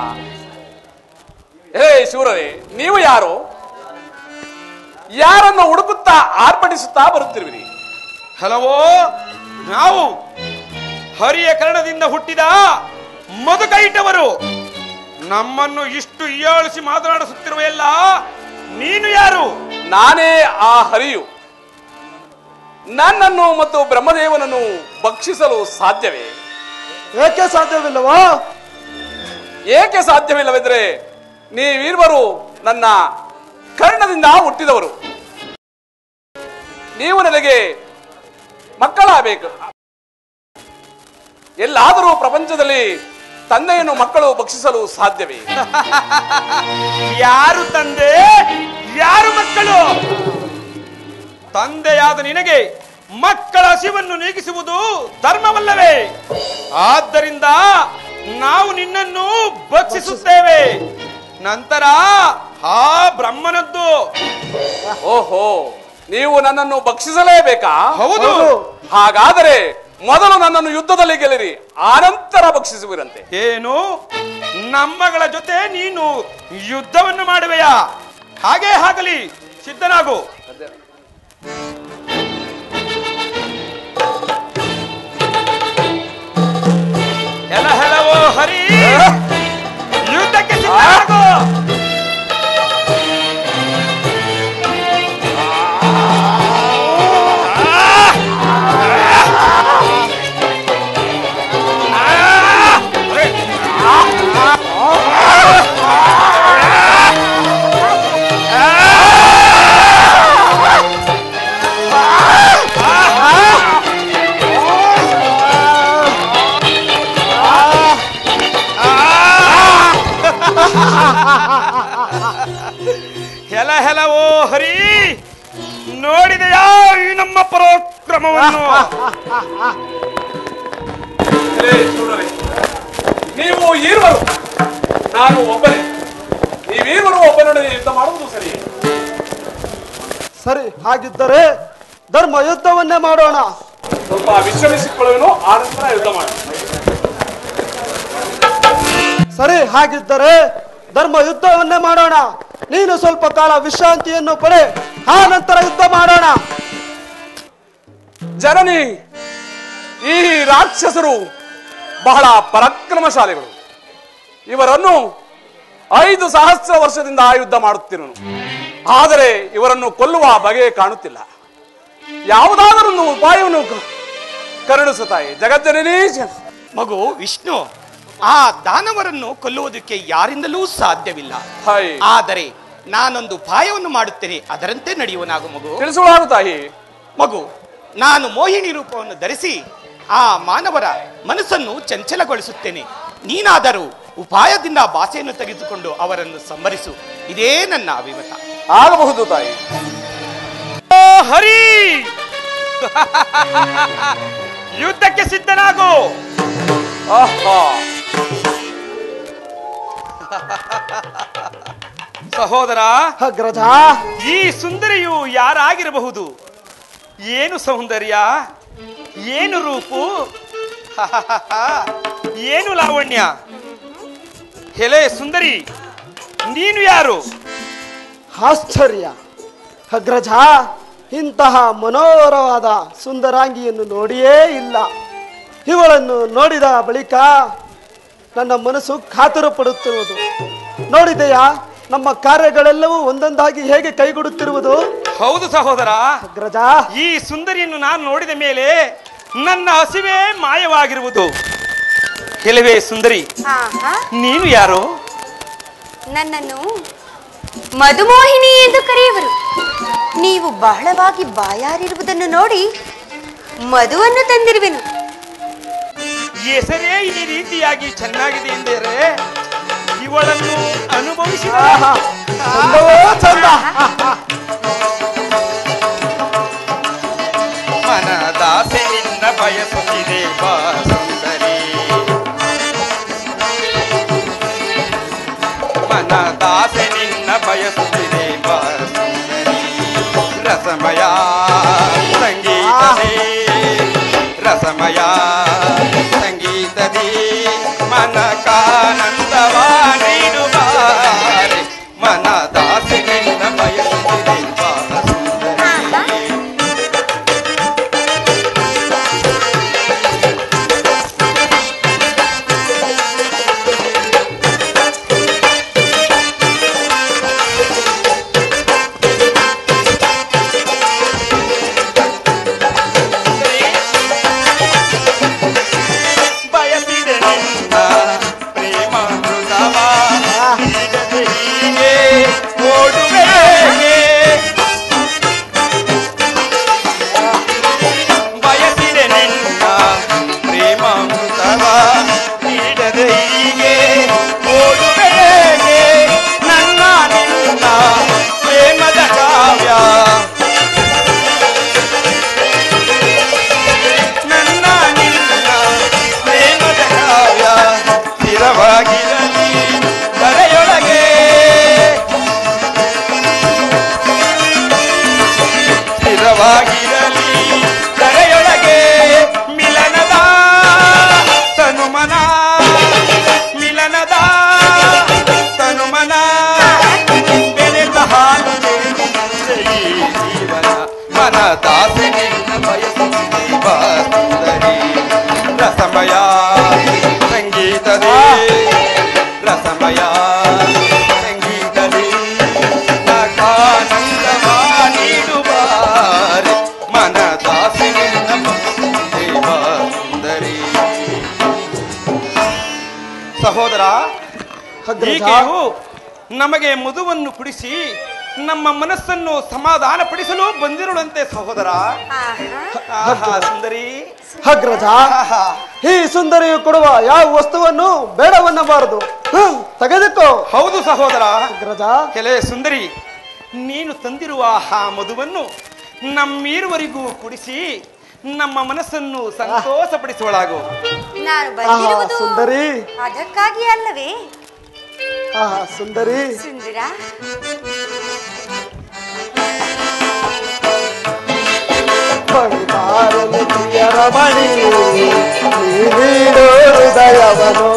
ಹೇ ಶೂರರೇ ನೀವು ಯಾರು ಯಾರನ್ನು ಹುಡುಕುತ್ತಾ ಆರ್ಭಟಿಸುತ್ತಾ ಬರುತ್ತಿರುವಿರಿ ಹಲವೋ ನಾವು ಹರಿಯ ಕರ್ಣದಿಂದ ಹುಟ್ಟಿದ ಮಧುಕೈಟವರು ನಮ್ಮನ್ನು ಇಷ್ಟು ಹೀಯಾಳಿಸಿ ಮಾತನಾಡಿಸುತ್ತಿರುವ ಎಲ್ಲ ನೀನು ಯಾರು ನಾನೇ ಆ ಹರಿಯು ನನ್ನನ್ನು ಮತ್ತು ಬ್ರಹ್ಮದೇವನನ್ನು ಭಕ್ಷಿಸಲು ಸಾಧ್ಯವೇ ಏಕೆ ಸಾಧ್ಯವಿಲ್ಲವೋ ಏಕೆ ಸಾಧ್ಯವಿಲ್ಲವೆಂದರೆ ನೀವಿರುವರು ನನ್ನ ಕರ್ಣದಿಂದ ಹುಟ್ಟಿದವರು ನೀವು ನನಗೆ ಮಕ್ಕಳಾಗಬೇಕು ಎಲ್ಲಾದರೂ ಪ್ರಪಂಚದಲ್ಲಿ ತಂದೆಯನ್ನು ಮಕ್ಕಳು ಭಕ್ಷಿಸಲು ಸಾಧ್ಯವೇ ಯಾರು ತಂದೆ ಯಾರು ಮಕ್ಕಳು ತಂದೆಯಾದ ನಿನಗೆ ಮಕ್ಕಳ ಹಸಿವನ್ನು ನೀಗಿಸುವುದು ಧರ್ಮವಲ್ಲವೇ ಆದ್ದರಿಂದ ನಾವು ನಿನ್ನನ್ನು ಭಕ್ಷಿಸುತ್ತೇವೆ ನಂತರ ಆ ಬ್ರಹ್ಮನದ್ದು ಓಹೋ ನೀವು ನನ್ನನ್ನು ಭಕ್ಷಿಸಲೇಬೇಕಾ ಹೌದು ಹಾಗಾದರೆ ಮೊದಲು ನನ್ನನ್ನು ಯುದ್ಧದಲ್ಲಿ ಗೆಲ್ಲಿರಿ ಆನಂತರ ಭಕ್ಷಿಸುವಿರಂತೆ ಏನು ನಮ್ಮಗಳ ಜೊತೆ ನೀನು ಯುದ್ಧವನ್ನು ಮಾಡುವೆಯಾ ಹಾಗೇ ಆಗಲಿ ಸಿದ್ಧನಾಗು ಎಲ ಹೆಲವೋ ಹರಿ ಯುದ್ಧಕ್ಕೆ ಸಿದ್ಧನಾಗು ನೋಡಿದೆಯಾ ಈ ನಮ್ಮ ಪರಾಕ್ರಮವನ್ನು ಏ, ಶೂರರೇ, ನೀವು ಈರುವರು ನಾನು ಒಬ್ಬನೇ ನೀವೀರುವರು ಒಬ್ಬನೊಡನೆ ಯುದ್ಧ ಮಾಡುವುದು ಸರಿ ಸರಿ ಹಾಗಿದ್ದರೆ ಧರ್ಮ ಯುದ್ಧವನ್ನೇ ಮಾಡೋಣ ಸ್ವಲ್ಪ ವಿಶ್ರಮಿಸಿಕೊಳ್ಳುವೆನು ಆ ನಂತರ ಯುದ್ಧ ಮಾಡೋಣ ಸರಿ ಹಾಗಿದ್ದರೆ ಧರ್ಮ ಯುದ್ಧವನ್ನೇ ಮಾಡೋಣ ನೀನು ಸ್ವಲ್ಪ ಕಾಲ ವಿಶ್ರಾಂತಿಯನ್ನು ಪಡೆ ಆ ನಂತರ ಯುದ್ಧ ಮಾಡೋಣ ಜನನಿ ಈ ರಾಕ್ಷಸರು ಬಹಳ ಪರಾಕ್ರಮಶಾಲಿಗಳು ಇವರನ್ನು ಐದು ಸಹಸ್ರ ವರ್ಷದಿಂದ ಯುದ್ಧ ಮಾಡುತ್ತಿರುವನು ಆದರೆ ಇವರನ್ನು ಕೊಲ್ಲುವ ಬಗೆ ಕಾಣುತ್ತಿಲ್ಲ ಯಾವುದಾದರೂ ಒಂದು ಉಪಾಯವನ್ನು ಕ- ಕರುಣಿಸು ತಾಯಿ ಜಗಜ್ಜನನಿ ಮಗು ವಿಷ್ಣು ಆ ದಾನವರನ್ನು ಕೊಲ್ಲುವುದಕ್ಕೆ ಯಾರಿಂದಲೂ ಸಾಧ್ಯವಿಲ್ಲ ಹಾಯ್ ಆದರೆ ನಾನೊಂದು ಉಪಾಯವನ್ನು ಮಾಡುತ್ತೇನೆ ಅದರಂತೆ ನಡೆಯುವನಾಗು ಮಗು ತಿಳಿಸುವಾಗ ತಾಯಿ ಮಗು ನಾನು ಮೋಹಿನಿ ರೂಪವನ್ನು ಧರಿಸಿ ಆ ಮಾನವರ ಮನಸ್ಸನ್ನು ಚಂಚಲಗೊಳಿಸುತ್ತೇನೆ ನೀನಾದರೂ ಉಪಾಯದಿಂದ ಭಾಷೆಯನ್ನು ತೆಗೆದುಕೊಂಡು ಅವರನ್ನು ಸಂಹರಿಸು ಇದೇ ನನ್ನ ಅಭಿಮತ ಆಗಬಹುದು ತಾಯಿ ಓ ಹರಿ ಯುದ್ಧಕ್ಕೆ ಸಿದ್ಧನಾಗು ಆಹಾ ಸಹೋದರ ಅಗ್ರಜ ಈ ಸುಂದರಿಯು ಯಾರಾಗಿರಬಹುದು ಏನು ಸೌಂದರ್ಯ ಏನು ರೂಪು ಏನು ಲಾವಣ್ಯ ಹೆಲೆ ಸುಂದರಿ ನೀನು ಯಾರು ಆಶ್ಚರ್ಯ ಅಗ್ರಜ ಇಂತಹ ಮನೋಹರವಾದ ಸುಂದರಾಂಗಿಯನ್ನು ನೋಡಿಯೇ ಇಲ್ಲ ಇವಳನ್ನು ನೋಡಿದ ಬಳಿಕ ನನ್ನ ಮನಸ್ಸು ಕಾತುರ ಪಡುತ್ತಿರುವುದು ನೋಡಿದೆಯಾ ನಮ್ಮ ಕಾರ್ಯಗಳೆಲ್ಲವೂ ಒಂದೊಂದಾಗಿ ಹೇಗೆ ಕೈಗೂಡುತ್ತಿರುವುದು ಹೌದು ಸಹೋದರ ಅಗ್ರಜ ಈ ಸುಂದರಿಯನ್ನು ನಾನು ನೋಡಿದ ಮೇಲೆ ನನ್ನ ಹಸಿವೆ ಮಾಯವಾಗಿರುವುದು ಕೆಲವೇ ಸುಂದರಿ ಆಹಾ ನೀನು ಯಾರು ನನ್ನನ್ನು ಮಧುಮೋಹಿನಿ ಎಂದು ಕರೆಯುವರು ನೀವು ಬಹಳವಾಗಿ ಬಾಯಾರಿರುವುದನ್ನು ನೋಡಿ ಮಧುವನ್ನು ತಂದಿರುವೆನು ಹೆಸರೇ ಈ ರೀತಿಯಾಗಿ ಚೆನ್ನಾಗಿದೆ ಎಂದರೆ ಇವಳನ್ನು ಅನುಭವಿಸಿದ ಆಹಾ, ಚಂದವೋ ಚಂದ ಮನದಾಸೆ ನಿನ್ನ ಬಯಸುತ್ತಿದೆ ಬಾ ಸುಂದರಿ ಮನದಾಸೆ ನಿನ್ನ ಬಯಸುತ್ತಿದೆ ಬಾ ಸುಂದರಿ ರಸಮಯ ಸಂಗೀತದೇ ರಸಮಯ ಸಂಗೀತದಿ ಮನಕಾನಂದವ ನೀಡುವಾರೆ ಮನದಾಸೆ ನಿನ್ನ ಬಯಸುತ್ತಿದೆ ಬಾ ಸುಂದರಿ ಬಯಸಿದೆ ನಿನ್ನ ಪ್ರೇಮಾಮೃತವ ಹೀಗದೆ ಹೀಗೆ ಓಡುವೆಗೆ ಬಯಸಿದೆ ನಿನ್ನ ಪ್ರೇಮಾಮೃತವ ನೀಡದೆ ಹೀಗೆ ಓಡುವೆಗೆ ನನ್ನ ನಿನ್ನ ಪ್ರೇಮದ ಕಾವ್ಯ ನನ್ನ ನಿನ್ನ ಪ್ರೇಮದ ಕಾವ್ಯ ಸ್ಥಿರವಾಗಿರಲಿ ಕರೆಯೊಳಗೆ ಸ್ಥಿರವಾಗಿರಲಿ ಕರೆಯೊಳಗೆ ಮಿಲನದ ತನುಮನ ಮಿಲನದ ತನುಮನ ಬೆರೆತ ಹಾಲು ಈ ಜೀವನ ಮನ ದಾಸೆ ನಿನ್ನ ಬಯಸುತ್ತಿದೆ ಬಾ ಸುಂದರಿ ರಸಮಯ ಸಂಗೀತದೇ ರಸಮಯ ಸಂಗೀತದೇ ನಗಾನಂದವ ನೀಡುವಾರೆ ಮನ ದಾಸೆ ನಿನ್ನ ಬಯಸುತ್ತಿದೆ ಬಾ ಸುಂದರಿ ಸಹೋದರ ಅಗ್ರಜ ಈಕೆಯು ನಮಗೆ ಮಧುವನ್ನು ಕುಡಿಸಿ ನಮ್ಮ ಮನಸ್ಸನ್ನು ಸಮಾಧಾನಪಡಿಸಲು ಬಂದಿರುಳಂತೆ ಸಹೋದರ ಆಹಾ, ಸುಂದರಿ ಅಗ್ರಜ ಈ ಸುಂದರಿಯು ಕೊಡುವ ಯಾವ ವಸ್ತುವನ್ನು ಬೇಡವನ್ನಬಾರದು ಹ್ಮ್ ತೆಗೆದುಕೋ ಹೌದು ಸಹೋದರ ಅಗ್ರಜ ಕೆಲೆ ಸುಂದರಿ ನೀನು ತಂದಿರುವ ಆ ಮಧುವನ್ನು ನಮ್ಮೀರುವರಿಗೂ ಕುಡಿಸಿ ನಮ್ಮ ಮನಸ್ಸನ್ನು ಸಂತೋಷಪಡಿಸುವಳಾಗು ನಾನು ಬಂದಿರುವುದು ಸುಂದರಿ ಅದಕ್ಕಾಗಿ ಅಲ್ಲವೇ ಆಹಾ ಸುಂದರಿ ಸುಂದರ ಬಂಗಾರಲು ಪ್ರಿಯರ ಮಣಿ ನೀ ನೀಡೋ ಹೃದಯವನು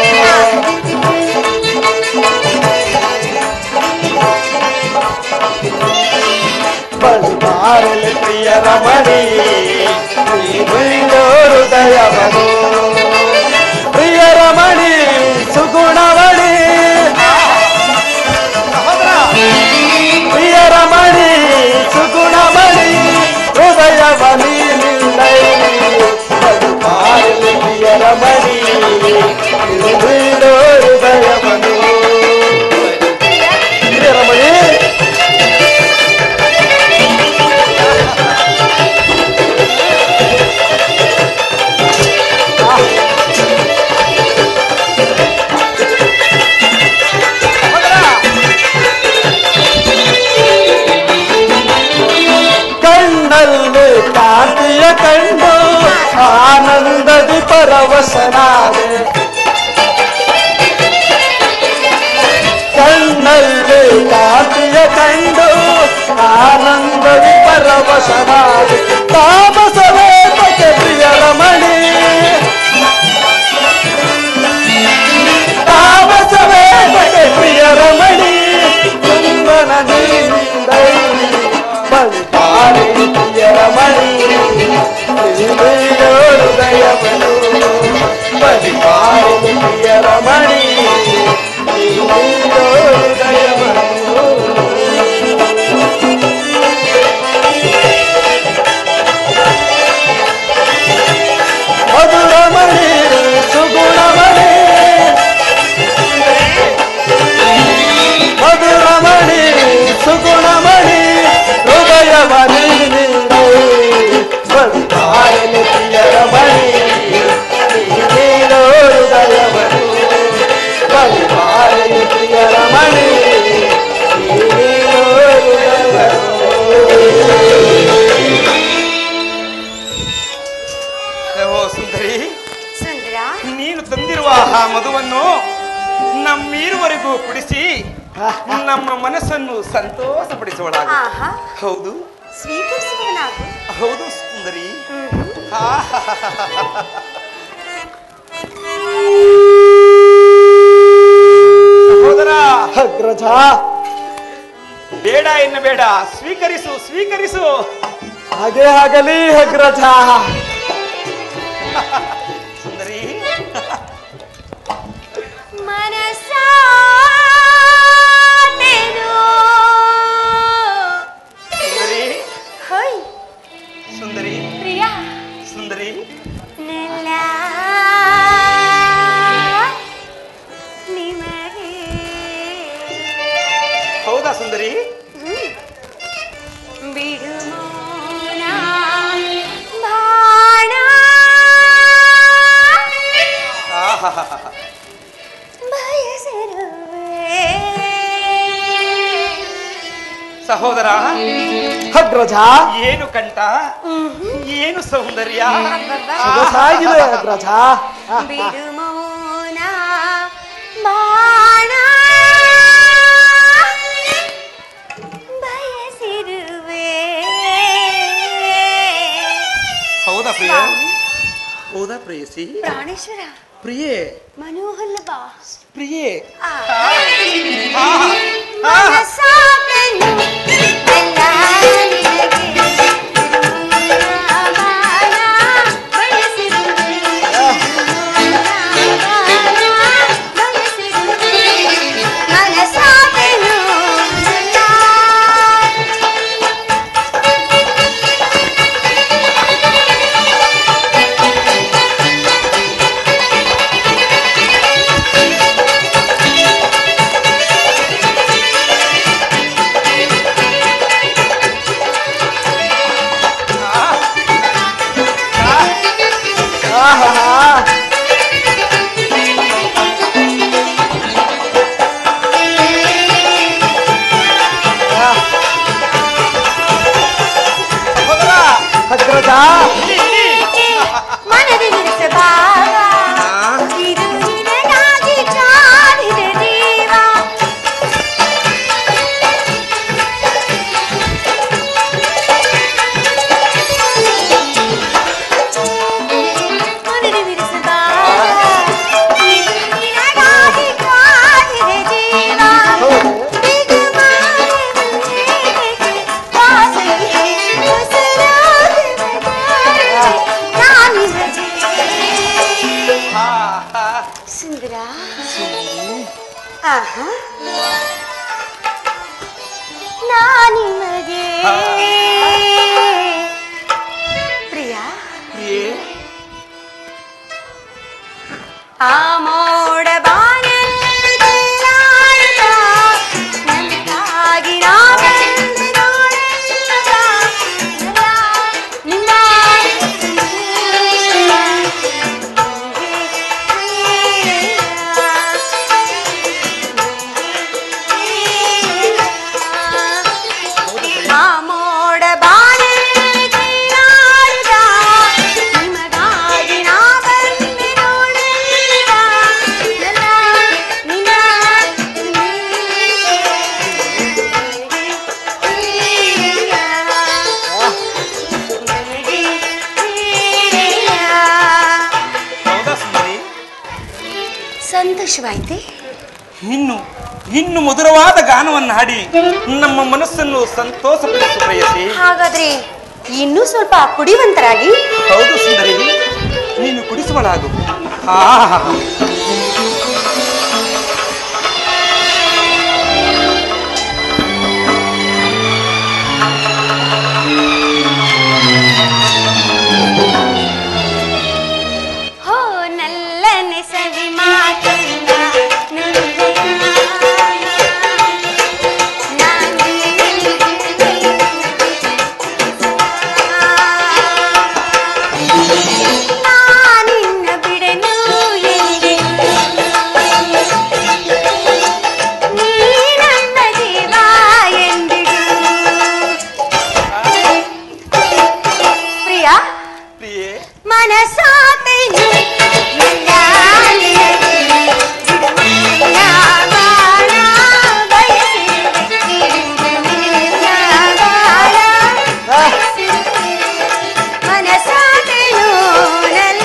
ಬಂಗಾರಲು ಪ್ರಿಯರ ಮಣಿ ನೀ ನೀಡೋ ಹೃದಯವನು ಪ್ರಿಯರ ಮಣಿ ಸುಗುಣವಣಿ ಪ್ರಿಯರ ಮಣಿ ಸುಗುಣಮಣಿ ಹೃದಯವನಿ ನಿನ್ನೈ ಬದುಕಾರಲಿ ಪ್ರಿಯರ ಮಣಿ ನೀಡೋ ಹೃದಯವನು ಪ್ರಿಯರ ಮಣಿ ಕಣ್ಣಲ್ಲಿ ಕಾಂತಿಯ ಕಂಡು ಆನಂದದಿ ಪರವಶನಾದೆ ಕಣ್ಣಲ್ಲಿ ಕಾಂತಿಯ ಕಂಡು ಆನಂದದಿ ಪರವಶನಾದೆ ತಾಮಸವೇ ಪತೆ ಪ್ರಿಯರ ಮಣಿ ತಾಮಸವೇ ಪತೆ ಪ್ರಿಯರ ಮಣಿ ಕುಂದನ ನೀನಿಂದೈ ಬಂಗಾರಿ ಪ್ರಿಯರ ಮಣಿ ಹೃದಯವನು ಬಂಗಾರಿ ಪ್ರಿಯರ ಮಣಿ ಹೃದಯವನು ಮಧುರಮಣಿ ಸುಗುಣಮಣಿ ಮಧುರಮಣಿ ಸುಗುಣಮಣಿ ಹೃದಯವನಿ ಬಂಗಾರಲಿ ಪ್ರಿಯರ ಮಣಿ ನೀನೋ ಹೃದಯವನು ಬಂಗಾರಲಿ ಪ್ರಿಯರ ಮಣಿ ನೀನೋ ಹೃದಯವನು ಓ ಸುಂದರಿ ಸುಂದರ ನೀನು ತಂದಿರುವ ಆ ಮಧುವನ್ನು ನಮ್ಮೀರುವರೆಗೂ ಕುಡಿಸಿ ನಮ್ಮ ಮನಸ್ಸನ್ನು ಸಂತೋಷಪಡಿಸುವಳಾಗು ಆಹಾ ಹೌದು ಸ್ವೀಕರಿಸುವವನಾಗು ಹೌದು ಸುಂದರಿ ಸಹೋದರ ಅಗ್ರಜ ಬೇಡ ಎನ್ನ ಬೇಡ ಸ್ವೀಕರಿಸು ಸ್ವೀಕರಿಸು ಹಾಗೆ ಆಗಲಿ ಅಗ್ರಜ ಸುಂದರಿ ಮನಸಾದೆನು ಸುಂದರಿ ಹೊಯ್ ಸುಂದರಿ ಪ್ರಿಯ ಸುಂದರಿ ನೆಲ ನಿಮಗೆ ಹೌದಾ ಸುಂದರಿ ಬಿಡುಮೋನ ಬಾಣ ಆಹಾಹಾಹಾ. ಬಯಸಿರುವೆ ಸಹೋದರ ಅಗ್ರಜ ಏನು ಕಂಠ ಏನು ಸೌಂದರ್ಯ ಸೊಗಸಾಗಿದೆ ಅಗ್ರಜ ಬಿಡುಮೋನ ಬಾಣ ಬಯಸಿರುವೆ ಹೌದಾ ಪ್ರಿಯ ಹೌದಾ ಪ್ರೇಯಸಿ ಪ್ರಾಣೇಶ್ವರ ಪ್ರಿಯೆ ಮನೋಹಲ್ಲ ಬಾ ಪ್ರಿಯೆ ಆ. ಮನಸಾದೆನು ಎಲ್ಲ ನಿನಗೆ ಬಾಣ ಬಯಸಿರುವೆ ಮನಸಾದೆನು ಎಲ್ಲ ಆ ಅಗ್ರಜ ಮನದಿ ನಿಲ್ಲಿಸಬಾರ ಇದು ನಿನಗಾಗಿ ಕಾದಿದೆ ದೇವ ಮನದಿ ನಿಲ್ಲಿಸಬಾರ ಇದು ನಿನಗಾಗಿ ಕಾದಿದೆ ದೇವ ಸುಂದರ ಆಹಾ ನಾನಿಮಗೆ ಪ್ರಿಯ ಆ ಮೋಡ ಬಾನಲ್ಲಿ ತೇಲಾಡುತ್ತಾ ನನಗಾಗಿ ನಾವೆಂದು ನೋಡುತ್ತಾ ನಿನ್ನ ಆ ಮೋಡ ಬಾನಲ್ಲಿ ತೇಲಾಡುತ್ತಾ ನಿಮಗಾಗಿ ನಾ ಬಂದೆ ನೋಡುತ್ತಾ ನಿನ್ನ ಹೌದಾ ಸುಂದರಿ ಸಂತೋಷವಾಯ್ತೆ ಇನ್ನು ಇನ್ನು ಮಧುರವಾದ ಗಾನವನ್ನು ಹಾಡಿ ನಮ್ಮ ಮನಸ್ಸನ್ನು ಸಂತೋಷಪಡಿಸು ಪ್ರೇಯಸಿ ಹಾಗಾದ್ರೆ ಇನ್ನೂ ಸ್ವಲ್ಪ ಕುಡಿವಂತರಾಗಿ ಹೌದು ಸುಂದರಿ ನೀನು ಕುಡಿಸುವಳಾಗು ಆ ಹೋ ನಲ್ಲನೆ ಸವಿ ಮಾತನ್ನ ನುಡಿದೆಯ. ನಾನೇ ನಾನಿನ್ನ ಬಿಡೆನು ಎಲ್ಲಿಗೆ ನೀ ನನ್ನ ಜೀವ ಎಂದಿಗೂ ಪ್ರಿಯಾ ಪ್ರಿಯೆ ಮನಸಾತೆನು ಎಲ್ಲ ನಿನಗೆ ಬಿಡುವಿಲ್ಲ ಬಾಳ ಬಯಸಿರುವೆ. ಬಿಡುವಿಲ್ಲ ಬಾಳ ಬಯಸಿರುವೆ. ಮನಸಾತೆನು ನಲ್ಲ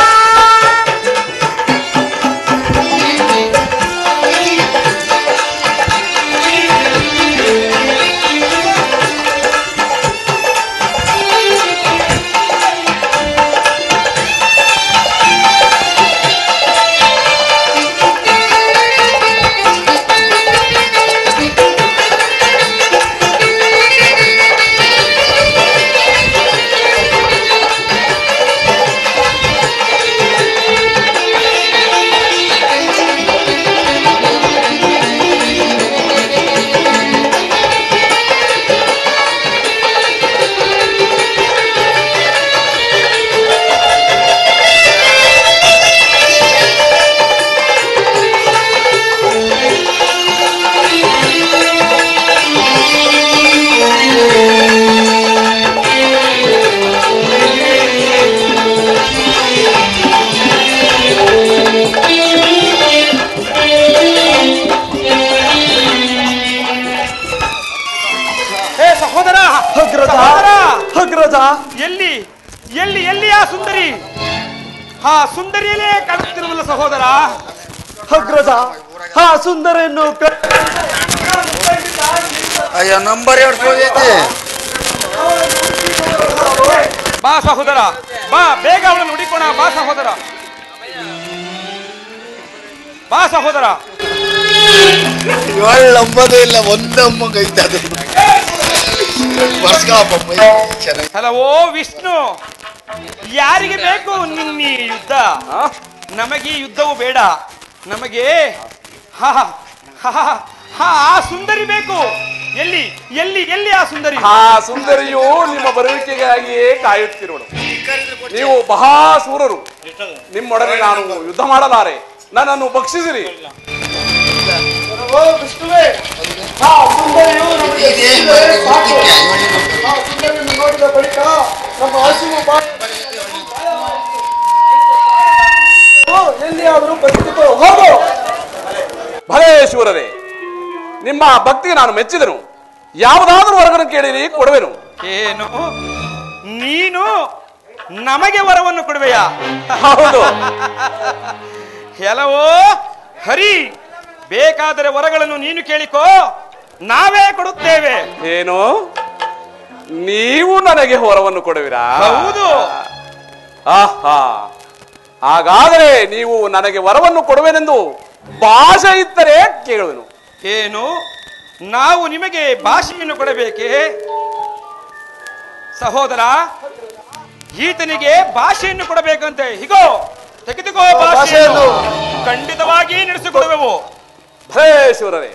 ಹೇ ಸಹೋದರ ಅಗ್ರಜ ಸಹೋದರ! ಅಗ್ರಜ ಎಲ್ಲಿ ಎಲ್ಲಿ ಎಲ್ಲಿ ಆ ಸುಂದರಿ ಹಾ ಸುಂದರಿಯಲ್ಲೇ ಕಾಣುತ್ತಿರುವಲ್ಲ ಸಹೋದರ ಅಗ್ರಜ ಆ ಸುಂದರಿಯನ್ನು ಕ- ಅಯ್ಯೋ ನಂಬರ್ ಎರಡು ಹೋಗೈತಿ ಬಾ ಸಹೋದರ ಬಾ ಬೇಗ ಅವಳನ್ನು ಹುಡಿಕೋಣ ಬಾ ಸಹೋದರ ಬಾ ಸಹೋದರ ಏಳು ನಂಬದು ಇಲ್ಲ ಒಂದಮ್ಮ ಕೈತದೆ ಚೆನ್ನಾಗಿ ಅಲ್ಲ ಓ ವಿಷ್ಣು ಯಾರಿಗೆ ಬೇಕು ನಿನ್ನ ಈ ಯುದ್ಧ ಆ? ನಮಗೆ ಈ ಯುದ್ಧವು ಬೇಡ ನಮಗೆ ಹಾ ಹಾ ಹಾ ಆ ಸುಂದರಿ ಬೇಕು ಎಲ್ಲಿ ಎಲ್ಲಿ ಎಲ್ಲಿ ಆ ಸುಂದರಿ ಆ ಸುಂದರಿಯು ನಿಮ್ಮ ಬರುವಿಕೆಗಾಗಿಯೇ ಕಾಯುತ್ತಿರುವಳು ನೀವು ಮಹಾಸೂರರು ನಿಮ್ಮೊಡನೆ ನಾನು ಯುದ್ಧ ಮಾಡಲಾರೆ ನನ್ನನ್ನು ಭಕ್ಷಿಸಿರಿ ಓ ವಿಷ್ಣುವೇ ಆ ಸುಂದರಿಯು ನಮಗೆ ಇದೇನ್ ಸಿಕ್ಕಿದರೆ ಮಾಡಿ ಸಾಕು. ಗೊತ್ತಿಲ್ಲ, ಇವನಿಗೆ ಆ ಸುಂದರಿಯನ್ನು ನೋಡಿದ ಬಳಿಕ ನಮ್ಮ ಹಸಿವು ಬಾ- ಓ, ಎಲ್ಲಿಯಾದರೂ ಬದುಕುತ್ತೋ ಹೋಗು ಭಲೇ ಶೂರರೇ ನಿಮ್ಮ ಭಕ್ತಿಗೆ ನಾನು ಮೆಚ್ಚಿದನು ಯಾವುದಾದ್ರೂ ವರ್ಗನ ಕೇಳಿರಿ ಕೊಡುವೆನು ಏನು ನೀನು ನಮಗೆ ವರವನ್ನು ಕೊಡುವೆಯಾ ಹೌದು ಕೆಲವೋ ಹರಿ ಬೇಕಾದರೆ ವರಗಳನ್ನು ನೀನು ಕೇಳಿಕೋ ನಾವೇ ಕೊಡುತ್ತೇವೆ ಏನು ನೀವು ನನಗೆ ಹೊರವನ್ನು ಕೊಡುವಿರಾ ಹೌದು ಆಹಾ ಹಾಗಾದರೆ ನೀವು ನನಗೆ ವರವನ್ನು ಕೊಡುವೆನೆಂದು ಭಾಷೆ ಇದ್ದರೆ ಕೇಳುವೆನು ಏನು ನಾವು ನಿಮಗೆ ಭಾಷೆಯನ್ನು ಕೊಡಬೇಕೇ ಸಹೋದರ ಈತನಿಗೆ ಭಾಷೆಯನ್ನು ಕೊಡಬೇಕಂತೆ ಹೀಗೋ ತೆಗೆದುಕೋ ಭಾಷೆಯನ್ನು ಖಂಡಿತವಾಗಿ ನಡೆಸಿಕೊಡುವೆವು ಭೇಶ್ವರರೇ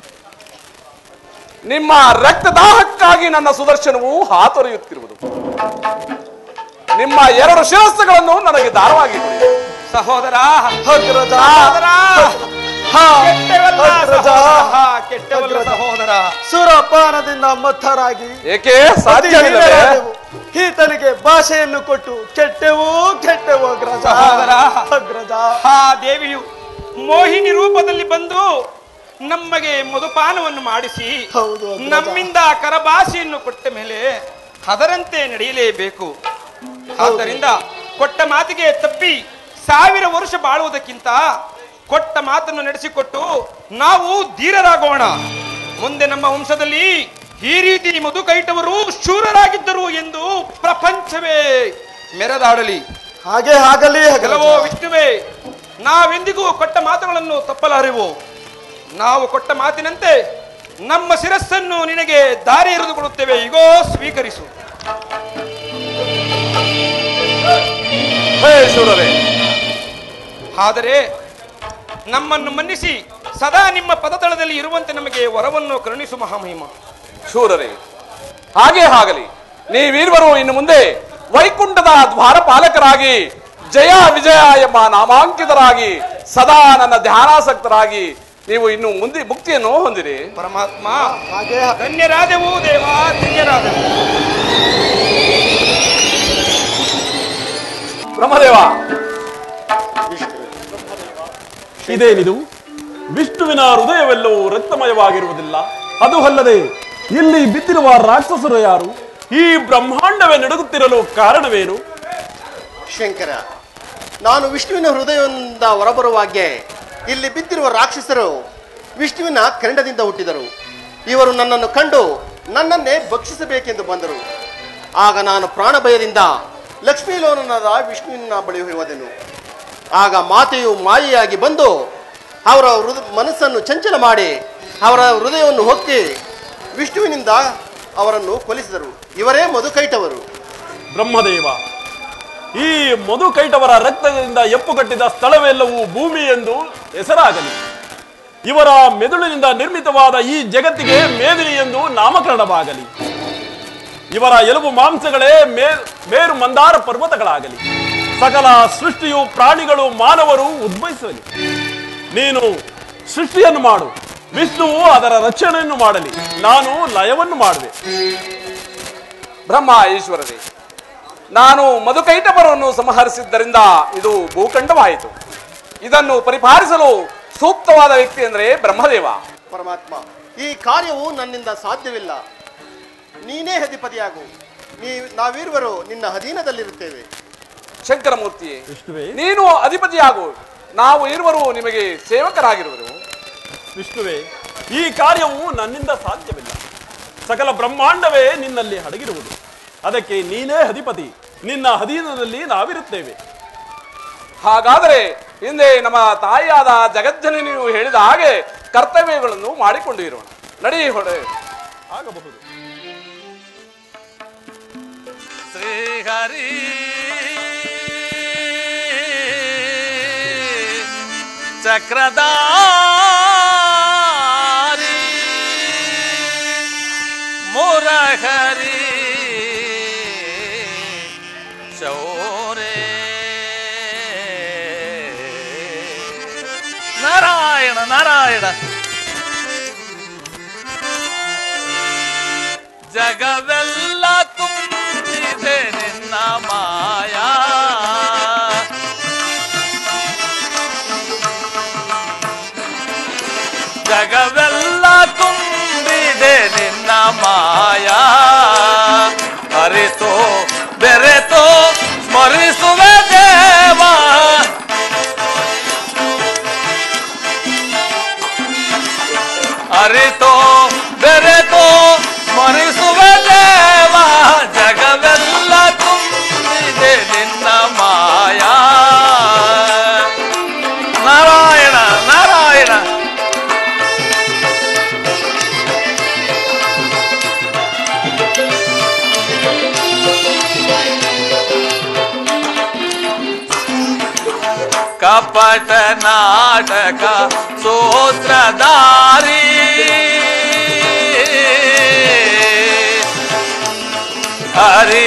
ನಿಮ್ಮ ರಕ್ತದಾಹಕ್ಕಾಗಿ ನನ್ನ ಸುದರ್ಶನವು ಹಾತೊರೆಯುತ್ತಿರುವುದು ನಿಮ್ಮ ಎರಡು ಶಿರಸ್ಸುಗಳನ್ನು ನನಗೆ ದಾರವಾಗಿ ಕೊಡಿ. ಸಹೋದರ ಅಗ್ರಜ ಸಹೋದರ ಹಾ, ಕೆಟ್ಟವಲ್ಲ ಅಗ್ರಜ. ಸಹೋದರ. ಕೆಟ್ಟವಲ್ಲ ಸಹೋದರ ಸುರಪಾನದಿಂದ ಮತ್ತರಾಗಿ ಏಕೆ ಸಾಧ್ಯವಿಲ್ಲವೇ ಅತಿವೀರರಾದೆವು. ಈತನಿಗೆ ಭಾಷೆಯನ್ನು ಕೊಟ್ಟು ಕೆಟ್ಟೆವು ಕೆಟ್ಟೆವು ಅಗ್ರಜ ಸಹೋದರ. ಅಗ್ರಜ ಆ ದೇವಿಯು ಮೋಹಿನಿ ರೂಪದಲ್ಲಿ ಬಂದು ನಮಗೆ ಮಧುಪಾನವನ್ನು ಮಾಡಿಸಿ ಹೌದು ಅಗ್ರಜ. ನಮ್ಮಿಂದ ಕರಭಾಷೆಯನ್ನು ಕೊಟ್ಟ ಮೇಲೆ ಅದರಂತೆ ನಡೆಯಲೇಬೇಕು ಆದ್ದರಿಂದ ಕೊಟ್ಟ ಮಾತಿಗೆ ತಪ್ಪಿ ಸಾವಿರ ವರ್ಷ ಬಾಳುವುದಕ್ಕಿಂತ ಕೊಟ್ಟ ಮಾತನ್ನು ನಡೆಸಿಕೊಟ್ಟು ನಾವು ಧೀರರಾಗೋಣ ಮುಂದೆ ನಮ್ಮ ವಂಶದಲ್ಲಿ ಈ ರೀತಿ ಮಧು ಕೈಟವರು ಶೂರರಾಗಿದ್ದರು ಎಂದು ಪ್ರಪಂಚವೇ ಮೆರೆದಾಡಲಿ ಹಾಗೆ ಆಗಲಿ ಅಗ್ರಜ. ಕೆಲವೋ ವಿಷ್ಣುವೇ ನಾವೆಂದಿಗೂ ಕೊಟ್ಟ ಮಾತುಗಳನ್ನು ತಪ್ಪಲಾರೆವು ನಾವು ಕೊಟ್ಟ ಮಾತಿನಂತೆ ನಮ್ಮ ಶಿರಸ್ಸನ್ನು ನಿನಗೆ ದಾರಿ ಎರೆದುಕೊಡುತ್ತೇವೆ ಈಗೋ ಸ್ವೀಕರಿಸು ಭೇಶ್ವರರೇ ಆದರೆ ನಮ್ಮನ್ನು ಮನ್ನಿಸಿ ಸದಾ ನಿಮ್ಮ ಪದತಳದಲ್ಲಿ ಇರುವಂತೆ ನಮಗೆ ವರವನ್ನು ಕರುಣಿಸು ಮಹಾಮಹಿಮ ಶೂರರೇ ಹಾಗೆ ಆಗಲಿ ನೀವೀರ್ವರು ಇನ್ನು ಮುಂದೆ ವೈಕುಂಠದ ದ್ವಾರಪಾಲಕರಾಗಿ ಜಯ ವಿಜಯ ಎಂಬ ನಾಮಾಂಕಿತರಾಗಿ ಸದಾ ನನ್ನ ಧ್ಯಾನಾಸಕ್ತರಾಗಿ ನೀವು ಇನ್ನು ಮುಂದೆ ಮುಕ್ತಿಯನ್ನು ಹೊಂದಿರಿ ಪರಮಾತ್ಮ ಹಾಗೆ ಧನ್ಯರಾದೆವು ದೇವ ಧನ್ಯರಾದೆವು ಬ್ರಹ್ಮದೇವ ಇದೇನಿದು ವಿಷ್ಣುವಿನ ಹೃದಯವೆಲ್ಲವೂ ರಕ್ತಮಯವಾಗಿರುವುದಿಲ್ಲ ಅದು ಅಲ್ಲದೆ ಇಲ್ಲಿ ಬಿದ್ದಿರುವ ರಾಕ್ಷಸರು ಯಾರು ಈ ಬ್ರಹ್ಮಾಂಡವೇ ನಡುಗುತ್ತಿರಲು ಕಾರಣವೇನು ಶಂಕರ ನಾನು ವಿಷ್ಣುವಿನ ಹೃದಯದಿಂದ ಹೊರಬರುವಾಗೆ ಇಲ್ಲಿ ಬಿದ್ದಿರುವ ರಾಕ್ಷಸರು ವಿಷ್ಣುವಿನ ಕೆಂಡದಿಂದ ಹುಟ್ಟಿದರು ಇವರು ನನ್ನನ್ನು ಕಂಡು ನನ್ನನ್ನೇ ಭಕ್ಷಿಸಬೇಕೆಂದು ಬಂದರು ಆಗ ನಾನು ಪ್ರಾಣ ಭಯದಿಂದ ಲಕ್ಷ್ಮೀಲೋನನಾದ ವಿಷ್ಣುವಿನ ಬಳಿ ಹೋದೆನು ಆಗ ಮಾತೆಯು ಮಾಯೆಯಾಗಿ ಬಂದು ಅವರ ಹೃದ ಮನಸ್ಸನ್ನು ಚಂಚಲ ಮಾಡಿ ಅವರ ಹೃದಯವನ್ನು ಹೊಕ್ಕಿ ವಿಷ್ಣುವಿನಿಂದ ಅವರನ್ನು ಕೊಲಿಸಿದರು ಇವರೇ ಮಧುಕೈಟವರು ಬ್ರಹ್ಮದೇವ ಈ ಮಧು ಕೈಟವರ ರಕ್ತದಿಂದ ಎಪ್ಪುಗಟ್ಟಿದ ಸ್ಥಳವೆಲ್ಲವೂ ಭೂಮಿ ಎಂದು ಹೆಸರಾಗಲಿ ಇವರ ಮೆದುಳಿನಿಂದ ನಿರ್ಮಿತವಾದ ಈ ಜಗತ್ತಿಗೆ ಮೇದಿನಿ ಎಂದು ನಾಮಕರಣವಾಗಲಿ ಇವರ ಎಲುಬು ಮಾಂಸಗಳೇ ಮೇ ಮೇರು ಮಂದಾರ ಪರ್ವತಗಳಾಗಲಿ ಸಕಲ ಸೃಷ್ಟಿಯು ಪ್ರಾಣಿಗಳು ಮಾನವರು ಉದ್ಭವಿಸಲಿ ನೀನು ಸೃಷ್ಟಿಯನ್ನು ಮಾಡು ವಿಷ್ಣುವು ಅದರ ರಕ್ಷಣೆಯನ್ನು ಮಾಡಲಿ ನಾನು ಲಯವನ್ನು ಮಾಡುವೆ ಬ್ರಹ್ಮ ಈಶ್ವರರೇ ನಾನು ಮಧುಕೈಟಪರವನ್ನು ಸಂಹರಿಸಿದ್ದರಿಂದ ಇದು ಭೂಖಂಡವಾಯಿತು ಇದನ್ನು ಪರಿಪಾಲಿಸಲು ಸೂಕ್ತವಾದ ವ್ಯಕ್ತಿ ಅಂದರೆ ಬ್ರಹ್ಮದೇವ ಪರಮಾತ್ಮ ಈ ಕಾರ್ಯವು ನನ್ನಿಂದ ಸಾಧ್ಯವಿಲ್ಲ ನೀನೇ ಅಧಿಪತಿಯಾಗು ನೀ ನಾವಿರುವರು ನಿನ್ನ ಅಧೀನದಲ್ಲಿರುತ್ತೇವೆ ಶಂಕರಮೂರ್ತಿಯೇ ವಿಷ್ಣುವೇ ನೀನು ಅಧಿಪತಿಯಾಗು ನಾವು ಇರುವರು ನಿಮಗೆ ಸೇವಕರಾಗಿರುವರು ವಿಷ್ಣುವೇ ಈ ಕಾರ್ಯವು ನನ್ನಿಂದ ಸಾಧ್ಯವಿಲ್ಲ ಸಕಲ ಬ್ರಹ್ಮಾಂಡವೇ ನಿನ್ನಲ್ಲಿ ಅಡಗಿರುವುದು ಅದಕ್ಕೆ ನೀನೇ ಅಧಿಪತಿ ನಿನ್ನ ಅಧೀನದಲ್ಲಿ ನಾವಿರುತ್ತೇವೆ ಹಾಗಾದರೆ ಹಿಂದೆ ನಮ್ಮ ತಾಯಿಯಾದ ಜಗಜ್ಜನನಿಯು ಹೇಳಿದ ಹಾಗೆ ಕರ್ತವ್ಯಗಳನ್ನು ಮಾಡಿಕೊಂಡು ಇರೋಣ ನಡಿ ಹೊಡೆ ಆಗಬಹುದು ಶ್ರೀಹರಿ ಚಕ್ರಧಾರಿ ಮುರಹರಿ ಶೌರೇ ನಾರಾಯಣ ನಾರಾಯಣ ಜಗವೆಲ್ಲ ತುಂಬಿದೆ ನಿನ್ನ ಕಪಟ ನಾಟಕ ಸೂತ್ರಧಾರಿ ಹರಿ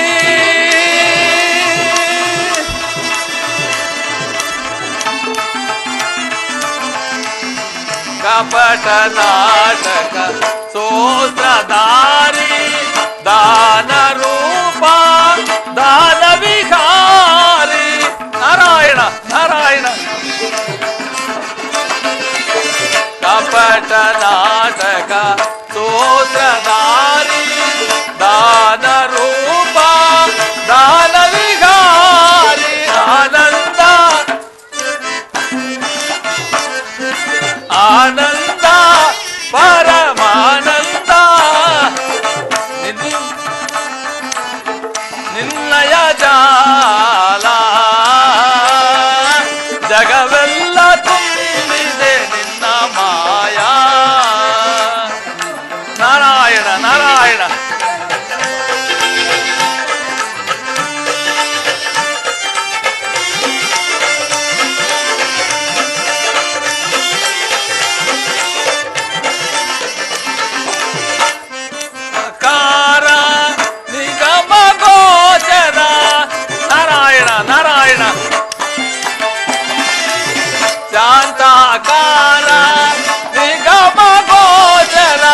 ಕಪಟ ನಾಟಕ ಸೂತ್ರಧಾರಿ ದಾನ ರೂಪ ದಾನ ವಿಹಾರಿ ನಾರಾಯಣ ನಾರಾಯಣ ಕಪಟ ನಾಟಕ ಸೂತ್ರಧಾರಿ ದಾನ ರೂಪ ದಾನ ವಿಹಾರಿ ಆನಂದ ಆನಂದ ಪರಮಾನಂದ ನಿನ್ನ- ನಿನ್ನಯ ಜಾಲ ಜಗವೆಲ್ಲ ತುಂಬಿದೆ ನಿನ್ನ ಮಾಯಾ ನಾರಾಯಣ ನಾರಾಯಣ ಕಾರ ನಿಗಮ ಗೋಚರ ನಾರಾಯಣ ನಾರಾಯಣ ಶಾಂತಾಕಾರ ನಿಗಮ ಗೋಚರ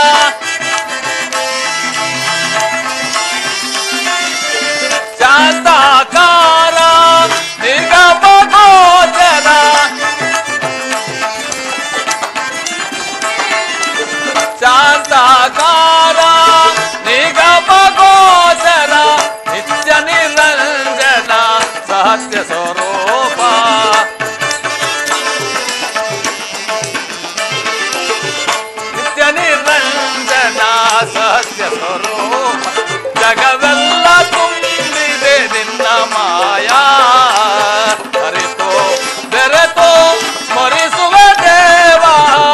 ಶಾಂತಾಕಾರ ನಿಗಮ ಗೋಚರ ಶಾಂತಾಕಾರ ನಿಗಮ ಗೋಚರ ನಿತ್ಯ ನಿರಂಜನ ಸತ್ಯ ಸ್ವರೂಪ ನಿತ್ಯ ನಿರಂಜನ ಸತ್ಯ ಸ್ವರೂಪ ಜಗವೆಲ್ಲ ತುಂಬಿದೆ ನಿನ್ನ ಮಾಯಾ ಅರಿತು ಬೆರೆತು ಸ್ಮರಿಸುವೆ ದೇವಾ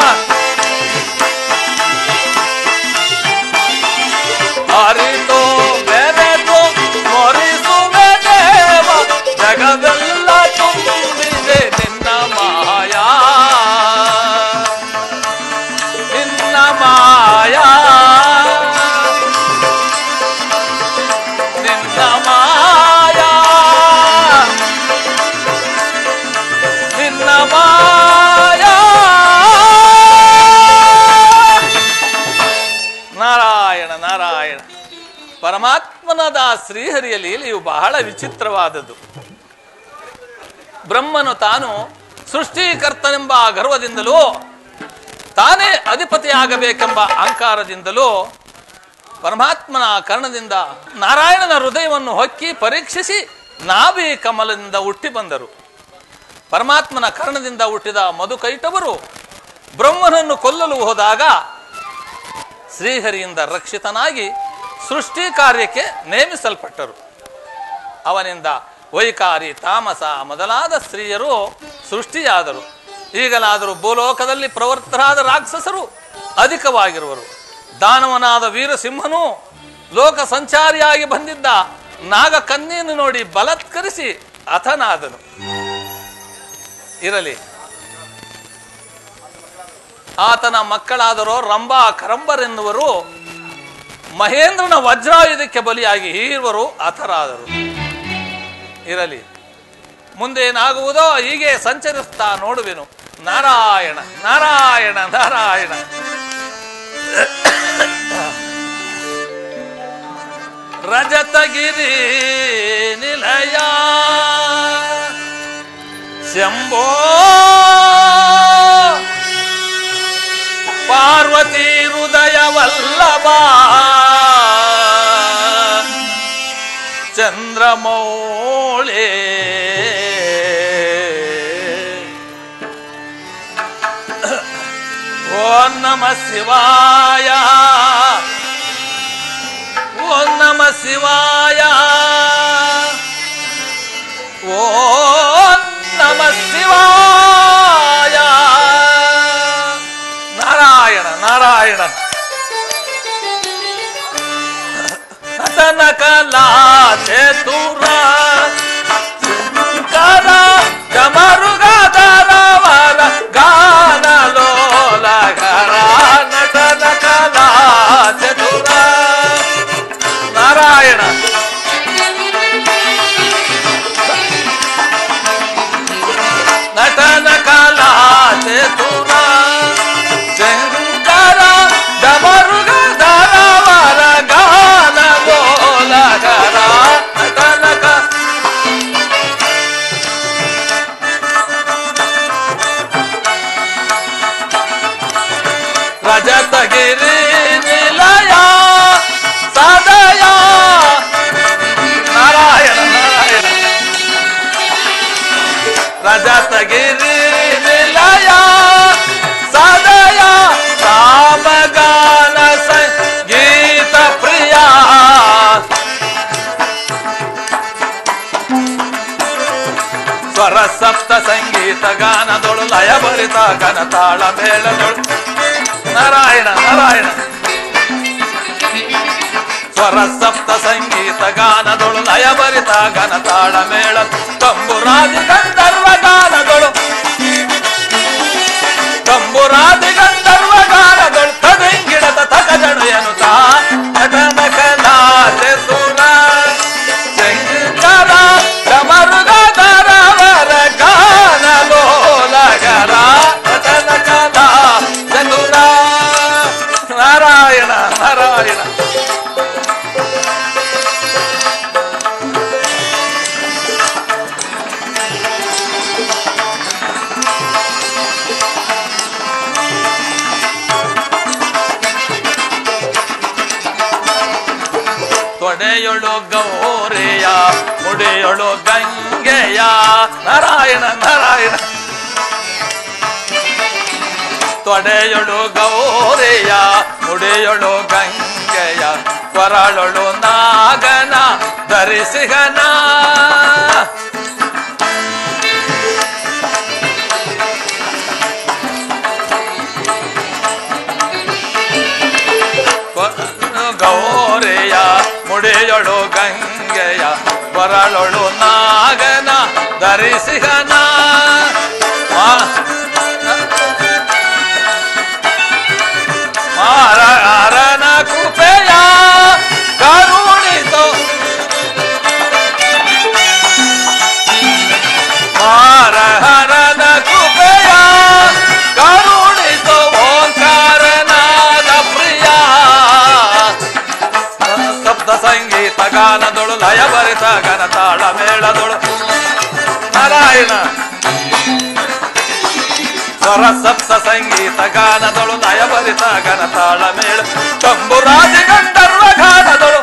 ಅರಿತು ಬೆರೆತು ಸ್ಮರಿಸುವೆ ದೇವ ಜಗವೆಲ್ಲ ತುಂಬಿದೆ ನಿನ್ನ ಮಾಯಾ ನಿನ್ನ ಮಾಯಾ ನಿನ್ನ ಮಾಯಾ ನಿನ್ನ ಮಾಯಾ ನಾರಾಯಣ ನಾರಾಯಣ ಪರಮಾತ್ಮನಾದ ಶ್ರೀಹರಿಯ ಲೀಲೆಯು ಬಹಳ ವಿಚಿತ್ರವಾದದ್ದು ಬ್ರಹ್ಮನು ತಾನು ಸೃಷ್ಟಿಕರ್ತನೆಂಬ ಗರ್ವದಿಂದಲೂ ತಾನೇ ಅಧಿಪತಿಯಾಗಬೇಕೆಂಬ ಅಹಂಕಾರದಿಂದಲೂ ಪರಮಾತ್ಮನ ಕರ್ಣದಿಂದ ನಾರಾಯಣನ ಹೃದಯವನ್ನು ಹೊಕ್ಕಿ ಪರೀಕ್ಷಿಸಿ ನಾಭಿ ಕಮಲದಿಂದ ಹುಟ್ಟಿ ಬಂದರು ಪರಮಾತ್ಮನ ಕರ್ಣದಿಂದ ಹುಟ್ಟಿದ ಮಧುಕೈಟವರು ಬ್ರಹ್ಮನನ್ನು ಕೊಲ್ಲಲು ಹೋದಾಗ ಶ್ರೀಹರಿಯಿಂದ ರಕ್ಷಿತನಾಗಿ ಸೃಷ್ಟಿ ಕಾರ್ಯಕ್ಕೆ ನೇಮಿಸಲ್ಪಟ್ಟರು ಅವನಿಂದ ವೈಕಾರಿ ತಾಮಸ ಮೊದಲಾದ ಸ್ತ್ರೀಯರು ಸೃಷ್ಟಿಯಾದರು ಈಗಲಾದರೂ ಭೂಲೋಕದಲ್ಲಿ ಪ್ರವರ್ತರಾದ ರಾಕ್ಷಸರು ಅಧಿಕವಾಗಿರುವರು ದಾನವನಾದ ವೀರಸಿಂಹನು ಲೋಕ ಸಂಚಾರಿಯಾಗಿ ಬಂದಿದ್ದ ನಾಗಕನ್ಯೆಯನ್ನು ನೋಡಿ ಬಲತ್ಕರಿಸಿ ಹತನಾದನು ಇರಲಿ ಆತನ ಮಕ್ಕಳಾದರೋ ರಂಭಾ ಕರಂಬರೆನ್ನುವರು ಮಹೇಂದ್ರನ ವಜ್ರಾಯುಧಕ್ಕೆ ಬಲಿಯಾಗಿ ಹೀರುವರು ಹತರಾದರು ಇರಲಿ ಮುಂದೇನಾಗುವುದೋ ಹೀಗೆ ಸಂಚರಿಸ್ತಾ ನೋಡುವೆನು ನಾರಾಯಣ ನಾರಾಯಣ ನಾರಾಯಣ ರಜತಗಿರಿ ನಿಲಯ ಶಂಭೋ ಪಾರ್ವತಿ ಹೃದಯ ವಲ್ಲಭ ಚಂದ್ರಮೌಳೆ ಓಂ ನಮ ಶಿವಾಯ ಓಂ ನಮ ಶಿವಾಯ ಓಂ ನಮ ಶಿವಾಯ ನಾರಾಯಣ ನಾರಾಯಣ ನಟನ ಕಲಾ ಚತುರ ಶಂಕರ ಗಮರುಗದ ಸಪ್ತ ಸಂಗೀತ ಗಾನದೊಳು ಲಯ ಭರಿತ ಘನ ತಾಳ ಮೇಳದೊಳು ನಾರಾಯಣ ನಾರಾಯಣ ಸ್ವರ ಸಪ್ತ ಸಂಗೀತ ಗಾನದೊಳು ಲಯ ಭರಿತ ಘನ ತಾಳ ಮೇಳ ತಂಬುರಾದಿ ಗಂಧರ್ವ ಗಾನದೊಳು ತಂಬುರಾದಿ ಗಂಧರ್ವ ಗಾನದೊಳು ತದಂಗಿಡದ ತಗಜಡು ಎನ್ನುತ್ತಾ ನಟನ ಕಲಾಸೆ ಸುರ ಶಂಕರ ಡಮರುಗದರವರ ಗಾನಲೋಲಗರ ನಟನ ಕಲಾ ಚತುರ ನಾರಾಯಣ ನಾರಾಯಣ ತೊಡೆಯೊಳು ಗೌರಿಯ ಮುಡಿಯೊಳು ಗಂಗೆಯ ನಾರಾಯಣ ನಾರಾಯಣ ತೊಡೆಯೊಳು ಗೌರಿಯ ಮುಡಿಯೊಳು ಗಂಗೆಯ ಕೊರಳೊಳು ನಾಗನ ಧರಿಸಿಗನ ಗೌರಿಯ ಮುಡಿಯೊಳು ಗಂಗೆಯ ಕೊರಳೊಳು ನಾಗನ ಧರಿಸಿಗನ ಮಾರನ ಕೃಪೆಯ ಕರುಣಿಸೋ ಮಾರಹರನ ಕೃಪೆಯ ಕರುಣಿಸೋ ಓಂಕಾರನಾದ ಪ್ರಿಯ ಸಪ್ತ ಸಂಗೀತ ಗಾನದೊಳು ಲಯ ಭರಿತ ಗನ ತಾಳ ಮೇಳದೊಳು ನಾರಾಯಣ ಸ್ವರ ಸಪ್ತ ಸಂಗೀತ ಗಾನದೊಳು ಲಯ ಭರಿತ ಗನ ತಾಳ ಮೇಳ ತಂಬುರಾಜಿ ಗಂಧರ್ವ ಗಾನದೊಳು